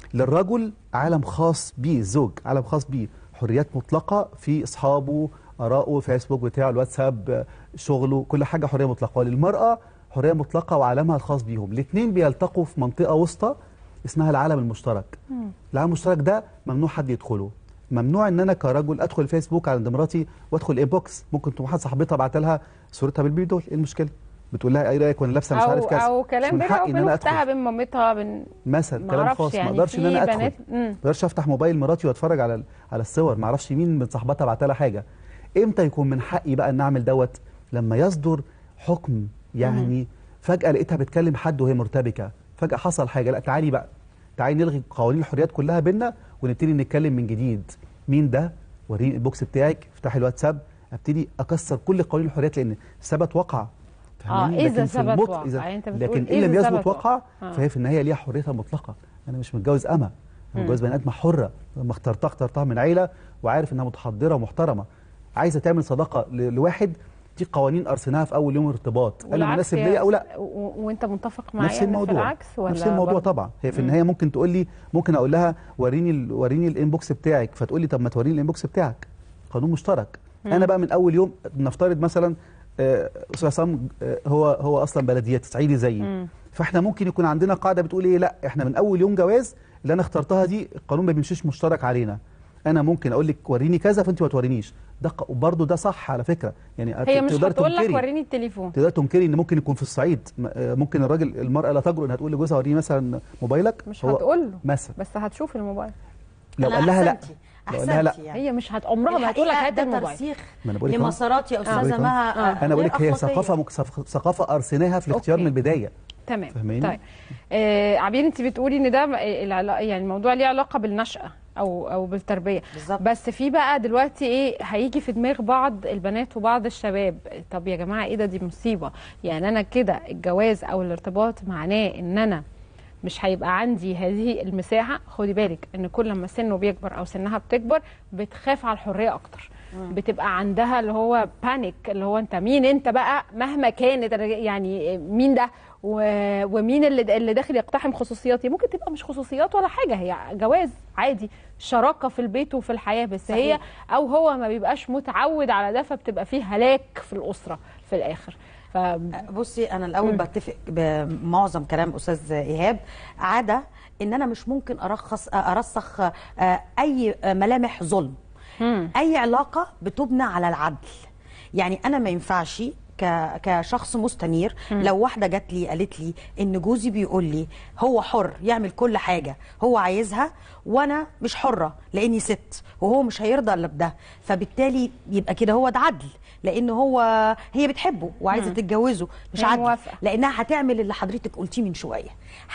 للرجل عالم خاص بيه الزوج عالم خاص بيه حريات مطلقه في اصحابه ارائه فيسبوك بتاعه الواتساب آه، شغله كل حاجه حريه مطلقه وللمراه حريه مطلقه وعالمها الخاص بيهم الاثنين بيلتقوا في منطقه وسطى اسمها العالم المشترك العالم المشترك ده ممنوع حد يدخله ممنوع ان انا كرجل ادخل فيسبوك عند مراتي وادخل انبوكس ممكن تكون واحده صاحبتها بعت لها صورتها بالبيبي دول ايه المشكله بتقول لها ايه رايك وانا لابسه مش عارف او كذا او مش كلام من بينها حقي ان وبين انا اختها ادخل بين مامتها بين مثلا كلام معرفش خاص ما يعني اقدرش ان في انا ادخل بنات- ما مم. اقدرش افتح موبايل مراتي واتفرج على ال- على الصور ما اعرفش مين من صاحباتها بعت لها حاجه امتى يكون من حقي بقى ان اعمل دوت لما يصدر حكم يعني فجاه لقيتها بتكلم حد وهي مرتبكه فجاه حصل حاجه لا تعالي بقى تعالي نلغي قوانين الحريات كلها بينا ونبتدي نتكلم من جديد مين ده وريني البوكس بتاعك افتحي الواتساب ابتدي اكسر كل قوانين الحريات لان ثبت وقع فاهماني؟ إذا لكن في ثبت المط- وقع. إذا يعني أنت بتقول لكن ان إذا لم يثبت ثبت وقع وقع. آه. فهي في النهايه ليها حريتها المطلقه انا مش متجوز اما مم. انا متجوز بني ادم حره لما اخترتها اخترتها من عيله وعارف انها متحضره ومحترمه عايزه تعمل صداقه ل- لواحد دي قوانين ارسناها في اول يوم ارتباط انا والعكس مناسب يا ليا او لا أستاذ- و- وانت متفق معايا نفس إن في الموضوع العكس ولا نفس الموضوع برضه؟ طبعا هي في مم. النهايه ممكن تقول لي ممكن اقول لها وريني ال- وريني الانبوكس بتاعك فتقول لي طب ما توريني الانبوكس بتاعك قانون مشترك مم. انا بقى من اول يوم نفترض مثلا آه، استاذ عصام آه، هو هو اصلا بلديات صعيدي زيي مم. فاحنا ممكن يكون عندنا قاعده بتقول ايه لا احنا من اول يوم جواز اللي انا اخترتها دي القانون ما بيمشيش مشترك علينا انا ممكن اقول لك وريني كذا فانت ما تورينيش ده ق- وبرضه ده صح على فكره يعني هي مش تقدري هتقول لك تنكري- وريني التليفون تقدر تنكري ان ممكن يكون في الصعيد م- آه، ممكن الراجل المراه لا تجرؤ انها تقول لجوزها وريني مثلا موبايلك مش هو هتقول له مثلا بس هتشوف الموبايل لو أنا قال لها لا أحسنتي. لو قال لها لا أحسنتي يعني. هي مش هت عمرها ما هتقول لك الحقيقة هات ده الموبايل ترسيخ ما انا بقول لك أهو. لمسارات يا أنا بقول استاذه لك أهو. مها انا بقول لك غير هي أخلاقية. ثقافه مك- ثق- ثقافه ارسناها في الاختيار أوكي. من البدايه تمام فاهماني؟ طيب آه عبير انت بتقولي ان ده م- العلا- يعني الموضوع ليه علاقه بالنشأه او او بالتربيه بالظبط. بس في بقى دلوقتي ايه هيجي في دماغ بعض البنات وبعض الشباب طب يا جماعه ايه ده دي مصيبه يعني انا كده الجواز او الارتباط معناه ان انا مش هيبقى عندي هذه المساحه خدي بالك ان كل ما سنه بيكبر او سنها بتكبر بتخاف على الحريه اكتر بتبقى عندها اللي هو بانيك اللي هو انت مين انت بقى مهما كانت يعني مين ده و- ومين اللي اللي داخل يقتحم خصوصياتي ممكن تبقى مش خصوصيات ولا حاجه هي جواز عادي شراكه في البيت وفي الحياه بس صحيح. هي او هو ما بيبقاش متعود على ده فبتبقى فيه هلاك في الاسره في الاخر ف بصي انا الاول بتفق بمعظم كلام استاذ ايهاب عاده ان انا مش ممكن ارخص ارسخ آه، اي ملامح ظلم مم. اي علاقه بتبنى على العدل يعني انا ما ينفعش ك- كشخص مستنير لو واحده جات لي قالت لي ان جوزي بيقول لي هو حر يعمل كل حاجه هو عايزها وانا مش حره لاني ست وهو مش هيرضى الا بده فبالتالي يبقى كده هو ده عدل لان هو هي بتحبه وعايزه مم. تتجوزه مش هي عدل موافقة. لانها هتعمل اللي حضرتك قلتيه من شويه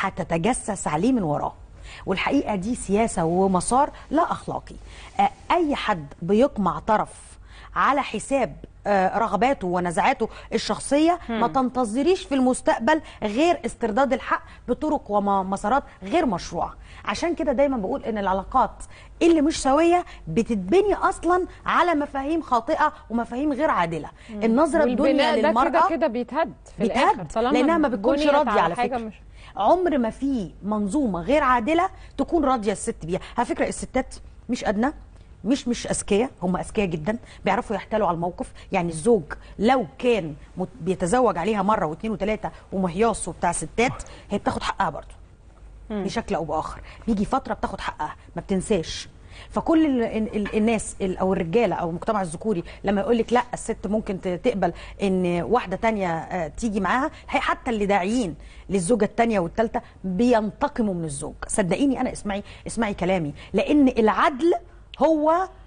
هتتجسس عليه من وراه والحقيقه دي سياسه ومسار لا اخلاقي آه، اي حد بيقمع طرف على حساب آه، رغباته ونزعاته الشخصيه ما تنتظريش في المستقبل غير استرداد الحق بطرق ومسارات غير مشروعه عشان كده دايما بقول ان العلاقات اللي مش سويه بتتبني اصلا على مفاهيم خاطئه ومفاهيم غير عادله النظره الدنيا والبناء ده للمراه كده كده بيتهد في الاخر بتهد طالما لانها ما بتكونش بنيت راضيه على حاجة فكره مش عمر ما في منظومه غير عادله تكون راضيه الست بيها على فكره الستات مش ادنى مش مش اذكياء هم اذكياء جدا بيعرفوا يحتالوا على الموقف يعني الزوج لو كان مت- بيتزوج عليها مره واثنين وثلاثه ومهياص وبتاع ستات هي بتاخد حقها برضه بشكل او باخر بيجي فتره بتاخد حقها ما بتنساش فكل ال ال ال الناس ال او الرجاله او المجتمع الذكوري لما يقول لك لا الست ممكن ت- تقبل ان واحده تانية آه، تيجي معاها هي حتى اللي داعيين للزوجه التانية والتالتة بينتقموا من الزوج صدقيني انا اسمعي اسمعي كلامي لان العدل هو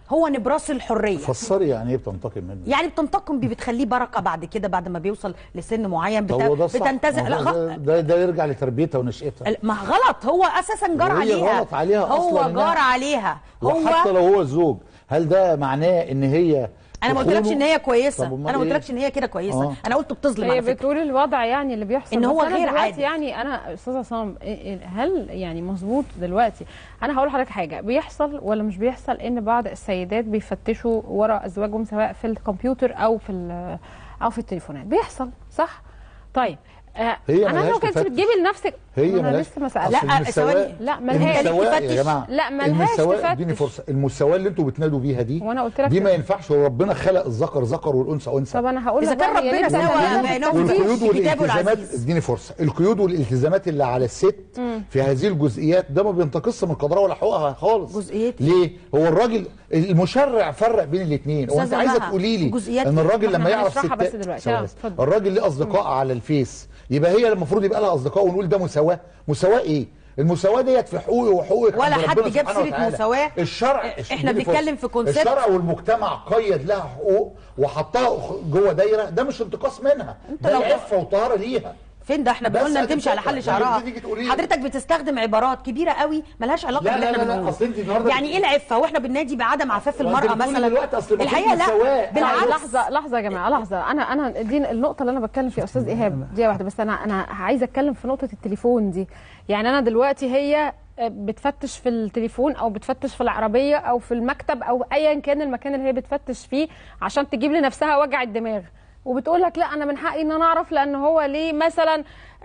هو نبراس الحريه فسري يعني ايه بتنتقم منه يعني بتنتقم بيه بتخليه بركه بعد كده بعد ما بيوصل لسن معين بت... طب هو ده صح بتنتزع ما لا هو غ... ده, ده, ده يرجع لتربيتها ونشأتها ما غلط هو اساسا جار وهي عليها غلط عليها هو أصلاً إنها- جار عليها وحتى هو لو هو الزوج هل ده معناه ان هي انا ما قلتلكش ان هي كويسه طب أمال انا ما إيه؟ قلتلكش ان هي كده كويسه آه. انا قلت بتظلم هي على فكره بتقول الوضع يعني اللي بيحصل إن بس هو أنا غير دلوقتي عادل. يعني انا استاذ عصام إيه- إيه- هل يعني مظبوط دلوقتي انا هقول لحضرتك حاجه بيحصل ولا مش بيحصل ان بعض السيدات بيفتشوا ورا ازواجهم سواء في الكمبيوتر او في ال- او في التليفونات بيحصل صح طيب آه هي انا ملهاش لو كنت تفتش. بتجيبي لنفسك هي ما انا ملهاش لسه ما أصل سالت لا، المساواة- ثواني. لا ملهاش المساواة تفتش. يا جماعه لا، ملهاش المساواة تفتش. اديني فرصه المساواة اللي انتوا بتنادوا بيها دي وانا قلت لك دي ما كده. ينفعش هو ربنا خلق الذكر ذكر والانثى انثى طب انا هقول اذا لك كان بقى، يا ربنا ريت سوى أنا- بينهم والقيود في كتابه والالتزامات العزيز اديني فرصه القيود والالتزامات اللي على الست في هذه الجزئيات ده ما بينتقصش من قدرها ولا حقوقها خالص جزئيات ليه هو الراجل المشرع فرق بين الاثنين هو انت أستاذة عايزه مها، تقولي لي جزئيات ان الراجل ما لما إحنا يعرف هنشرحها بس ستات دلوقتي. ثواني آه، بس. اتفضل. الراجل ليه اصدقاء على الفيس يبقى هي المفروض يبقى لها اصدقاء ونقول ده مساواه مساواه ايه المساواه ديت في حقوقي وحقوقك ولا عند حد ربنا جاب سبحانه سيرة وتعالى. مساواة. الشرع إحنا اديني بنتكلم فرصة. في كونسيبت. الشرع والمجتمع قيد لها حقوق وحطها جوه دايره ده مش انتقاص منها ده لو- عفه وطهاره ليها فين ده احنا بس قلنا أدي تمشي على الفكرة. حل يعني شعرها تيجي تقولي لي- حضرتك بتستخدم عبارات كبيره قوي ملهاش علاقه لا، باللي لا، احنا لا، لا، بنقوله أصل أنت النهاردة يعني ايه العفه واحنا بننادي بعدم عفاف وأنت المراه بتقولي مثلا دلوقتي أصل المفروض الحقيقه لا مساواة. بالعكس لحظه لحظه يا جماعه لحظه انا انا دي النقطه اللي انا بتكلم فيها استاذ ايهاب دي واحده بس انا انا عايزه اتكلم في نقطه التليفون دي يعني انا دلوقتي هي بتفتش في التليفون او بتفتش في العربيه او في المكتب او ايا كان المكان اللي هي بتفتش فيه عشان تجيب لنفسها وجع الدماغ وبتقول لك لا انا من حقي ان انا اعرف لان هو ليه مثلا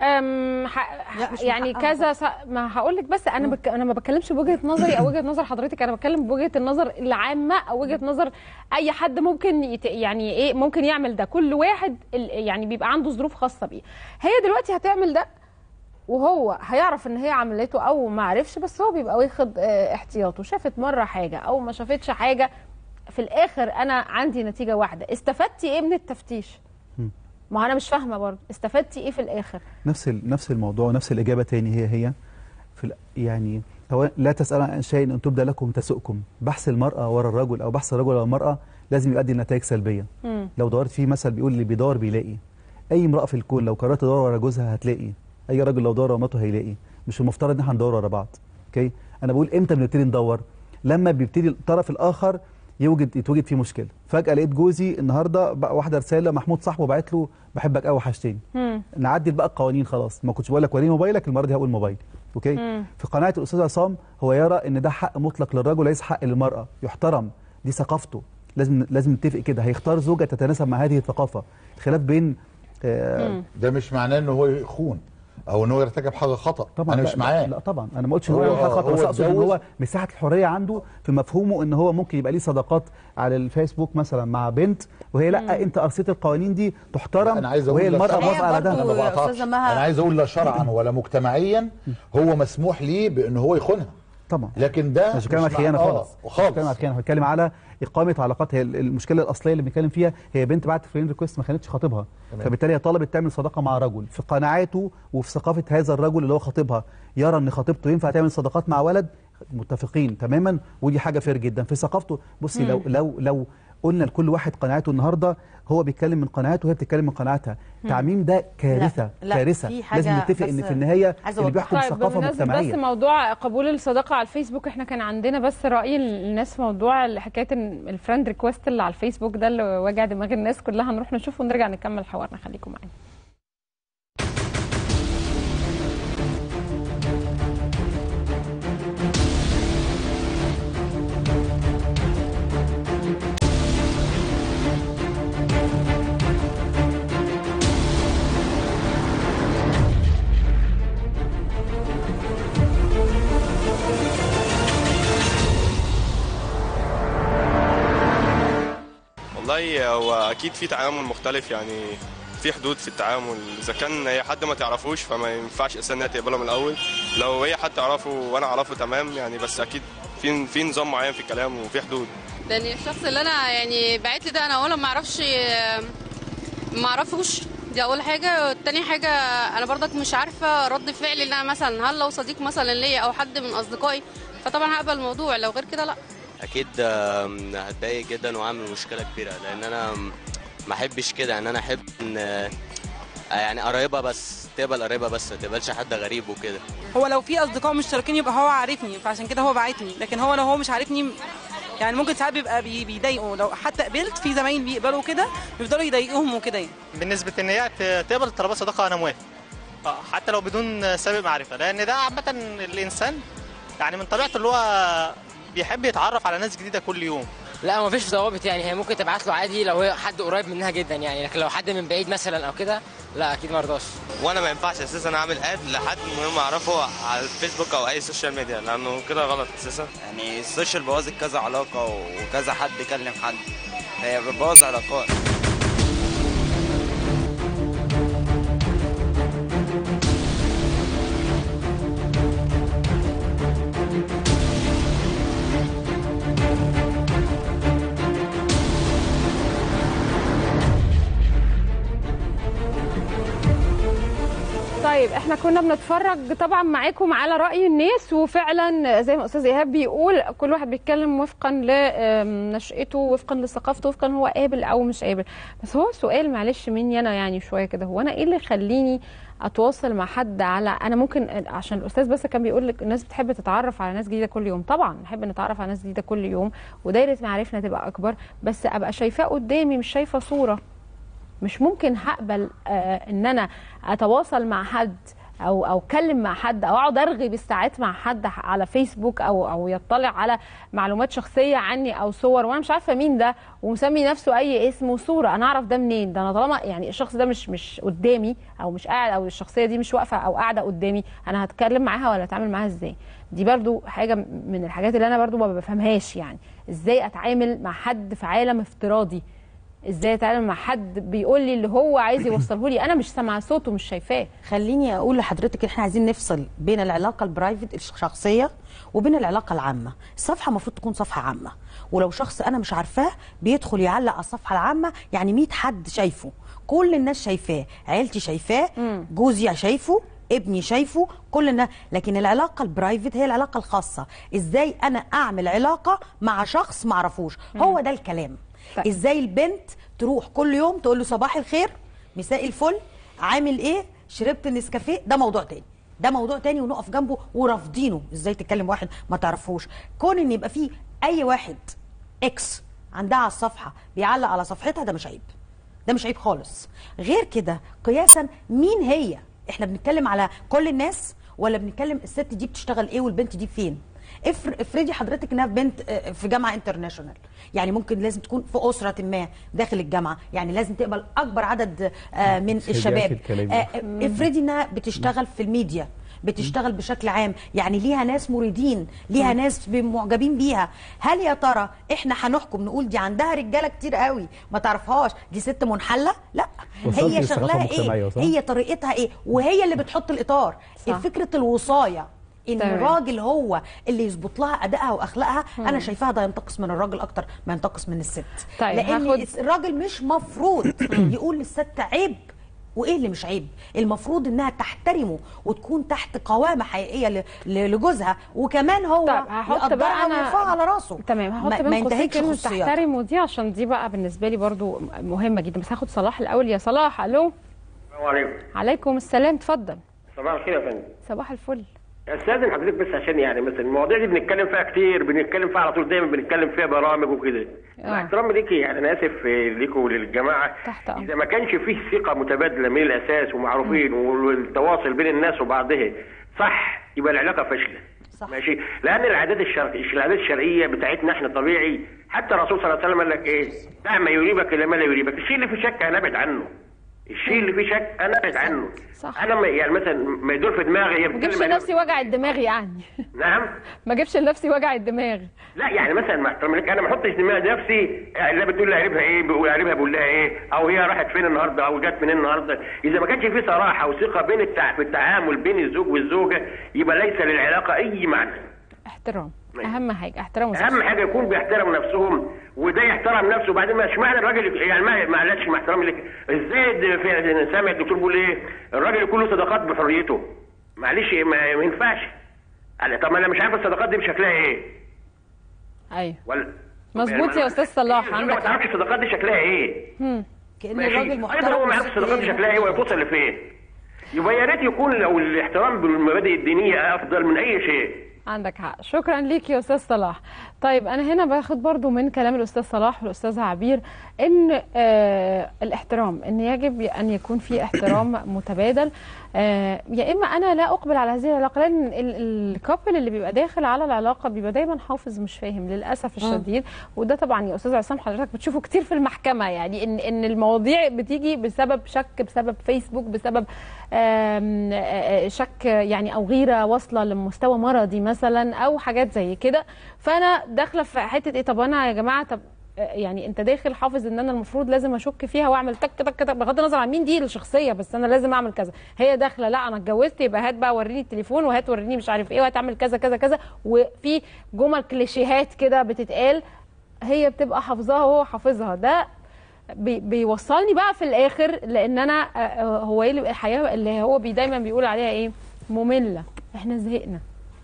أم ح... لا، مش من يعني حقها كذا س... ما هقول لك بس انا بك... انا ما بتكلمش بوجهه نظري او وجهه نظر حضرتك انا بتكلم بوجهه النظر العامه او وجهه نظر اي حد ممكن يت... يعني ايه ممكن يعمل ده كل واحد ال... يعني بيبقى عنده ظروف خاصه بيه هي دلوقتي هتعمل ده وهو هيعرف ان هي عملته او ما عرفش بس هو بيبقى واخد آه، احتياطه شافت مره حاجه او ما شافتش حاجه في الاخر انا عندي نتيجه واحده استفدتي ايه من التفتيش ما هو انا مش فاهمه برضه استفدتي ايه في الاخر نفس ال- نفس الموضوع ونفس الاجابه تاني هي هي في ال- يعني هو لا تسال عن شيء ان تبدا لكم تسؤكم بحث المراه ورا الرجل او بحث الرجل ورا المراه لازم يؤدي لنتائج سلبيه مم. لو دورت في مثل بيقول اللي بيدور بيلاقي اي امراه في الكون لو قررت تدور ورا جوزها هتلاقي اي راجل لو دور ورا مراته هيلاقي مش المفترض ان احنا ندور ورا بعض اوكي انا بقول امتى بنبتدي ندور لما بيبتدي الطرف الاخر يوجد يتوجد فيه مشكله فجاه لقيت جوزي النهارده بقى واحده رساله محمود صاحبه بعت له بحبك قوي وحشتني مم. نعدل بقى القوانين خلاص ما كنتش بقول لك وريني موبايلك المره دي هقول موبايلي اوكي مم. في قناعه الاستاذ عصام هو يرى ان ده حق مطلق للرجل وليس حق للمراه يحترم دي ثقافته لازم لازم نتفق كده هيختار زوجه تتناسب مع هذه الثقافه الخلاف بين آه مم. ده مش معناه ان هو يخون او ان هو يرتكب حاجه خطا طبعا انا لا- مش معاه لا طبعا انا ما قلتش ان هو هو- يعمل حاجه خطا هو بس اقصد ان اتجوز- هو مساحه الحريه عنده في مفهومه ان هو ممكن يبقى ليه صداقات على الفيسبوك مثلا مع بنت وهي لا انت ارسيت القوانين دي تحترم انا عايز اقول وهي لا المراه شرعاً. موافقه على برضو- ده انا ما بقطعش أستاذة مها- انا عايز اقول لا شرعا ولا مجتمعيا هو مسموح ليه بان هو يخونها طبعا لكن ده مش بتكلم على مع- خيانه آه، خالص مش خالص بتكلم على خيانه بتكلم على اقامه علاقات هي المشكله الاصليه اللي بنتكلم فيها هي بنت بعت فريند ريكويست ما خانتش خطيبها تمام. فبالتالي هي طلبت تعمل صداقه مع رجل في قناعاته وفي ثقافه هذا الرجل اللي هو خطيبها يرى ان خطيبته ينفع تعمل صداقات مع ولد متفقين تماما ودي حاجه فير جدا في ثقافته بصي لو لو لو قلنا لكل واحد قناعته النهارده هو بيتكلم من قناعته وهي بتتكلم من قناعتها التعميم ده كارثه لا، كارثه في حاجة لازم نتفق ان بس في النهايه عايزة اللي أوضح. بيحكم طيب ثقافه بمناسبة مجتمعيه بس موضوع قبول الصداقة على الفيسبوك احنا كان عندنا بس رأي الناس في موضوع حكاية إن الفريند ريكوست اللي على الفيسبوك ده اللي واجع دماغ الناس كلها نروح نشوفه ونرجع نكمل حوارنا خليكم معانا والله هو اكيد في تعامل مختلف يعني في حدود في التعامل اذا كان هي حد ما تعرفوش فما ينفعش اساسا انها تقبله من الاول لو هي حد تعرفه وانا اعرفه تمام يعني بس اكيد في في نظام معين في الكلام وفي حدود لان الشخص اللي انا يعني بعت لي ده انا اولا ما اعرفش ما اعرفوش دي اول حاجه تاني حاجه انا برضك مش عارفه رد فعلي ان انا مثلا هل لو صديق مثلا ليا او حد من اصدقائي فطبعا هقبل الموضوع لو غير كده لا اكيد آم، هتضايق جدا واعمل مشكله كبيره لان انا م- ما احبش كده يعني انا احب ان آه، يعني قرايبها بس تقبل قرايبها بس ما تقبلش حد غريب وكده هو لو في اصدقاء مشتركين يبقى هو عارفني فعشان كده هو باعتني لكن هو لو هو مش عارفني يعني ممكن ساعات بيبقى بي- بيضايقوا لو حتى قبلت في زمايل بيقبلوا كده بيفضلوا يضايقوهم وكده يعني بالنسبه ان هي ت- تقبل طلبات صداقه انا موافق آه، حتى لو بدون سابق معرفه لان ده عامه الانسان يعني من طبيعته اللي هو بيحب يتعرف على ناس جديده كل يوم لا ما فيش ضوابط يعني هي ممكن تبعت له عادي لو هي حد قريب منها جدا يعني لكن لو حد من بعيد مثلا او كده لا اكيد ما رضاش وانا ما ينفعش اساسا اعمل اد لحد مهم اعرفه على الفيسبوك او اي سوشيال ميديا لانه كده غلط اساسا يعني السوشيال بوظت كذا علاقة وكذا حد يكلم حد هي بتبوظ علاقات طيب احنا كنا بنتفرج طبعا معاكم على رأي الناس وفعلا زي ما استاذ ايهاب بيقول كل واحد بيتكلم وفقا لنشأته وفقا لثقافته وفقا هو قابل او مش قابل بس هو سؤال معلش مني انا يعني شويه كده هو انا ايه اللي يخليني اتواصل مع حد على انا ممكن عشان الاستاذ بس كان بيقول لك الناس بتحب تتعرف على ناس جديده كل يوم طبعا نحب نتعرف على ناس جديده كل يوم ودايره معارفنا تبقى اكبر بس ابقى شايفاه قدامي مش شايفه صوره مش ممكن هقبل آه ان انا اتواصل مع حد او او اتكلم مع حد او اقعد ارغي بالساعات مع حد على فيسبوك او او يطلع على معلومات شخصيه عني او صور وانا مش عارفه مين ده ومسمي نفسه اي اسم وصوره انا اعرف ده منين ده انا طالما يعني الشخص ده مش مش قدامي او مش قاعد او الشخصيه دي مش واقفه او قاعده قدامي انا هتكلم معاها ولا اتعامل معاها ازاي دي برضو حاجه من الحاجات اللي انا برضو ما بفهمهاش يعني ازاي اتعامل مع حد في عالم افتراضي ازاي اتعامل مع حد بيقول لي اللي هو عايز يوصله لي انا مش سامعه صوته مش شايفاه خليني اقول لحضرتك احنا عايزين نفصل بين العلاقه البرايفت الشخصيه وبين العلاقه العامه الصفحه المفروض تكون صفحه عامه ولو شخص انا مش عارفاه بيدخل يعلق على الصفحه العامه يعني 100 حد شايفه كل الناس شايفاه عيلتي شايفاه جوزي شايفه ابني شايفه كل الناس لكن العلاقه البرايفت هي العلاقه الخاصه ازاي انا اعمل علاقه مع شخص معرفوش هو ده الكلام ازاي البنت تروح كل يوم تقول له صباح الخير مساء الفل عامل ايه شربت النسكافيه ده موضوع تاني ده موضوع تاني ونقف جنبه ورافضينه ازاي تتكلم واحد ما تعرفوش كون ان يبقى فيه اي واحد اكس عندها على الصفحه بيعلق على صفحتها ده مش عيب ده مش عيب خالص غير كده قياسا مين هي احنا بنتكلم على كل الناس ولا بنتكلم الست دي بتشتغل ايه والبنت دي فين افر- افرضي حضرتك انها بنت آه، في جامعه انترناشونال يعني ممكن لازم تكون في اسره ما داخل الجامعه يعني لازم تقبل اكبر عدد آه، من سيدي الشباب آخر كلامي. آه، آه، افرضي انها بتشتغل في الميديا بتشتغل بشكل عام يعني ليها ناس مريدين ليها مم. ناس معجبين بيها هل يا ترى احنا هنحكم نقول دي عندها رجاله كتير قوي ما تعرفهاش دي ست منحله لا وصلت هي للثقافة شغلها المجتمعية، ايه صح؟ هي طريقتها ايه وهي اللي بتحط الاطار صح. فكره الوصايه ان تمام. الراجل هو اللي يظبط لها ادائها واخلاقها مم. انا شايفاها ده ينتقص من الراجل اكتر ما ينتقص من الست طيب، لان هاخد- الراجل مش مفروض يقول للست عيب وايه اللي مش عيب المفروض انها تحترمه وتكون تحت قوامه حقيقيه ل- ل- لجوزها وكمان هو طب هحط يقدرها بقى انا ويرفعها على راسه تمام ما- هحط ما بين قوسين ينتهكش كلمه خصوصياتها. تحترم ودي عشان دي بقى بالنسبه لي برضو مهمه جدا بس هاخد صلاح الاول يا صلاح الو السلام عليكم عليكم السلام اتفضل صباح الخير يا فندم صباح الفل استاذن حضرتك بس عشان يعني مثلا المواضيع دي بنتكلم فيها كتير بنتكلم فيها على طول دايما بنتكلم فيها برامج وكده مع احترامي ليكي يعني انا اسف آه، ليكوا وللجماعه تحت اذا ما كانش فيه ثقه متبادله من الاساس ومعروفين والتواصل بين الناس وبعضها صح يبقى العلاقه فاشله صح. ماشي لان العادات الشرقيه العادات الشرقيه بتاعتنا احنا طبيعي حتى الرسول صلى الله عليه وسلم قال لك ايه دع ما يريبك الى ما لا يريبك الشيء اللي فيه شك هنبعد عنه الشيء اللي فيه شك انا ابعد عنه صح. انا ما- يعني مثلا ما يدور في دماغي هي ما اجيبش بتتكلم لنفسي وجع الدماغ يعني نعم ما اجيبش لنفسي وجع الدماغ لا يعني مثلا مع احترامي لك انا ما احطش دماغي نفسي لا بتقول لي قريبها ايه بقول قريبها بقول لها ايه او هي راحت فين النهارده او جت منين النهارده اذا ما كانش في صراحه وثقه بين التع... في التعامل بين الزوج والزوجه يبقى ليس للعلاقه اي معنى احترام اهم حاجه احترام اهم حاجه يكون بيحترموا نفسهم وده يحترم نفسه وبعدين مش معنى الراجل يعني ما معلش مع احترامي لك ازاي د- في سامع الدكتور بيقول ايه الراجل يكون له صداقات بحريته معلش ما, ما ينفعش يعني طب ما انا مش عارف الصداقات دي بشكلها ايه ايوه ولا مظبوط يا استاذ صلاح عندك ما عندك تعرفش الصداقات دي شكلها ايه مم. كان ماشي. الراجل ايضا محترم هو ما يعرفش الصداقات دي شكلها ايه ويوصل لفين يبقى يا ريت يكون لو الاحترام بالمبادئ الدينيه افضل من اي شيء عندك حق شكرا ليك يا استاذ صلاح طيب انا هنا باخد برضو من كلام الاستاذ صلاح والاستاذ عبير ان آه الاحترام ان يجب ان يكون في احترام متبادل آه يا اما انا لا اقبل على هذه العلاقه لان ال- الكابل اللي بيبقى داخل على العلاقه بيبقى دايما حافظ مش فاهم للاسف الشديد وده طبعا يا استاذ عصام حضرتك بتشوفه كتير في المحكمه يعني ان ان المواضيع بتيجي بسبب شك بسبب فيسبوك بسبب آم، آه، آه، شك يعني او غيره واصله لمستوى مرضي مثلا او حاجات زي كده فانا داخله في حته ايه طب انا يا جماعه طب آه، يعني انت داخل حافظ ان انا المفروض لازم اشك فيها واعمل تك تك تك بغض النظر عن مين دي الشخصيه بس انا لازم اعمل كذا هي داخله لا انا اتجوزت يبقى هات بقى وريني التليفون وهات وريني مش عارف ايه وهتعمل كذا كذا كذا وفي جمل كليشيهات كده بتتقال هي بتبقى حافظاها وهو حافظها ده بي بيوصلني بقى في الاخر لان انا آه، آه، هو ايه اللي- الحياه اللي هو بي دايما بيقول عليها ايه ممله احنا زهقنا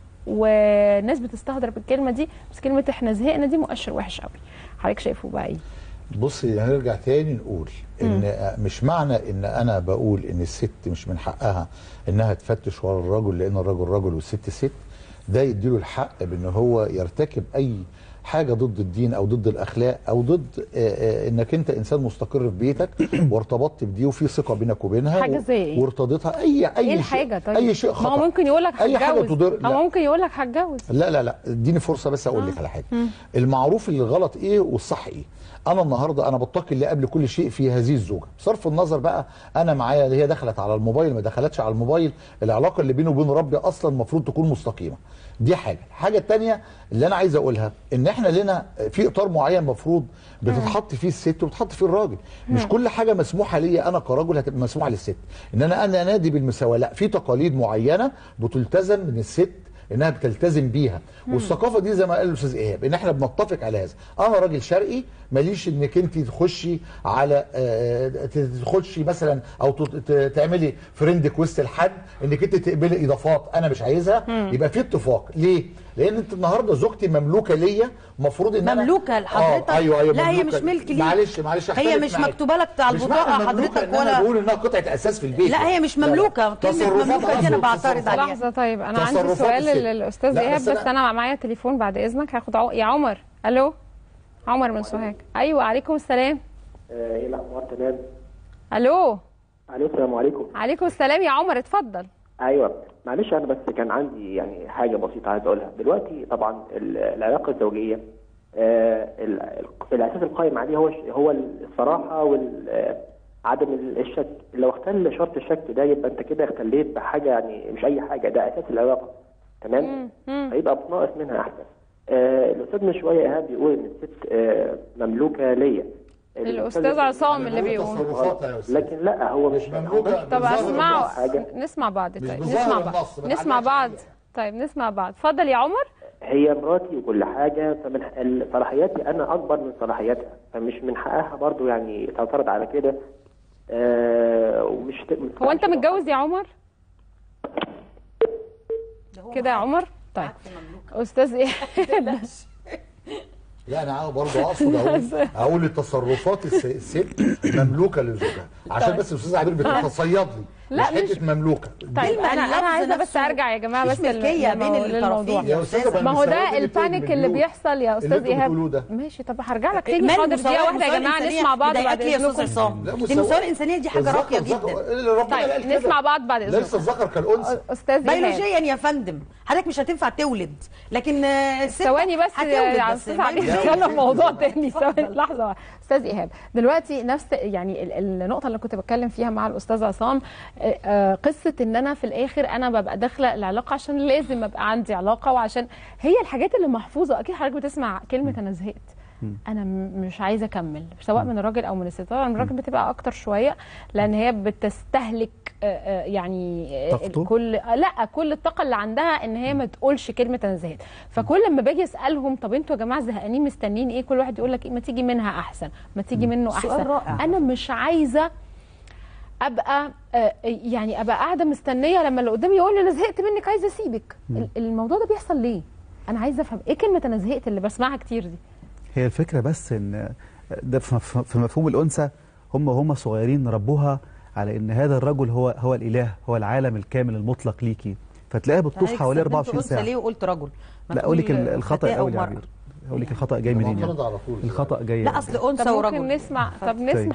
والناس بتستهتر بالكلمه دي بس كلمه احنا زهقنا دي مؤشر وحش قوي حضرتك شايفه بقى ايه بصي هنرجع تاني نقول ان مش معنى ان انا بقول ان الست مش من حقها انها تفتش ورا الرجل لان الرجل رجل والست ست ده يديله الحق بان هو يرتكب اي حاجه ضد الدين او ضد الاخلاق او ضد آه، آه، انك انت انسان مستقر في بيتك وارتبطت بدي وفي ثقه بينك وبينها حاجة زي إيه؟ وارتضيتها اي اي ايه شيء- الحاجه طيب اي شيء ما خطا هو ممكن يقول لك اي حاجه هتجوز تضر لا. او ممكن يقول لك هتجوز لا لا لا اديني فرصه بس اقول لك على حاجه مم. المعروف اللي غلط ايه والصح ايه انا النهارده انا بتقي اللي قبل كل شيء في هذه الزوجه بصرف النظر بقى انا معايا اللي هي دخلت على الموبايل ما دخلتش على الموبايل العلاقه اللي بينه وبين ربي اصلا المفروض تكون مستقيمه دي حاجه الحاجه الثانيه اللي انا عايز اقولها ان احنا لنا في اطار معين مفروض بتتحط فيه الست وبتتحط فيه الراجل مش مم. كل حاجه مسموحه ليا انا كرجل هتبقى مسموحه للست ان انا انا نادي بالمساواه لا في تقاليد معينه بتلتزم من الست انها بتلتزم بيها مم. والثقافه دي زي ما قال الاستاذ ايهاب ان احنا بنتفق على هذا انا راجل شرقي ماليش انك انت تخشي على آه، تخشي مثلا او ت- ت- تعملي فريندك وسط الحد انك انت تقبلي اضافات انا مش عايزها مم. يبقى في اتفاق ليه لان انت النهارده زوجتي مملوكه ليا المفروض ان أنا- مملوكه لحضرتك آه ايوه ايوه لا هي مملوكة. مش ملك ليك معلش معلش هي أختلف مش معاك. مكتوبه لك على مش البطاقه معنى مملوكة حضرتك إن انا بقول ولا انها قطعه اساس في البيت لا هي مش مملوكه كلمه تصرفات مملوكه دي انا عنده بعترض تصرفات. عليها لحظه طيب انا عندي تصرفات سؤال الست. للاستاذ لا، ايهاب بس بس أنا- انا معايا تليفون بعد اذنك هاخد عو... يا عمر الو عمر من سوهاج ايوه عليكم السلام ايه الاخبار تمام الو الو السلام عليكم عليكم السلام يا عمر اتفضل ايوه معلش انا بس كان عندي يعني حاجه بسيطه عايز اقولها دلوقتي طبعا ال- العلاقه الزوجيه آه، ال- ال- الاساس القائم عليه هو ش- هو الصراحه وعدم الشك لو اختل شرط الشك ده يبقى انت كده اختليت بحاجه يعني مش اي حاجه ده اساس العلاقه تمام هيبقى ناقص منها احسن آه، الاستاذ من شويه ايهاب بيقول ان الست آه، مملوكه ليا الاستاذ عصام اللي بيقول لكن لا هو مش مملوكه طب اسمعوا نسمع بعض طيب نسمع بعض نسمع بعض طيب نسمع بعض اتفضل يا عمر هي مراتي وكل حاجة فمن ال- صلاحياتي أنا أكبر من صلاحياتها فمش من حقها برضو يعني تعترض على كده آه ومش ت- هو انت متجوز يا عمر كده يا عمر طيب استاذ ايه لا انا عاوز برضه اقصد اقول اقول التصرفات الس- الست مملوكه لزوجها عشان طيب. بس الاستاذ عبير بتتصيد لي لا، مش مش- حته مملوكه طيب انا انا اللفظ عايزه بس نفسه ارجع يا جماعه مفيش بس لل- ملكية بين للمو- الطرفين للموضوع يا أستاذة، ما هو ده المساواة البانيك بين اللي مليون. بيحصل يا اللي استاذ انتوا ايهاب بتقولوه ده. ماشي طب هرجع لك تاني مال حاضر المساواة- دقيقه واحده يا المساواة جماعه الإنسانية نسمع بعض مضايقاك بعد ليه يا أستاذ اذنكم عصام؟ لا، دي مساواة. المساواة الإنسانية دي حاجة راقية الذكر- جدا. اللي ربنا قال طيب كده. نسمع بعض بعد ليس اذنكم الذكر كالانثى استاذ ايهاب بيولوجيا يا فندم حضرتك مش هتنفع تولد لكن آه، الست ثواني بس هتولد يا بس استاذ عبير بيولوجيا. نتكلم موضوع تاني ثواني لحظه واحدة. استاذ ايهاب دلوقتي نفس يعني ال- النقطه اللي كنت بتكلم فيها مع الاستاذ عصام آه، آه، قصه ان انا في الاخر انا ببقى داخله العلاقه عشان لازم ابقى عندي علاقه وعشان هي الحاجات اللي محفوظه اكيد حضرتك بتسمع كلمه انا زهقت انا م- مش عايزه اكمل سواء من الراجل او من الست طبعا من الراجل بتبقى اكتر شويه لان هي بتستهلك آه، آه، يعني آه، طاقته؟ كل آه، لا كل الطاقه اللي عندها ان هي ما تقولش كلمه انا زهقت فكل لما باجي اسالهم طب انتوا يا جماعه زهقانين مستنيين ايه كل واحد يقول لك إيه ما تيجي منها احسن ما تيجي منه سؤال احسن رائع. انا مش عايزه ابقى آه، يعني ابقى قاعده مستنيه لما اللي قدامي يقول لي انا زهقت منك عايزه اسيبك ال- الموضوع ده بيحصل ليه انا عايزه افهم ايه كلمه انا زهقت اللي بسمعها كتير دي هي الفكره بس ان ده في مف- في مفهوم الانثى هم هم صغيرين ربوها على ان هذا الرجل هو هو الاله هو العالم الكامل المطلق ليكي فتلاقيها بتطوف حواليه 24 ساعه ليه وقلت رجل ما لا اقول لك تقول ال- الخطا فتاة أو الاول يا مرأة. عبير اقول لك الخطا جاي منين يعني. معترض على طول. الخطا جاي لا اصل انثى طب ورجل ممكن نسمع طب طيب. نسمع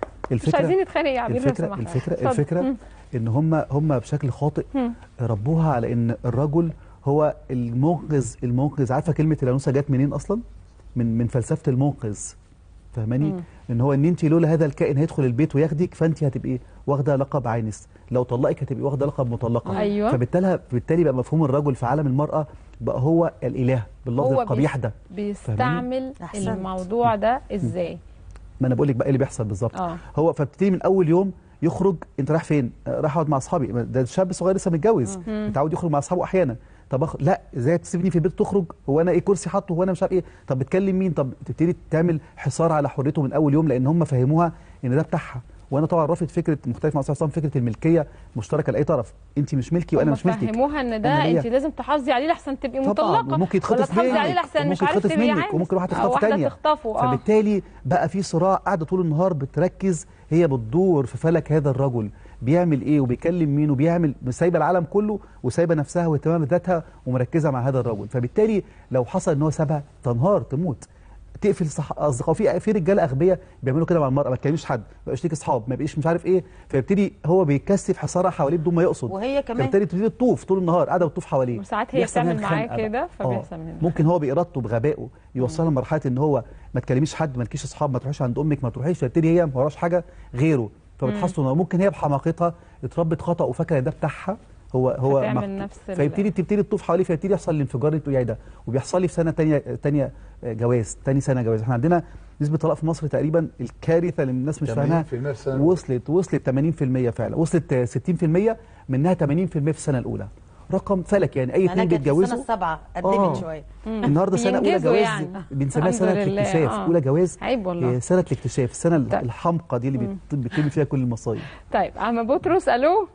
مش عايزين نتخانق يا عبير لو الفكره سمحت. الفكره اتفضل. الفكره مم. ان هم هم بشكل خاطئ مم. ربوها على ان الرجل هو المنقذ المنقذ عارفه كلمه الانوثه جت منين اصلا من من فلسفه المنقذ فاهماني مم. ان هو ان انت لولا هذا الكائن هيدخل البيت وياخدك فانت هتبقي واخده لقب عانس لو طلقك هتبقي واخده لقب مطلقه أيوة. فبالتالي بالتالي بقى مفهوم الرجل في عالم المراه بقى هو الاله باللفظ هو القبيح بيس- ده بيستعمل أحسنت. الموضوع ده ازاي ما انا بقول لك بقى ايه اللي بيحصل بالظبط اه هو فبتبتدي من اول يوم يخرج انت رايح فين آه، رايح اقعد مع اصحابي ده شاب صغير لسه متجوز مم. متعود يخرج مع اصحابه احيانا طب أخ... لا ازاي تسيبني في البيت تخرج هو انا ايه كرسي حاطه هو انا مش عارف ايه طب بتكلم مين طب تبتدي تعمل حصار على حريته من اول يوم لان هم فهموها ان ده بتاعها وانا طبعا رافض فكره مختلف مع استاذ عصام فكره الملكيه مشتركه لاي طرف انت مش ملكي وانا هم مش ملكك فهموها ان ده أنا ليا. انت لازم تحافظي عليه لحسن تبقي طبعا مطلقه وممكن ولا يتخطف تحافظي عليه منك لحسن مش وممكن عارف يتخطف تبقي منك عانس وممكن واحد أو تخطف واحدة تانية تخطفه اه فبالتالي بقى في صراع قاعده طول النهار بتركز هي بتدور في فلك هذا الرجل بيعمل ايه وبيكلم مين وبيعمل سايبه العالم كله وسايبه نفسها واهتمام بذاتها ومركزه مع هذا الرجل فبالتالي لو حصل ان هو سابها تنهار تموت تقفل صح اصدقاء في في رجاله اغبياء بيعملوا كده مع المراه ما تكلمش حد ما يبقاش ليك اصحاب ما يبقاش مش عارف ايه فيبتدي هو بيكثف حصارها حواليه بدون ما يقصد وهي كمان. فبالتالي بتبتدي تطوف طول النهار قاعده بتطوف حواليه وساعات هي بيحصل منها بتعمل معاه الخنقة بقى. كده آه. فبيحصل منها ممكن هو بارادته بغبائه يوصلها لمرحله ان هو ما تكلميش حد ما لكيش اصحاب ما تروحيش عند امك ما تروحيش فبتبتدي هي ما وراش حاجه غيره فبتحس ان ممكن هي بحماقتها اتربت خطا وفاكره ان ده بتاعها هو هو فتعمل مخ- نفس ال- فيبتدي تبتدي تطوف حواليه فيبتدي يحصل الانفجار اللي بتقولي عليه ده وبيحصل لي في سنه ثانيه ثانيه جواز ثاني سنه جواز احنا عندنا نسبه طلاق في مصر تقريبا الكارثه اللي الناس مش 80% فاهمها في السنة الأولى. وصلت وصلت 80% فعلا وصلت 60% منها 80% في السنه الاولى رقم فلك يعني اي انا اثنين كانت في السنه بيتجوزوا السابعه آه. قدمت شويه النهارده سنه اولى بينجزوا جواز يعني. بنسميها الحمد سنه لله، الاكتشاف آه. اولى جواز عيب والله. هي سنه الاكتشاف السنه الحمقى دي اللي بت- بتتم فيها كل المصايب طيب عم بطرس الو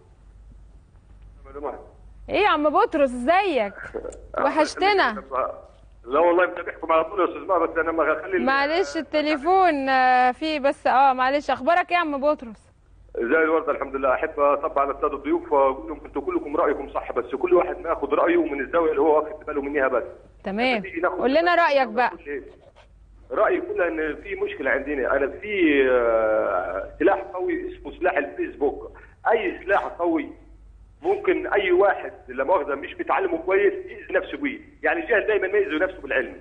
ايه يا عم بطرس ازيك وحشتنا لا والله متابعكم على طول يا استاذ ماهر بس انا ما اخلي معلش التليفون آه، فيه بس اه معلش اخبارك ايه يا عم بطرس زي الورده الحمد لله احب اطبع على الساده الضيوف واقول لهم انتوا كلكم رايكم صح بس كل واحد ما ياخذ رايه من الزاويه اللي هو واخد باله منها بس تمام تيجي ناخد- قول لنا رايك بقى رايي كله ان في مشكله عندنا انا في آه، سلاح قوي اسمه سلاح الفيسبوك اي سلاح قوي ممكن اي واحد لا مؤاخذه مش بيتعلمه كويس يأذي نفسه بيه يعني الجاهل دايما ما يأذي نفسه بالعلم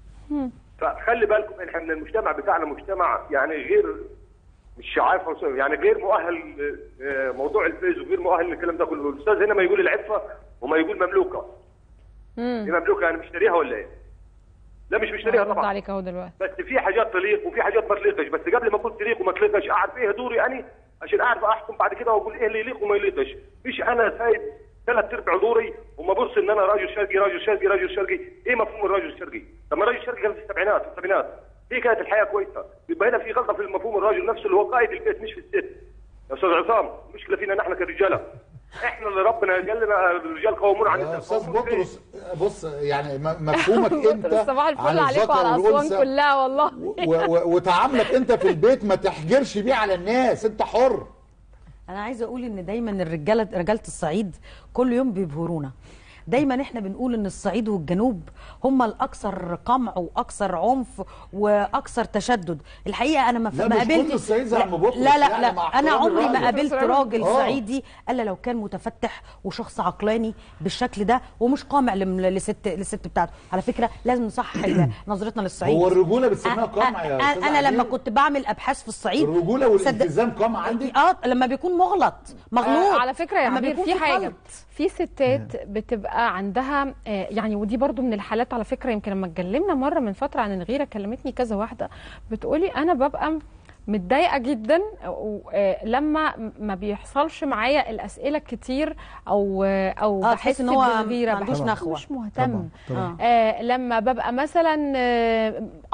فخلي بالكم احنا من المجتمع بتاعنا مجتمع يعني غير مش عارف أوصف- يعني غير مؤهل آه، موضوع الفيس وغير مؤهل للكلام ده كله الاستاذ هنا ما يقول العفه وما يقول مملوكه دي مملوكه انا مشتريها ولا ايه؟ لا مش مشتريها هرد طبعا عليك اهو دلوقتي بس في حاجات تليق وفي حاجات ما تليقش بس قبل ما اقول تليق وما تليقش اعرف ايه دوري يعني عشان اعرف احكم بعد كده واقول ايه اللي يليق وما يليقش مش انا سايب ثلاث ارباع دوري وما بص ان انا راجل شرقي راجل شرقي راجل شرقي ايه مفهوم الراجل الشرقي؟ طب ما الراجل الشرقي كان في السبعينات في السبعينات هي كانت الحياه كويسه يبقى هنا في غلطه في المفهوم الراجل نفسه اللي هو قائد البيت مش في الست يا استاذ عصام المشكله فينا نحن كرجاله احنا اللي ربنا قال لنا الرجال قوامون عن يا النساء استاذ بطرس بص يعني م- مفهومك انت بطرس صباح الفل عن عليكم الذكر على اسوان والأنثى كلها والله و- و- وتعاملك انت في البيت ما تحجرش بيه على الناس انت حر انا عايزه اقول ان دايما الرجاله رجاله الصعيد كل يوم بيبهرونا دايما احنا بنقول ان الصعيد والجنوب هم الاكثر قمع واكثر عنف واكثر تشدد الحقيقه انا ما لا، ما مش كل قابلت الصعيد زي لا عم بطرس، لا لا, يعني لا مع انا احترامي عمري ما للراجل. قابلت راجل آه. صعيدي الا لو كان متفتح وشخص عقلاني بالشكل ده ومش قامع لم- لست للست بتاعته على فكره لازم نصحح ال- نظرتنا للصعيد هو الرجوله بتسميها أ- قمع يا أ- استاذ انا لما عبير؟ كنت بعمل ابحاث في الصعيد الرجوله والالتزام قمع عندك اه لما بيكون مغلط مغلوط آه على فكره يا لما عبير بيكون في حاجه خلط. في ستات بتبقى عندها آه، يعني ودي برضو من الحالات على فكره يمكن لما اتكلمنا مره من فتره عن الغيره كلمتني كذا واحده بتقولي انا ببقى متضايقه جدا و- آه، لما ما بيحصلش معايا الاسئله كتير او او آه، بحس تحس إن هو بالغيره ما عندوش بحس نخوة. مش مهتم طبعاً، طبعاً. آه لما ببقى مثلا آه،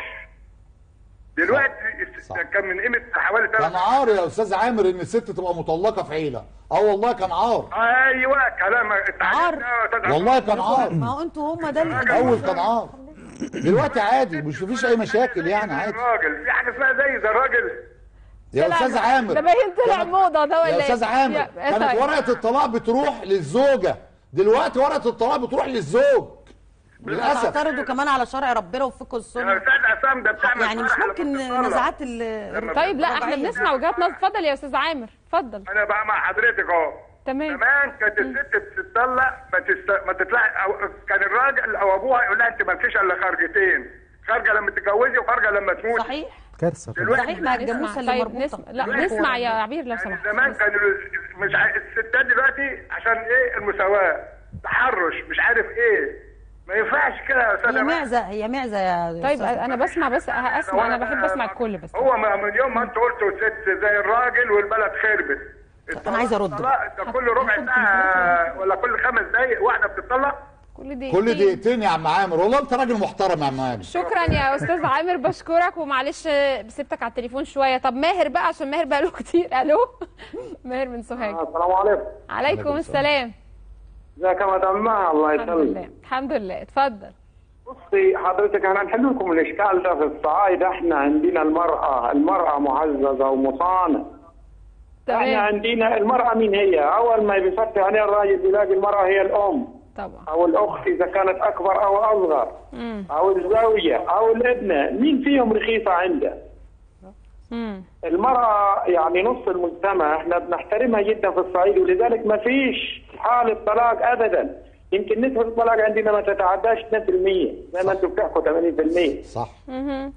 دلوقتي كان من قيمه حوالي كان ثلاث عار يا استاذ عامر ان الست تبقى مطلقه في عيله اه والله كان عار ايوه كلامك عار والله كان عار ما هو انتوا هم ده اللي الاول كان عار دلوقتي عادي مش مفيش اي مشاكل يعني عادي راجل في حاجه اسمها زي ده الراجل يا طلع- استاذ عامر ده باين طلع موضه ده ولا يا إيه؟ استاذ عامر يا- كانت طيب. ورقه الطلاق بتروح للزوجه دلوقتي ورقه الطلاق بتروح للزوج للاسف تعترضوا كمان على شرع ربنا وفقه السنه استاذ عصام ده بتعمل يعني مش ممكن نزاعات ال طيب لا احنا بنسمع وجهات نظر اتفضل يا استاذ عامر اتفضل انا بقى مع حضرتك اهو تمام زمان كانت الست بتطلق ما تست... ما تطلع أو... كان الراجل او ابوها يقول لها انت ما فيش الا خرجتين خارجه لما تتجوزي وخارجه لما تموتي صحيح كارثه دلوقتي صحيح ما الجاموسه اللي طيب مربوطه نسمع لا نسمع يا عبير لو سمحت زمان كان ال- مش ع... الستات دلوقتي عشان ايه المساواه تحرش مش عارف ايه ما ينفعش كده يا استاذ هي معزه هي معزه يا طيب أستاذ. انا بسمع بس اسمع انا بحب اسمع الكل بس هو ما- من يوم ما انت قلت الست زي الراجل والبلد خربت انا عايزه ارد الطلاق ده كل ربع ساعه ولا كل خمس دقايق واحده بتطلق كل دي كل دقيقتين يا عم عامر والله انت راجل محترم يا عم عامر شكرا يا استاذ عامر بشكرك ومعلش سبتك على التليفون شويه طب ماهر بقى عشان ماهر بقى له كتير الو ماهر من سوهاج السلام عليكم عليكم السلام ازيك يا مدام مها الله الحمد لله الحمد لله اتفضل بصي حضرتك احنا هنحل لكم الاشكال ده في الصعايده احنا عندنا المراه المراه معززه ومصانه تمام. احنا عندنا المراه مين هي؟ اول ما بيفتح عليها الراجل بيلاقي المراه هي الام طبعا او الاخت اذا كانت اكبر او اصغر مم. او الزوجه او الابنه مين فيهم رخيصه عنده؟ مم. المرأة يعني نص المجتمع احنا بنحترمها جدا في الصعيد ولذلك ما فيش حالة طلاق ابدا يمكن نسبة الطلاق عندنا ما تتعداش 2% زي ما انتم بتحكوا 80% صح مهم.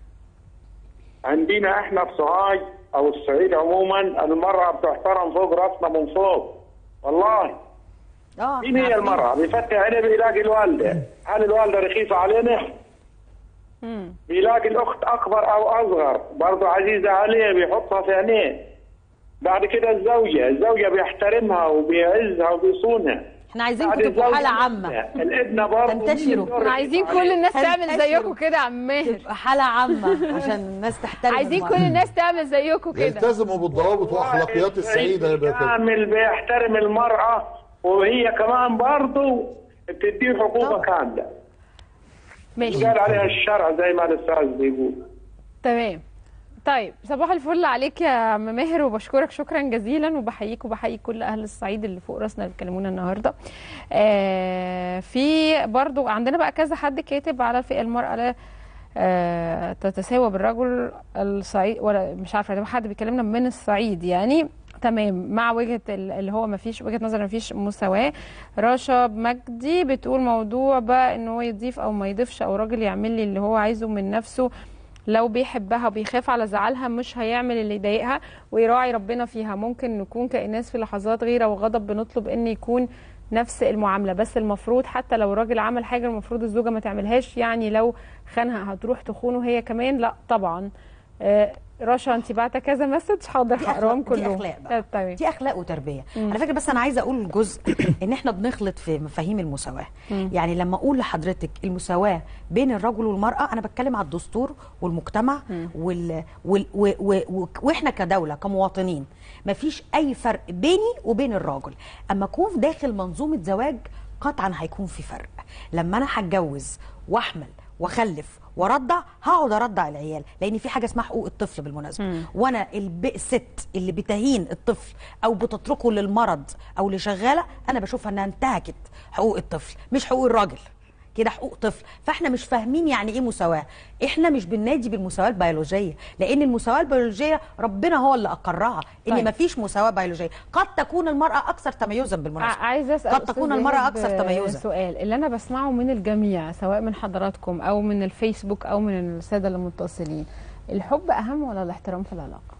عندنا احنا في سوهاج او الصعيد عموما المرأة بتحترم فوق راسنا من فوق والله اه مين هي المرأة؟ بيفتح عينيه بيلاقي الوالدة هل الوالدة رخيصة علينا؟ مم. بيلاقي الاخت اكبر او اصغر برضه عزيزه عليه بيحطها في عينيه بعد كده الزوجه الزوجه بيحترمها وبيعزها وبيصونها احنا عايزينكم بعد تبقوا الزوجة حاله عامه الابنه برضه تنتشروا مين الدور عايزين كل الناس تعمل تنتشروا. زيكم كده يا عم ماهر تبقى حاله عامه عشان الناس تحترم عايزين المرأة. كل الناس تعمل زيكم كده يلتزموا بالضوابط واخلاقيات السعيده اللي بيت- كامل بيحترم المراه وهي كمان برضه بتديه حقوقها كامله ماشي قال عليها الشرع زي ما الاستاذ بيقول تمام طيب صباح الفل عليك يا عم ماهر وبشكرك شكرا جزيلا وبحييك وبحيي كل اهل الصعيد اللي فوق راسنا اللي بيكلمونا النهارده آه في برضو عندنا بقى كذا حد كاتب على في المرأة لا آه تتساوى بالرجل الصعيد ولا مش عارفه ده حد بيكلمنا من الصعيد يعني تمام مع وجهه ال- اللي هو ما فيش وجهه نظر ما فيش مساواه رشا مجدي بتقول موضوع بقى ان هو يضيف او ما يضيفش او راجل يعمل لي اللي هو عايزه من نفسه لو بيحبها وبيخاف على زعلها مش هيعمل اللي يضايقها ويراعي ربنا فيها ممكن نكون كإناس في لحظات غيرة وغضب بنطلب ان يكون نفس المعاملة بس المفروض حتى لو الراجل عمل حاجة المفروض الزوجة ما تعملهاش يعني لو خانها هتروح تخونه هي كمان لا طبعا آه، رشا انت بعت كذا مسج حاضر دي هقراهم أخلاق- دي كلهم أخلاق بقى. آه، تمام دي اخلاق وتربيه على فكره بس انا عايزه اقول جزء ان احنا بنخلط في مفاهيم المساواه مم. يعني لما اقول لحضرتك المساواه بين الرجل والمراه انا بتكلم على الدستور والمجتمع وال... وال... و... و... و... واحنا كدوله كمواطنين مفيش اي فرق بيني وبين الراجل اما اكون داخل منظومه زواج قطعا هيكون في فرق لما انا هتجوز واحمل واخلف وارضع هقعد ارضع العيال لان في حاجه اسمها حقوق الطفل بالمناسبه مم. وانا الب... الست اللي بتهين الطفل او بتتركه للمرض او لشغاله انا بشوفها انها انتهكت حقوق الطفل مش حقوق الراجل كده حقوق طفل فاحنا مش فاهمين يعني ايه مساواه احنا مش بننادي بالمساواه البيولوجيه لان المساواه البيولوجيه ربنا هو اللي اقرها ان طيب. مفيش مساواه بيولوجيه قد تكون المراه اكثر تميزا بالمناسبه ع- عايزه اسال قد أستاذ تكون المراه إيهاب، اكثر آه، تميزا سؤال اللي انا بسمعه من الجميع سواء من حضراتكم او من الفيسبوك او من الساده المتصلين الحب اهم ولا الاحترام في العلاقه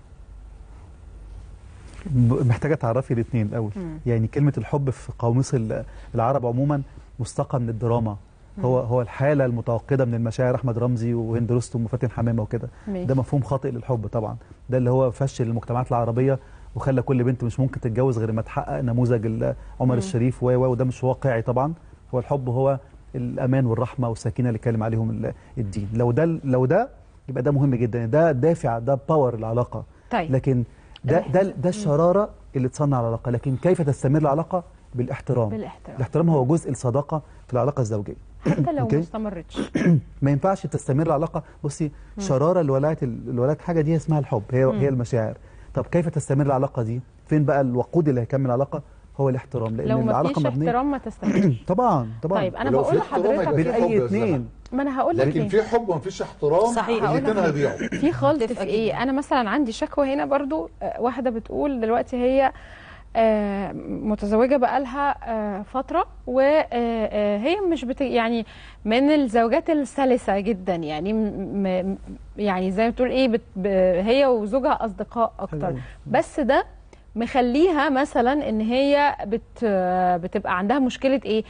ب- محتاجه تعرفي الاثنين الاول مم. يعني كلمه الحب في قواميس ال- العرب عموما مستقى من الدراما هو هو الحاله المتوقده من المشاعر احمد رمزي وهند رستم وفاتن حمامه وكده ماشي. ده مفهوم خاطئ للحب طبعا ده اللي هو فشل المجتمعات العربيه وخلى كل بنت مش ممكن تتجوز غير ما تحقق نموذج ال- عمر مم. الشريف و و وده مش واقعي طبعا هو الحب هو الامان والرحمه والسكينه اللي اتكلم عليهم ال- الدين لو ده لو ده يبقى ده مهم جدا ده دافع ده باور العلاقه طيب. لكن ده ده ده الشراره اللي تصنع العلاقه لكن كيف تستمر العلاقه بالاحترام بالاحترام. الاحترام هو جزء الصداقه في العلاقه الزوجيه حتى لو أوكي؟ ما استمرتش ما ينفعش تستمر العلاقه بصي شراره الولايه الولايه حاجه دي اسمها الحب هي مم. هي المشاعر طب كيف تستمر العلاقه دي فين بقى الوقود اللي هيكمل العلاقه هو الاحترام لان لو ما العلاقه فيش مبنيه احترام ما تستمرش طبعا طبعا طيب انا ولو بقول في احترام لحضرتك هيبقى بين في حب اي يا اتنين ما انا هقول لك لكن ليه. في حب ومفيش احترام صحيح. الاثنين هقول هيضيعوا في خلط في ايه انا مثلا عندي شكوى هنا برضو آه، واحده بتقول دلوقتي هي آه، متزوجه بقالها آه، فتره وهي مش بت يعني من الزوجات السلسه جدا يعني م- م- يعني زي ما تقول ايه بت ب- هي وزوجها اصدقاء اكتر حلو. بس ده مخليها مثلا ان هي بت بتبقى عندها مشكله ايه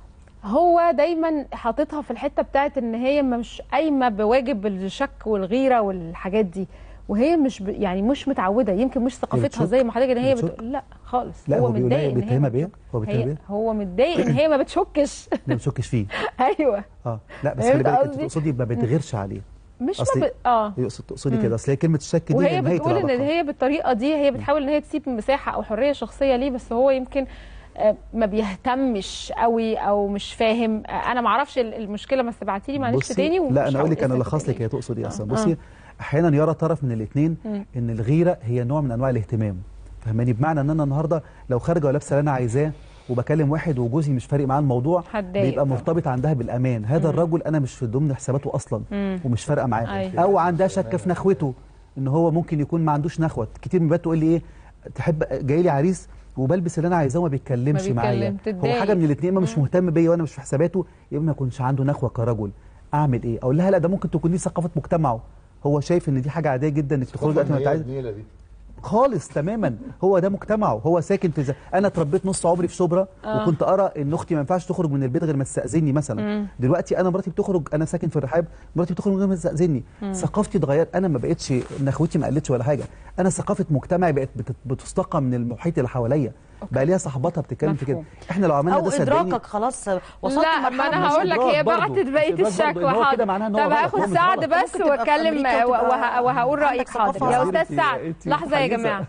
هو دايما حاططها في الحته بتاعت ان هي مش قايمه بواجب الشك والغيره والحاجات دي وهي مش ب... يعني مش متعوده يمكن مش ثقافتها بتشك؟ زي ما حضرتك ان هي بتشك؟ بتقول لا خالص لا هو بيقول متضايق لها ان هي بيتهمها ما بايه هو بيتهمها هي بايه هو متضايق ان هي ما بتشكش ما بتشكش فيه ايوه اه لا بس فهمت خلي بالك انت قصدي؟ تقصدي ما بتغيرش عليه مش أصلي- ما ب... اه يقصد تقصدي مم. كده اصل هي كلمه الشك دي وهي نهايه بتقول ان العلاقه هي بالطريقه دي هي بتحاول ان هي تسيب مساحه او حريه شخصيه ليه بس هو يمكن آه، ما بيهتمش قوي او مش فاهم آه، انا ما اعرفش ال- المشكله بس ابعتي لي معلش بصي، تاني لا ومش انا اقول هقول لك انا اسمك الخص لك تاني. هي تقصد ايه اصلا آه. بصي احيانا يرى طرف من الاثنين مم. ان الغيره هي نوع من انواع الاهتمام فاهماني بمعنى ان انا النهارده لو خارجه ولابسه اللي انا عايزاه وبكلم واحد وجوزي مش فارق معاه الموضوع هتضايق بيبقى طبعا. مرتبط عندها بالامان هذا مم. الرجل انا مش في ضمن حساباته اصلا مم. ومش فارقه معاه أيوة. او عندها شك في نخوته ان هو ممكن يكون ما عندوش نخوه كتير من البنات تقول لي ايه تحب جاي لي عريس وبلبس اللي انا عايزاه وما بيتكلمش ما معايا بيتكلم، هو تتضايق. حاجه من الاثنين ما مش مهتم بيا وانا مش في حساباته يبقى ما يكونش عنده نخوه كرجل اعمل ايه اقول لها لا ده ممكن تكون دي ثقافه مجتمعه هو شايف ان دي حاجه عاديه جدا انك تخرج وقت ما انت عايز النيلة دي خالص تماما هو ده مجتمعه هو ساكن في ز... انا اتربيت نص عمري في شبرا آه. وكنت ارى ان اختي ما ينفعش تخرج من البيت غير ما تستاذني مثلا مم. دلوقتي انا مراتي بتخرج انا ساكن في الرحاب مراتي بتخرج من غير ما تستاذني مم. ثقافتي اتغيرت انا ما بقتش نخوتي ما قلتش ولا حاجه انا ثقافه مجتمعي بقت بت... بتستقى من المحيط اللي حواليا بقى ليها صاحبتها بتتكلم في كده مفهوم. احنا لو عملنا او ده صدقني ادراكك خلاص وصلت لا لمرحله ما انا مش هقول لك هي إدراك برضه. بعتت مش بقيه إدراك برضه، الشكوى إن هو حاضر كده معناه إن هو طب غلط، هو هاخد مش سعد غلط. بس ممكن تبقى في واتكلم أمريكا وتبقى وه- وهقول رايك عندك حاضر ثقافة يا عظيمة. استاذ سعد أنت لحظه يا متحيزة. جماعه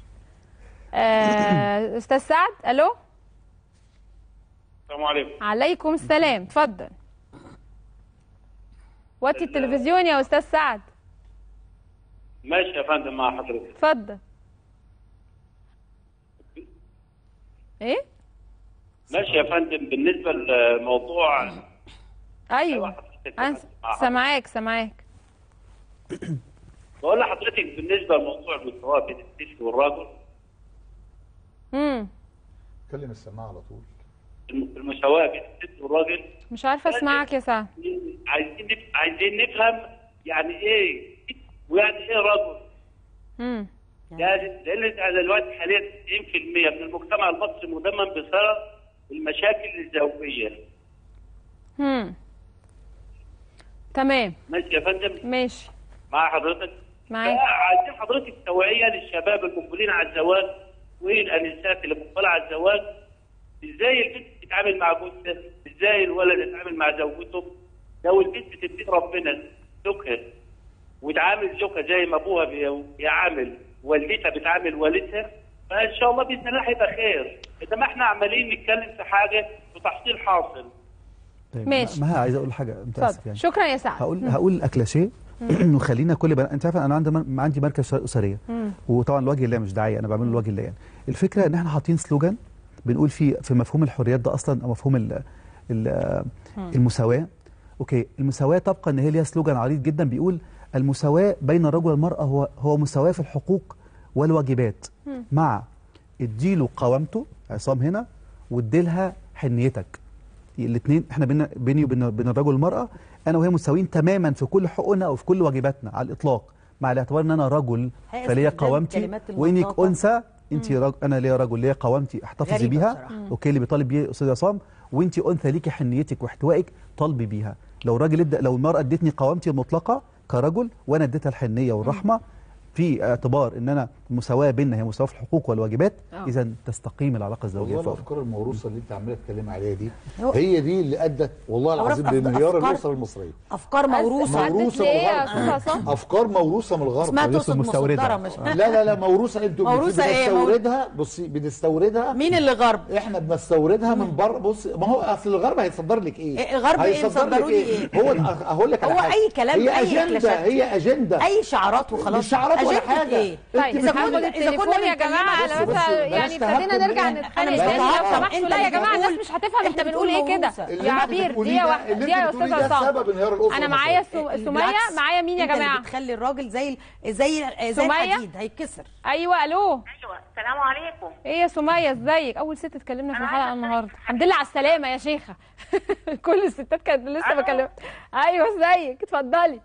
آه، استاذ سعد الو السلام عليكم عليكم السلام اتفضل وطي التلفزيون يا استاذ سعد ماشي يا فندم مع حضرتك اتفضل ايه ماشي يا فندم بالنسبه لموضوع ايوه أنا سامعاك سامعاك بقول لحضرتك بالنسبه لموضوع المساواه بين الست والرجل امم كلم السماعه على طول المساواه بين الست والراجل مش عارفه اسمعك يا سعد عايزين نف... عايزين نفهم يعني ايه ويعني ايه رجل امم يعني لان احنا دلوقتي حاليا 90% من المجتمع المصري مدمن بسبب المشاكل الزوجيه امم تمام ماشي يا فندم ماشي مع حضرتك معاك عايزين حضرتك توعيه للشباب المقبلين على الزواج والانسات اللي مقبله على الزواج ازاي البنت تتعامل مع جوزها ازاي الولد يتعامل مع زوجته لو البنت تتقي ربنا زوجها وتعامل زوجها زي ما ابوها بي- بيعامل والدتها بتعامل والدها فان شاء الله باذن الله هيبقى خير انما احنا عمالين نتكلم في حاجه وتحصيل حاصل طيب ماشي. ما عايز اقول حاجه متاسف اتفضل يعني شكرا يا سعد هقول مم. هقول اكلاشيه وخلينا كل بنا... انت عارف انا عندي مر... عندي مركز شرق اسريه مم. وطبعا لوجه الله مش دعايه انا بعمله لوجه الله يعني الفكره ان احنا حاطين سلوجان بنقول فيه في مفهوم الحريات ده اصلا او مفهوم ال... ال... مم. المساواه اوكي المساواه تبقى ان هي ليها سلوجان عريض جدا بيقول المساواه بين الرجل والمراه هو هو مساواه في الحقوق والواجبات مم. مع اديله قوامته عصام هنا واديلها حنيتك الاثنين احنا بينا بيني وبين بين الرجل والمراه انا وهي مساويين تماما في كل حقوقنا وفي كل واجباتنا على الاطلاق مع الاعتبار ان انا رجل هي فليا استخدام قوامتي الكلمات وانك المطاطة. انثى انت رج... انا ليا رجل ليا قوامتي احتفظي غريبة بيها بصراحة. اوكي اللي بيطالب بيه استاذ عصام وانت انثى ليكي حنيتك واحتوائك طالبي بيها لو الراجل ادى لو المراه ادتني قوامتي المطلقه كرجل وانا اديتها الحنيه والرحمه في اعتبار ان انا المساواه بيننا هي مساواه في الحقوق والواجبات آه. اذا تستقيم العلاقه الزوجيه والله فورا الافكار الموروثه اللي انت عماله تتكلمي عليها دي هو- هي دي اللي ادت والله أوراق العظيم أف- لانهيار أفكار- الاسره المصريه افكار موروثه موروثه ليه يا من الغرب. أستاذ عصام؟ افكار موروثه من الغرب اسمها تقصد مصدرة مش لا لا لا موروثه انتوا موروثة إيه؟ بنستوردها بصي بنستوردها مين اللي غرب؟ احنا بنستوردها من بره بص ما هو اصل الغرب هيصدر لك ايه؟ إيه الغرب إيه هيصدر لك مصدروا لي إيه؟ هو هقول لك على هو حاجة. اي كلام هي اي اجنده كلاشات. هي اجنده اي شعارات وخلاص مش شعارات ولا أجندة حاجه إيه؟ أنت طيب بتقولي- هاخد التليفون يا جماعه على بس يعني ابتدينا نرجع نتخانق تاني لو سمحتوا لا يا جماعه الناس مش هتفهم احنا بنقول ايه كده اللي يا انت عبير بتقوليه دي ده- واحده اللي دي يا انت بتقوليه استاذ ده عصام سبب انهيار الاسره انا معايا سو- بالعكس، سميه معايا مين يا أنت اللي جماعه بتخلي الراجل زي زي زي سمية؟ الحديد هيتكسر ايوه الو ايوه السلام عليكم ايه يا سميه ازيك اول ست اتكلمنا في الحلقه النهارده الحمد لله على السلامه يا شيخه كل الستات كانت لسه بكلم ايوه ازيك اتفضلي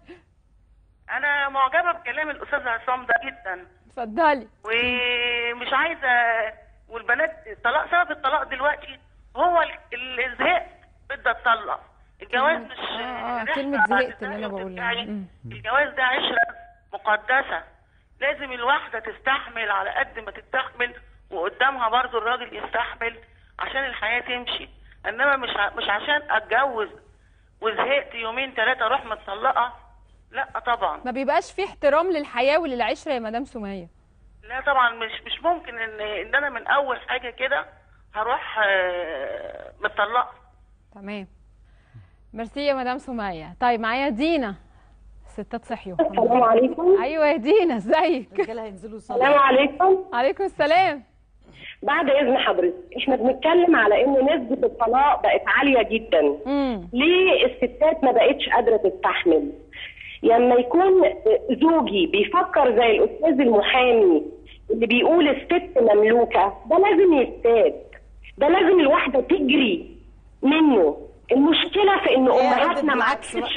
انا معجبه بكلام الاستاذ عصام ده جدا اتفضلي ومش عايزه والبنات الطلاق سبب الطلاق دلوقتي هو ال- الزهق بدها تطلق الجواز مش اه رحلة كلمه بعد زهقت اللي انا الزهق بقولها وترجعي. مم. الجواز ده عشره مقدسه لازم الواحده تستحمل على قد ما تستحمل وقدامها برضو الراجل يستحمل عشان الحياه تمشي انما مش ع- مش عشان اتجوز وزهقت يومين ثلاثه اروح متطلقه لا طبعا ما بيبقاش في احترام للحياه وللعشره يا مدام سميه لا طبعا مش مش ممكن ان ان انا من اول حاجه كده هروح آه، متطلقه تمام ميرسي يا مدام سميه طيب معايا دينا الستات صحيوا السلام عليكم. ايوه يا دينا ازيك الرجاله هينزلوا السلام عليكم عليكم السلام بعد اذن حضرتك احنا بنتكلم على ان نسبه الطلاق بقت عاليه جدا ليه الستات ما بقتش قادره تستحمل لما يكون زوجي بيفكر زي الاستاذ المحامي اللي بيقول الست مملوكه ده لازم يستاد ده لازم الواحده تجري منه المشكله في ان امهاتنا ما عرفتش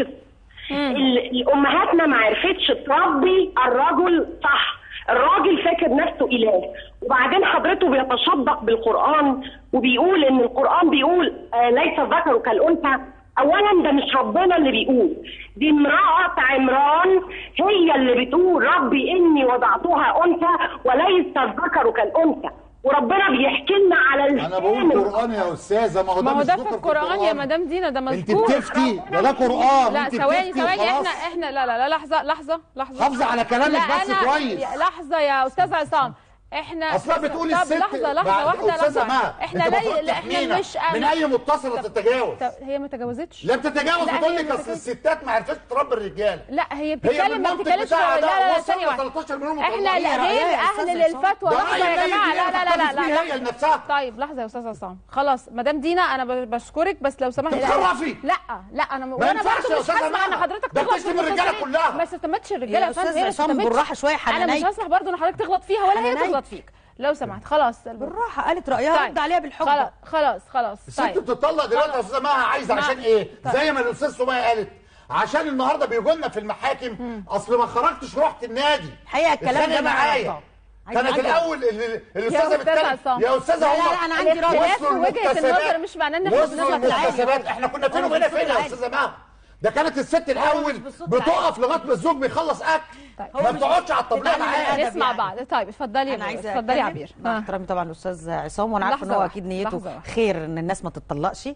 ال- الامهاتنا ما عرفتش تربي الرجل صح الراجل فاكر نفسه اله وبعدين حضرته بيتشبق بالقران وبيقول ان القران بيقول آه ليس الذكر كالانثى اولا ده مش ربنا اللي بيقول دي امراه عمران هي اللي بتقول ربي اني وضعتها انثى وليس الذكر كالانثى وربنا بيحكي لنا على انا بقول قران يا استاذه ما هو ده ما هو مش ده ذكر في القران يا مدام دينا ده انت مذكور بتفتي ده ده قران لا انت ثواني بتفتي ثواني وخلاص. احنا احنا لا لا لا لحظه لحظه لحظه حافظي على كلامك لا بس أنا- كويس. يا- لحظه يا استاذ عصام احنا اصلا بتقولي طب الست لحظه لحظه بعد واحده أستاذة لحظه مها، احنا أنت لا المفروض لا احنا تحمينا مش من اي متصله تتجاوز طب هي ما تجاوزتش لا بتتجاوز لا، بتقول هي لك ما اصل تتجاوز. الستات ما عرفتش تربي الرجال لا هي هي بتتكلم ما بالمنطق بتتكلمش بتاعها لا ده لا لا وصلنا ثانيه واحده 13 مليون احنا مطلقين. لا رأيها غير يا اهل أستاذ عصام. للفتوى ده لحظه رأي يا جماعه ميت، لا لا لا لا تحتفظ بيها هي لا لنفسها. طيب لحظه يا استاذ عصام خلاص مدام دينا انا ب- بشكرك بس لو سمحت تتصرفي. لا لا انا ما وانا ينفعش برضه يا مش أستاذة هسمح ان مها. حضرتك ده تغلط بتشتم في الرجالة المتصلين. كلها. ما استمتش الرجاله يا يا فندم أستاذ هي ما عصام استمتش. بالراحة شوية انا مش حنانية. هسمح برضه ان حضرتك تغلط فيها ولا هي حنانية. تغلط فيك لو سمحت خلاص بالراحه قالت رايها رد عليها بالحب خلاص خلاص خلاص الست طيب بتطلق دلوقتي يا استاذه مها عايزه ما- عشان ايه؟ طيب. زي ما الاستاذ سميه قالت عشان النهارده بيجوا لنا في المحاكم اصل ما خرجتش رحت النادي الحقيقة الكلام اتخانق ده ما معايا يعرفه. عايز كانت أجرب. الاول ال- ال- يا الاستاذه أستاذ بتتكلم عصام. يا استاذه لا، لا، هم لا، أنا عندي رأي. الاختلاف في وصلوا وجهة المكتسبات- النظر مش معناه إن إحنا وصلوا بنغلط العادي. المكتسبات احنا كنا فين أنا وهنا بصوت فين يا العادي. استاذه مها ده كانت الست الاول بتقف لغايه ما الزوج بيخلص اكل ما بتقعدش على الطبليه معاه نسمع بعض طيب اتفضلي انا عايزه اتفضلي يا أتكلم عبير مع ها. احترامي طبعا الاستاذ عصام وانا عارفه ان لحظة هو واحدة، اكيد نيته لحظة واحدة. خير ان الناس ما تتطلقش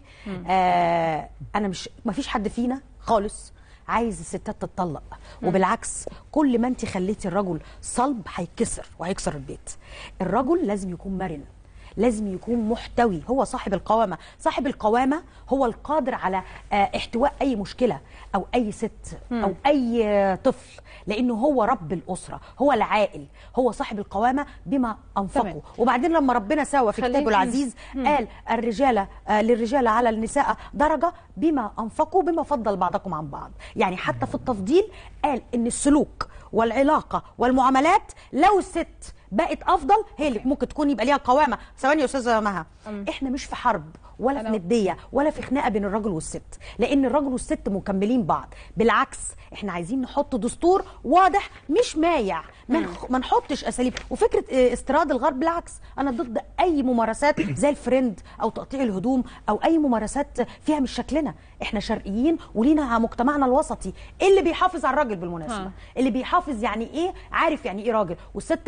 آه انا مش ما فيش حد فينا خالص عايز الستات تتطلق وبالعكس كل ما انت خليتي الرجل صلب هيتكسر وهيكسر البيت الرجل لازم يكون مرن لازم يكون محتوي هو صاحب القوامة صاحب القوامة هو القادر على آه، احتواء أي مشكلة أو أي ست أو أي آه، طفل لأنه هو رب الأسرة هو العائل هو صاحب القوامة بما أنفقه تمام. وبعدين لما ربنا سوى في خليك- كتابه العزيز مم. قال الرجال آه، للرجال على النساء درجة بما أنفقوا بما فضل بعضكم عن بعض يعني حتى في التفضيل قال إن السلوك والعلاقة والمعاملات لو الست بقت افضل هي اللي ممكن تكون يبقى ليها قوامه ثواني يا استاذه مها احنا مش في حرب ولا في نديه ولا في خناقه بين الراجل والست لان الراجل والست مكملين بعض بالعكس احنا عايزين نحط دستور واضح مش مايع ما نخ- ما نحطش اساليب وفكره اه، استيراد الغرب بالعكس انا ضد اي ممارسات زي الفريند او تقطيع الهدوم او اي ممارسات فيها مش شكلنا احنا شرقيين ولينا مجتمعنا الوسطي إيه اللي بيحافظ على الراجل بالمناسبه ها. اللي بيحافظ يعني ايه عارف يعني ايه راجل والست المصريه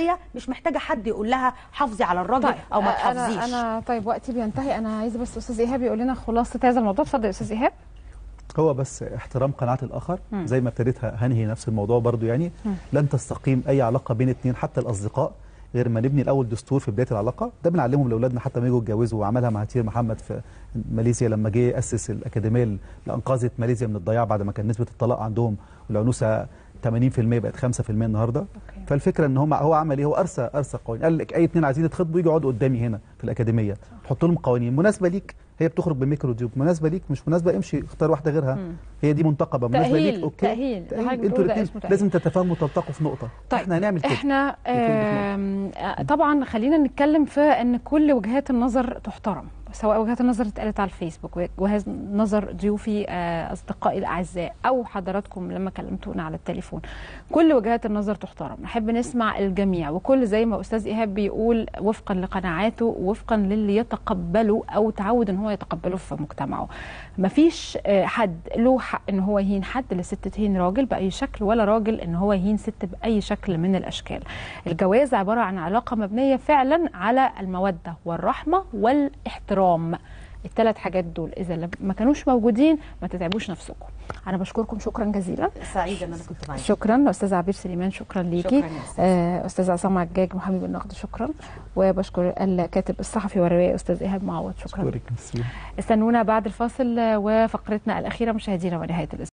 العاليه مش محتاجه حد يقول لها حافظي على الراجل طيب او ما أنا- تحافظيش انا طيب وقتي بينتهي انا عايزه بس استاذ ايهاب يقول لنا خلاصه هذا الموضوع اتفضل يا استاذ ايهاب هو بس احترام قناعات الاخر مم. زي ما ابتديت هنهي نفس الموضوع برضو يعني مم. لن تستقيم اي علاقه بين اتنين حتى الاصدقاء غير ما نبني الاول دستور في بدايه العلاقه ده بنعلمهم لاولادنا حتى ما يجوا يتجوزوا وعملها مع هتير محمد في ماليزيا لما جه ياسس الاكاديميه اللي انقذت ماليزيا من الضياع بعد ما كان نسبه الطلاق عندهم والعنوسه 80% بقت 5% النهارده فالفكره ان هم هو عمل ايه هو ارسى ارسى قوانين قال لك اي اتنين عايزين يتخطبوا يجوا يقعدوا قدامي هنا في الاكاديميه تحط لهم قوانين مناسبه ليك هي بتخرج بميكرو ديوب مناسبه ليك مش مناسبه امشي اختار واحده غيرها مم. هي دي منتقبه مناسبه تأهيل، ليك اوكي تأهيل. تأهيل. حضرتك انتوا بتقول ده الاثنين اسمه تأهيل. لازم تتفاهموا وتلتقوا في نقطه طيب احنا هنعمل كده احنا آم، آه، طبعا خلينا نتكلم في ان كل وجهات النظر تحترم سواء وجهات النظر اتقالت على الفيسبوك وجهات نظر ضيوفي آه، اصدقائي الاعزاء او حضراتكم لما كلمتونا على التليفون كل وجهات النظر تحترم نحب نسمع الجميع وكل زي ما استاذ ايهاب بيقول وفقا لقناعاته وفقا للي يتقبله او تعود ان هو يتقبله في مجتمعه مفيش آه، حد له حق ان هو يهين حد لا ست تهين راجل باي شكل ولا راجل ان هو يهين ست باي شكل من الاشكال الجواز عباره عن علاقه مبنيه فعلا على الموده والرحمه والاحترام الثلاث حاجات دول اذا لم- ما كانوش موجودين ما تتعبوش نفسكم انا بشكركم شكرا جزيلا سعيده ان انا كنت معاكي شكرا استاذ عبير سليمان شكرا ليكي شكراً يا أستاذ. آه، استاذ عصام عجاج محامي بالنقد شكرا وبشكر الكاتب الصحفي والروائي استاذ ايهاب معوض شكرا أشكرك، ميرسي. استنونا بعد الفاصل آه، وفقرتنا الاخيره مشاهدينا ونهايه الاسبوع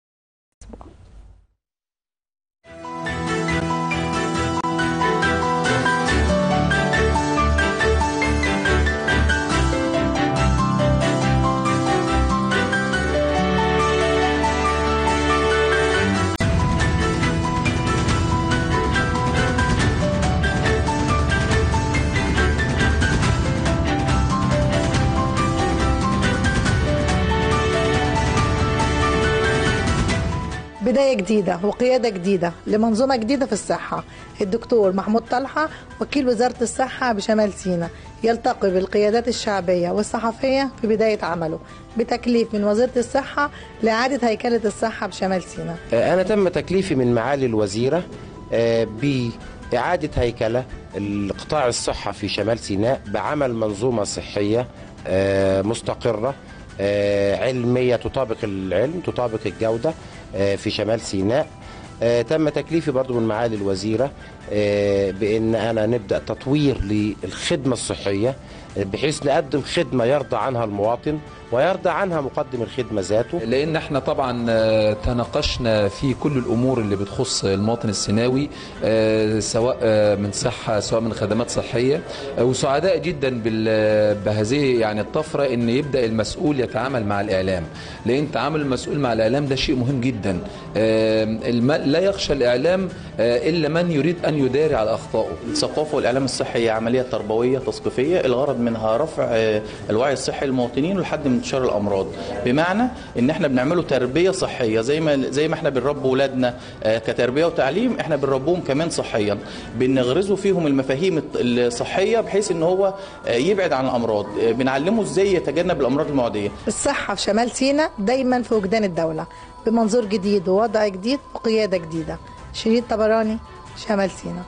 بداية جديدة وقيادة جديدة لمنظومة جديدة في الصحة الدكتور محمود طلحة وكيل وزارة الصحة بشمال سيناء يلتقي بالقيادات الشعبية والصحفية في بداية عمله بتكليف من وزارة الصحة لإعادة هيكلة الصحة بشمال سيناء أنا تم تكليفي من معالي الوزيرة آه، بإعادة هيكلة القطاع الصحة في شمال سيناء بعمل منظومة صحية آه، مستقرة آه، علمية تطابق العلم تطابق الجودة آه، في شمال سيناء آه، تم تكليفي برضو من معالي الوزيرة آه، بأن أنا نبدأ تطوير للخدمة الصحية آه، بحيث نقدم خدمة يرضى عنها المواطن ويرضى عنها مقدم الخدمة ذاته لان احنا طبعا آه، تناقشنا في كل الامور اللي بتخص المواطن السيناوي آه، سواء آه، من صحه سواء من خدمات صحيه آه، وسعداء جدا بال- بهذه يعني الطفره ان يبدا المسؤول يتعامل مع الاعلام لان تعامل المسؤول مع الاعلام ده شيء مهم جدا آه، الم- لا يخشى الاعلام آه، الا من يريد ان يداري على اخطائه الثقافة والإعلام الصحي هي عملية تربوية تثقيفية الغرض منها رفع آه، الوعي الصحي للمواطنين ولحد من انتشار الأمراض بمعنى إن إحنا بنعمله تربية صحية زي ما زي ما إحنا بنربي ولادنا آه، كتربية وتعليم إحنا بنربوهم كمان صحيا بنغرزوا فيهم المفاهيم الط- الصحية بحيث إن هو آه، يبعد عن الأمراض آه، بنعلمه إزاي يتجنب الأمراض المعدية الصحة في شمال سيناء دايما في وجدان الدولة بمنظور جديد ووضع جديد وقيادة جديدة شريط طبراني شمال سيناء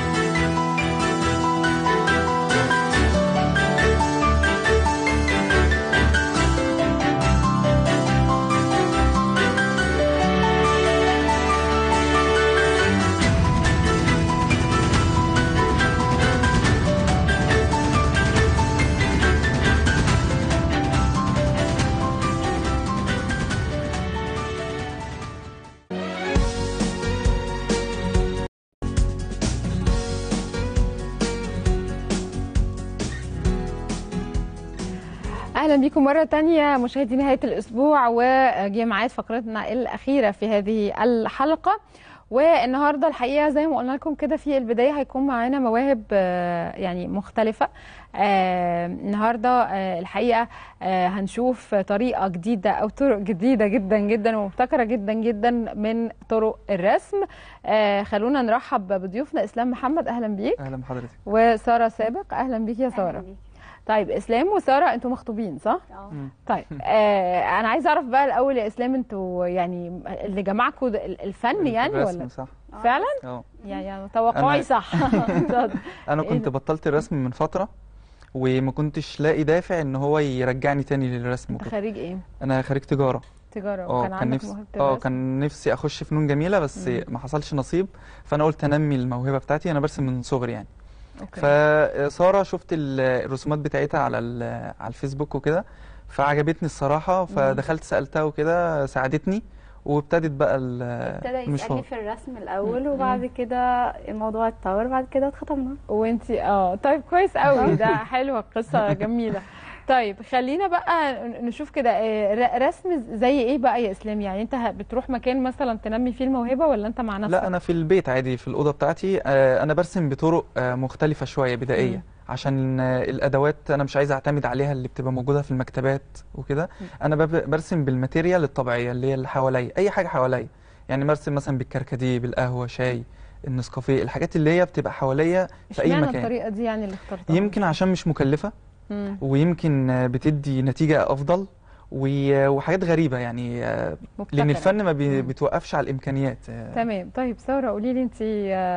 اهلا بكم مره تانية مشاهدي نهايه الاسبوع وجه ميعاد فقرتنا الاخيره في هذه الحلقه والنهارده الحقيقه زي ما قلنا لكم كده في البدايه هيكون معانا مواهب آه، يعني مختلفه آه، النهارده آه، الحقيقه آه، هنشوف طريقه جديده او طرق جديده جدا جدا ومبتكره جدا جدا من طرق الرسم آه، خلونا نرحب بضيوفنا اسلام محمد اهلا بيك اهلا بحضرتك وساره سابق اهلا بيك يا ساره طيب اسلام وساره انتوا مخطوبين صح مم. طيب آه انا عايزه اعرف بقى الاول يا اسلام انتوا يعني اللي جمعكم ده الفن يعني الرسم ولا صح فعلا اه يعني توقعي أنا- صح اتفضل. انا إيه كنت ده؟ بطلت الرسم من فتره وما كنتش لاقي دافع ان هو يرجعني تاني للرسم انت وكده خريج ايه انا خريج تجاره تجاره اه وكان كان عندك نفسي موهبه اه الرسم كان نفسي اخش فنون جميله بس مم. ما حصلش نصيب فانا قلت انمي الموهبه بتاعتي انا برسم من صغري يعني أوكي. فساره شفت ال- الرسومات بتاعتها على ال- على الفيسبوك وكده فعجبتني الصراحه فدخلت سالتها وكده ساعدتني وابتدت بقى ال- ابتدى يسألني المشوار في الرسم الأول وبعد كده الموضوع اتطور بعد كده اتخطبنا وانتي اه طيب كويس قوي ده حلوه قصه جميله طيب خلينا بقى نشوف كده آه، ر- رسم زي ايه بقى يا اسلام يعني انت ه- بتروح مكان مثلا تنمي فيه الموهبه ولا انت مع نفسك لا انا في البيت عادي في الاوضه بتاعتي آه، انا برسم بطرق آه، مختلفه شويه بدائيه مم. عشان آه، الادوات انا مش عايز اعتمد عليها اللي بتبقى موجوده في المكتبات وكده انا بب- برسم بالماتيريال الطبيعيه اللي هي اللي حواليا اي حاجه حواليا يعني برسم مثلا بالكركديه بالقهوه شاي النسكافيه الحاجات اللي هي بتبقى حواليا في اي اشمعنى مكان الطريقه دي يعني اللي اخترتها يمكن عشان مش مكلفه مم. ويمكن آه، بتدي نتيجه افضل و- وحاجات غريبه يعني آه، مبتكرة. لان الفن ما بي- بيتوقفش على الامكانيات آه، تمام طيب ساره قولي لي انت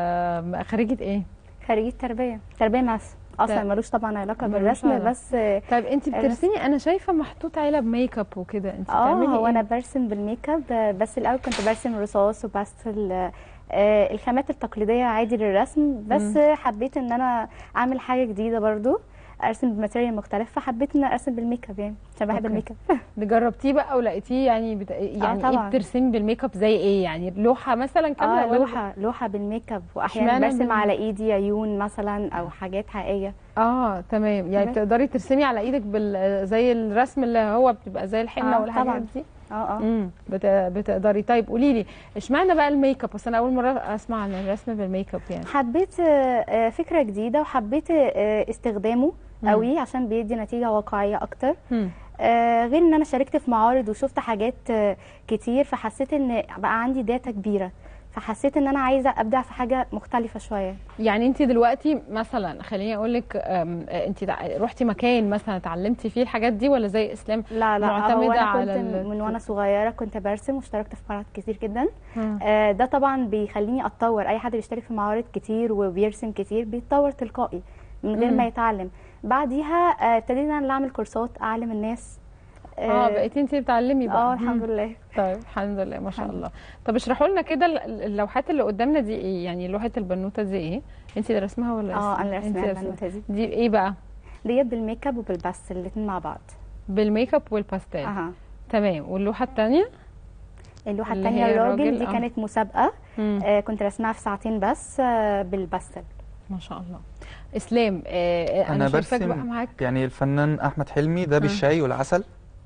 خريجه ايه خريجة تربية تربية ماس أصلا طيب. ملوش طبعا علاقة ملوش بالرسم علاقة. بس طيب انت الرسم- بترسمي انا شايفه محطوط علب ميك اب وكده انت اه بتعملي هو ايه انا برسم بالميك اب بس الاول كنت برسم رصاص وباستل آه الخامات التقليديه عادي للرسم بس مم. حبيت ان انا اعمل حاجه جديده برضو ارسم بماتيريال مختلف فحبيت ان ارسم بالميك اب يعني عشان بحب أوكي. الميك اب جربتيه بقى ولقيتيه يعني بت... يعني ايه طبعاً. بترسمي بالميك اب زي ايه يعني لوحه مثلا كامله اه ولا- لوحه لوحه بالميك اب واحيانا اشمعنى برسم بال- على ايدي عيون مثلا او حاجات حقيقيه اه تمام يعني بس. بتقدري ترسمي على ايدك بال... زي الرسم اللي هو بتبقى زي الحنه آه، والحاجات طبعاً. دي اه اه امم بت... بتقدري طيب قولي لي اشمعنى بقى الميك اب بس انا اول مره اسمع عن الرسم بالميك اب يعني حبيت آه، آه، فكره جديده وحبيت آه، استخدامه مم. قوي عشان بيدي نتيجه واقعيه اكتر مم. آه، غير ان انا شاركت في معارض وشفت حاجات آه، كتير فحسيت ان بقى عندي داتا كبيره فحسيت ان انا عايزه ابدع في حاجه مختلفه شويه يعني انت دلوقتي مثلا خليني اقول لك انت رحتي مكان مثلا اتعلمتي فيه الحاجات دي ولا زي اسلام لا لا هو معتمده انا على كنت ال- من وانا صغيره كنت برسم واشتركت في معارض كتير جدا مم. آه، ده طبعا بيخليني اتطور اي حد بيشترك في معارض كتير وبيرسم كتير بيتطور تلقائي من غير مم. ما يتعلم بعديها آه، ابتديت ان انا اعمل كورسات اعلم الناس اه بقيتي انت بتعلمي بقى اه الحمد مم. لله طيب الحمد لله ما شاء الله طب اشرحوا لنا كده ال- اللوحات اللي قدامنا دي ايه يعني لوحه البنوته دي ايه انت اللي رسمها ولا اه اسلام؟ انا انت رسمها رسمها. البنوته دي دي ايه بقى ديت بالميك اب وبالباستل الاتنين مع بعض بالميك اب والباستيل اها تمام واللوحه الثانيه اللوحه اللي الثانيه هي الراجل الراجل، دي آه. كانت مسابقه مم. آه كنت رسمها في ساعتين بس آه بالباستل ما شاء الله اسلام آه آه، انا انا شايفاك بقى برسم معاك يعني الفنان احمد حلمي ده بالشاي والعسل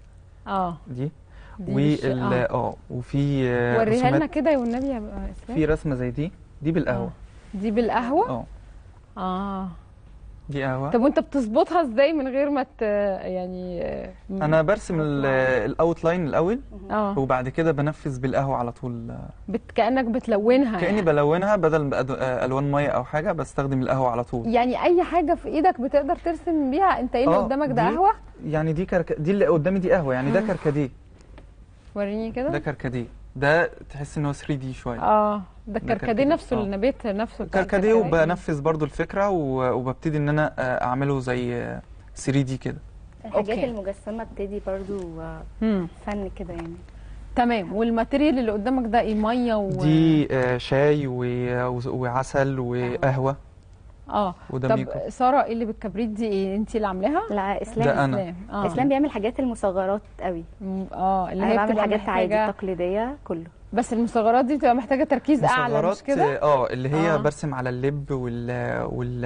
اه دي دي بالش- وال آه. اه وفي آه، وريها لنا رسومات كده يا والنبي يا بقى اسلام في رسمه زي دي دي بالقهوه دي بالقهوه اه اه دي قهوه طب وانت بتظبطها ازاي من غير ما ت... يعني آه، م- انا برسم الاوتلاين الاول اه وبعد كده بنفذ بالقهوه على طول آه، بت... كانك بتلونها كاني يعني. بلونها بدل ما أد- آه، الوان ميه او حاجه بستخدم القهوه على طول يعني اي حاجه في ايدك بتقدر ترسم بيها انت ايه اللي آه، قدامك ده دي- قهوه يعني دي كرك... دي اللي قدامي دي قهوه يعني ده مم. كركديه وريني ده كده كركديه ده تحس ان هو 3 دي شويه اه ده ده الكركديه كركديه، نفسه آه. النبات نفسه بتاع كركديه الكركديه. وبنفذ برضو الفكره و- وببتدي ان انا آه، اعمله زي 3 دي كده الحاجات أوكي. المجسمه بتدي برضو آه، مم. فن كده يعني تمام والماتيريال اللي قدامك ده ايه ميه و دي آه، شاي و- و- وعسل وقهوه اه وده طب ميك اب. ساره ايه اللي بالكبريت دي ايه انت اللي عاملاها لا اسلام ده أنا. اسلام اه اسلام بيعمل حاجات المصغرات قوي اه اللي انا هي بعمل بتبقى حاجات عادي محتاجة- تقليديه كله بس المصغرات دي بتبقى محتاجه تركيز اعلى مش مصغرات كده اه اللي هي آه. آه. برسم على اللب وال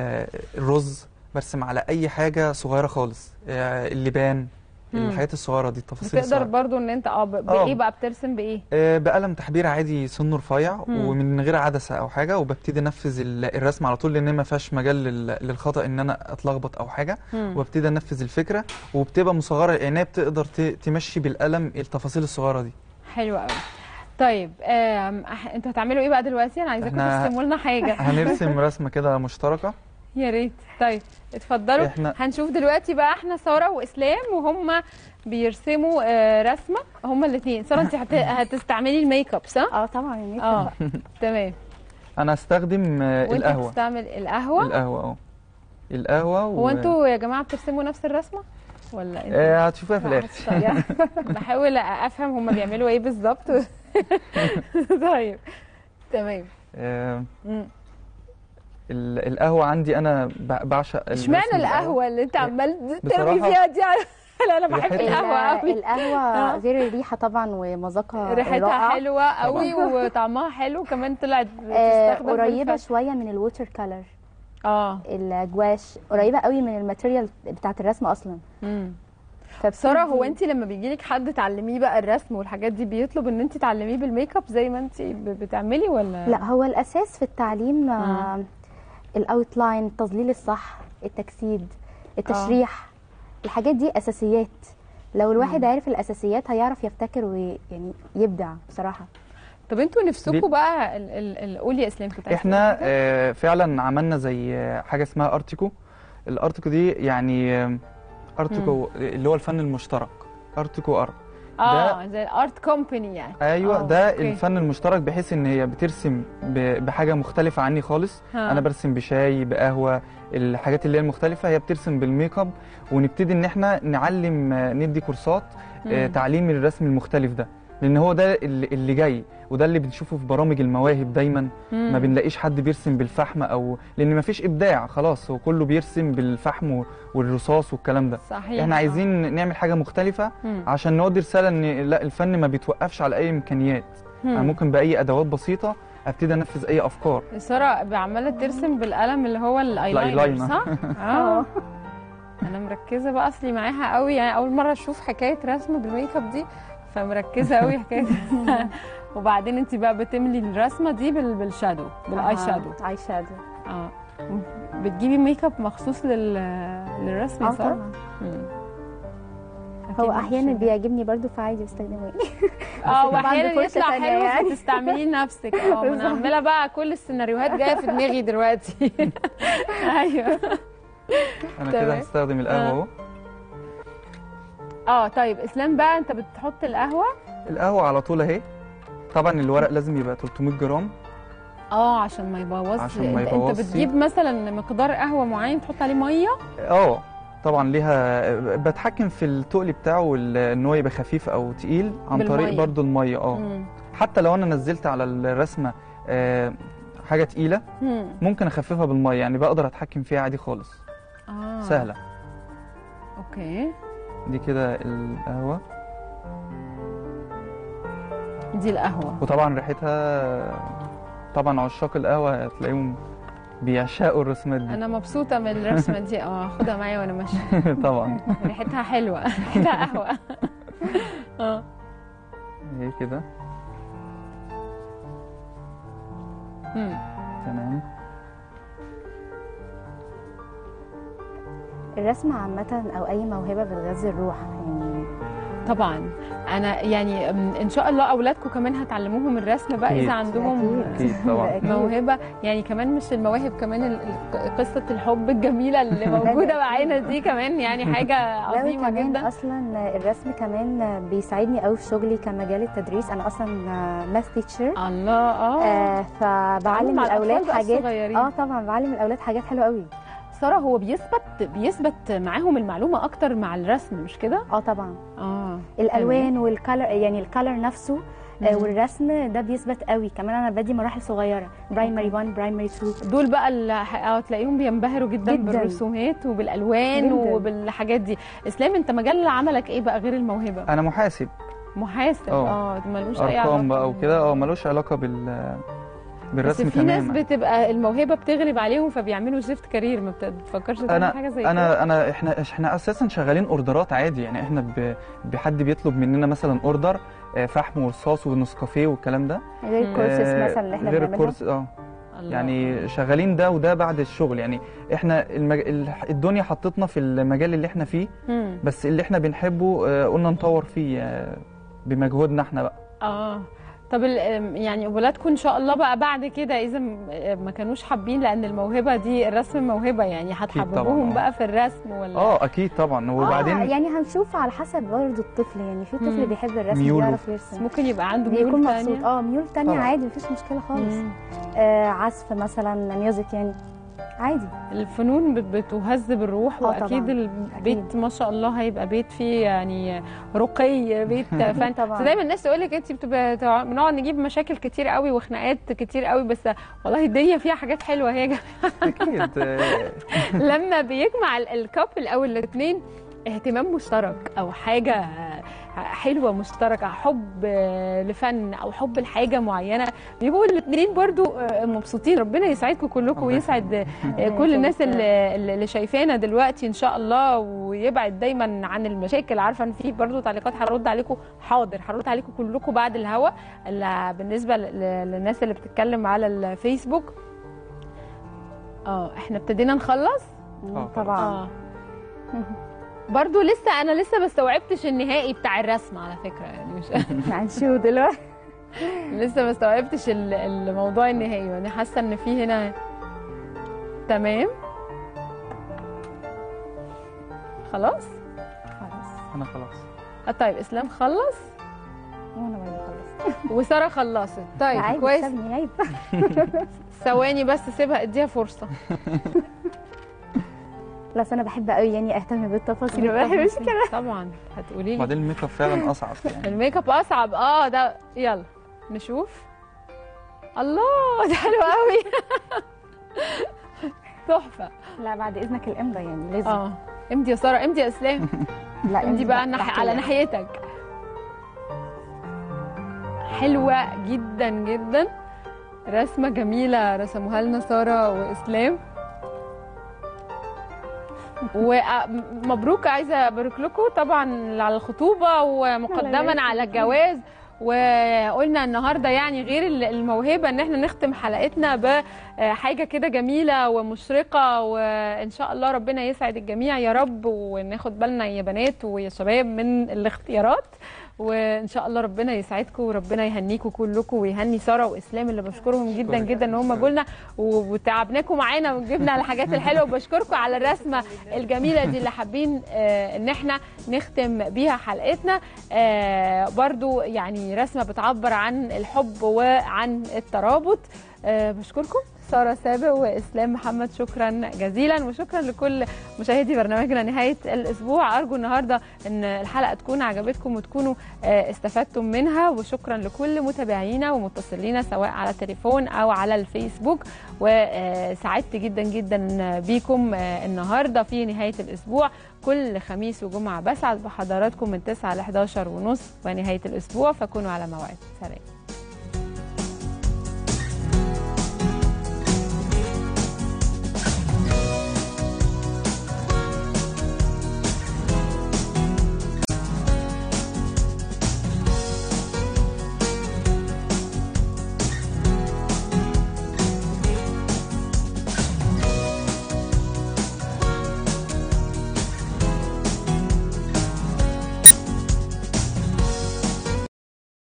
والرز برسم على اي حاجه صغيره خالص آه، اللبان مم. الحاجات الصغيره دي التفاصيل بتقدر الصغيره برضو ان انت اه ب- آه. بايه بقى بترسم بايه آه، بقلم تحبير عادي سنه رفيع مم. ومن غير عدسه او حاجه وببتدي انفذ ال- الرسم على طول لان ما فيهاش مجال لل- للخطا ان انا اتلخبط او حاجه مم. وابتدي انفذ الفكره وبتبقى مصغره لانها بتقدر ت- تمشي بالقلم التفاصيل الصغيره دي حلو قوي طيب آم، أح- انتوا هتعملوا ايه بقى دلوقتي انا عايزاكم إحنا ترسموا لنا حاجه هنرسم رسمه كده مشتركه يا ريت طيب اتفضلوا إحنا- هنشوف دلوقتي بقى احنا ساره واسلام وهم بيرسموا آه، رسمه هم الاثنين ساره انت هت... هتستعملي الميك اب صح اه طبعا الميك اه تمام انا هستخدم آه، وانت القهوه بتستعمل القهوه القهوه اه القهوه هو انتوا يا جماعه بترسموا نفس الرسمه ولا انتوا آه، هتشوفوها في لا، الاخر هتستغرب. بحاول افهم هم بيعملوا ايه بالظبط طيب تمام آه، مم. ال- القهوه عندي انا ب- بعشق اشمعنى الرسم بالقهوة. القهوه اللي انت عمال بصراحة ترمي فيها دي لا انا بحب ريحتها- القهوه قوي القهوه غير الريحه طبعا ومذاقها ريحتها رائعة. حلوه قوي وطعمها حلو كمان طلعت آه، بتستخدم في قريبه الفن. شويه من الووتر كلر اه الجواش قريبه قوي من الماتيريال بتاعت الرسم اصلا امم فبتدي- ساره هو انت لما بيجي لك حد تعلميه بقى الرسم والحاجات دي بيطلب ان انت تعلميه بالميك اب زي ما انت ب- بتعملي ولا لا هو الاساس في التعليم آه، الاوتلاين التظليل الصح التجسيد التشريح الحاجات دي اساسيات لو الواحد عرف الاساسيات هيعرف يبتكر ويعني يبدع بصراحه طب انتوا نفسكم بي- بقى ال- ال- ال- قولي يا اسلام كنت عايزة احنا تقولي حاجة؟ آه، فعلا عملنا زي آه، حاجه اسمها ارتيكو الارتيكو دي يعني آه، ارتيكو اللي هو الفن المشترك ارتيكو ار اه زي الارت كومباني يعني ايوه آه، ده أوكي. الفن المشترك بحيث ان هي بترسم ب- بحاجه مختلفه عني خالص ها. انا برسم بشاي بقهوه الحاجات اللي هي المختلفه هي بترسم بالميك اب ونبتدي ان احنا نعلم آه، ندي كورسات آه، مم. تعليم الرسم المختلف ده لان هو ده اللي اللي جاي وده اللي بنشوفه في برامج المواهب دايما مم. ما بنلاقيش حد بيرسم بالفحم او لان ما فيش ابداع خلاص هو كله بيرسم بالفحم و- والرصاص والكلام ده صحيح احنا آه. عايزين نعمل حاجه مختلفه مم. عشان نودي رساله ان لا الفن ما بيتوقفش على اي امكانيات مم. انا ممكن باي ادوات بسيطه ابتدي انفذ اي افكار ساره عماله ترسم بالقلم اللي هو الايلاينر الأيلاينر. صح؟ اه انا مركزه بقى اصلي معاها قوي يعني اول مره اشوف حكايه رسم بالميك اب دي فمركزه قوي حكايه وبعدين انت بقى بتملي الرسمه دي بال- بالشادو بالاي شادو اي شادو اه بتجيبي ميك اب مخصوص لل... للرسم يا اه ساره؟ طبعا مم. هو أكيد احيانا مش- بيعجبني برضو فعادي بستخدمه يعني اه بس بعد واحيانا فرصة يطلع تانية حلو يعني. فتستعمليه لنفسك اه ما انا بالظبط. عماله بقى كل السيناريوهات جايه في دماغي دلوقتي ايوه انا تمام. كده هستخدم القهوه آه. اهو اه طيب اسلام بقى انت بتحط القهوه القهوه على طول اهي طبعا الورق لازم يبقى 300 جرام اه عشان ما يبوظش عشان ما انت, انت يبوظش. بتجيب مثلا مقدار قهوه معين تحط عليه ميه اه طبعا ليها بتحكم في التقل بتاعه وال- ان هو يبقى خفيف او تقيل عن بالمية. طريق برضو الميه اه مم. حتى لو انا نزلت على الرسمه آه، حاجه تقيله مم. ممكن اخففها بالميه يعني بقدر اتحكم فيها عادي خالص اه سهله اوكي دي كده القهوه دي القهوه وطبعا ريحتها طبعا عشاق القهوه هتلاقيهم بيعشقوا الرسومات دي انا مبسوطه من الرسمه دي اه خدها معايا وانا ماشيه طبعا ريحتها حلوه ريحتها قهوه اه هي كده مم. تمام الرسم عامة أو أي موهبة بتغذي الروح يعني طبعا انا يعني أم، ان شاء الله اولادكم كمان هتعلموهم الرسم بقى أكيد. اذا عندهم أكيد طبعا. أكيد. موهبه يعني كمان مش المواهب كمان ال- ال- قصه الحب الجميله اللي موجوده معانا دي كمان يعني حاجه لا عظيمه وكمان جدا اصلا الرسم كمان بيساعدني قوي في شغلي كمجال التدريس انا اصلا ماث تيتشر الله اه فبعلم تعلم على الاولاد الأطفال بقى حاجات الصغيرين. اه طبعا بعلم الاولاد حاجات حلوه قوي ساره هو بيثبت بيثبت معاهم المعلومه اكتر مع الرسم مش كده اه طبعا اه الالوان والكالر يعني الكالر نفسه آه، مم. والرسم ده بيثبت قوي كمان انا بدي مراحل صغيره برايمري 1 برايمري 2 دول بقى اللي ه- اه تلاقيهم بينبهروا جدا, جداً. بالرسومات وبالالوان جداً. وبالحاجات دي اسلام انت مجال عملك ايه بقى غير الموهبه انا محاسب محاسب اه اه ملوش اي علاقه ارقام بقى وكده اه ملوش علاقه بال بس بالرسم في ناس تماما بتبقى الموهبه بتغلب عليهم فبيعملوا شيفت كارير ما بتفكرش تعمل انا حاجه زي كده انا انا احنا احنا اساسا شغالين اوردرات عادي يعني احنا ب- بحد بيطلب مننا مثلا اوردر آه، فحم ورصاص ونسكافيه والكلام ده غير الكورسز آه، مثلا اللي احنا غير بنعملها الكورس اه يعني شغالين ده وده بعد الشغل يعني احنا المج... ال- الدنيا حطتنا في المجال اللي احنا فيه مم. بس اللي احنا بنحبه آه، قلنا نطور فيه آه، بمجهودنا احنا بقى اه طب ال- يعني ولادكم ان شاء الله بقى بعد كده اذا م- ما كانوش حابين لان الموهبه دي الرسم موهبه يعني هتحببوهم آه. بقى في الرسم ولا اه اكيد طبعا آه وبعدين يعني هنشوف على حسب برضه الطفل يعني في طفل مم. بيحب الرسم ميوله. بيعرف يرسم ممكن يبقى عنده بيكون ميول مبسوط تانية. اه ميول تانية طبعا. عادي مفيش مشكله خالص مم. آه عزف مثلا ميوزك يعني عادي الفنون بت- بتهذب الروح آه واكيد طبعاً. البيت ما شاء الله هيبقى بيت فيه يعني رقي بيت فن طبعاً. بس دايما الناس تقول لك انت بتبقى تع- بنقعد نجيب مشاكل كتير قوي وخناقات كتير قوي بس والله الدنيا فيها حاجات حلوه هي يا جماعه اكيد آه، لما بيجمع ال- الكابل او الاثنين اهتمام مشترك او حاجه حلوه مشتركه حب لفن او حب لحاجه معينه بيبقوا الاثنين برضو مبسوطين ربنا يسعدكم كلكم ويسعد كل الناس اللي, اللي شايفانا دلوقتي ان شاء الله ويبعد دايما عن المشاكل عارفه ان في برضو تعليقات هرد عليكم حاضر هرد عليكم كلكم بعد الهوا اللي بالنسبه ل- للناس اللي بتتكلم على الفيسبوك اه احنا ابتدينا نخلص طبعا اه برضو لسه انا لسه ما استوعبتش النهائي بتاع الرسم على فكره يعني مش هنشوف دلوقتي لسه ما استوعبتش ال- الموضوع النهائي يعني حاسه ان في هنا تمام خلاص خلاص انا خلاص آه، طيب اسلام خلص وانا برضه خلصت وساره خلصت طيب عيب كويس سابني عيب ثواني بس سيبها اديها فرصه لا أصل انا بحب قوي يعني اهتم بالتفاصيل ما بحبش كده طبعا هتقولي لي وبعدين الميك اب فعلا اصعب يعني الميك اب اصعب اه ده يلا نشوف الله ده حلو قوي تحفه لا بعد اذنك الامضه يعني لازم اه امضي يا ساره امضي يا اسلام لا امضي بقى نح... تحت على الإيد. ناحيتك حلوه جدا جدا رسمه جميله رسموها لنا ساره واسلام ومبروك عايزه ابارك لكم طبعا على الخطوبه ومقدما على الجواز وقلنا النهارده يعني غير الموهبه ان احنا نختم حلقتنا بحاجه كده جميله ومشرقه وان شاء الله ربنا يسعد الجميع يا رب وناخد بالنا يا بنات ويا شباب من الاختيارات وان شاء الله ربنا يسعدكم وربنا يهنيكم كلكم ويهني ساره واسلام اللي بشكرهم جدا جدا ان هم جولنا وتعبناكم معانا وجبنا الحاجات الحلوه وبشكركم على الرسمه الجميله دي اللي حابين آه، ان احنا نختم بيها حلقتنا آه، برضو يعني رسمه بتعبر عن الحب وعن الترابط آه، بشكركم ساره سابق واسلام محمد شكرا جزيلا وشكرا لكل مشاهدي برنامجنا نهايه الاسبوع ارجو النهارده ان الحلقه تكون عجبتكم وتكونوا آه، استفدتم منها وشكرا لكل متابعينا ومتصلينا سواء على التليفون او على الفيسبوك وسعدت جدا جدا بيكم آه، النهارده في نهايه الاسبوع كل خميس وجمعه بسعد بحضراتكم من 9 ل 11 ونص ونهايه الاسبوع فكونوا على موعد سلام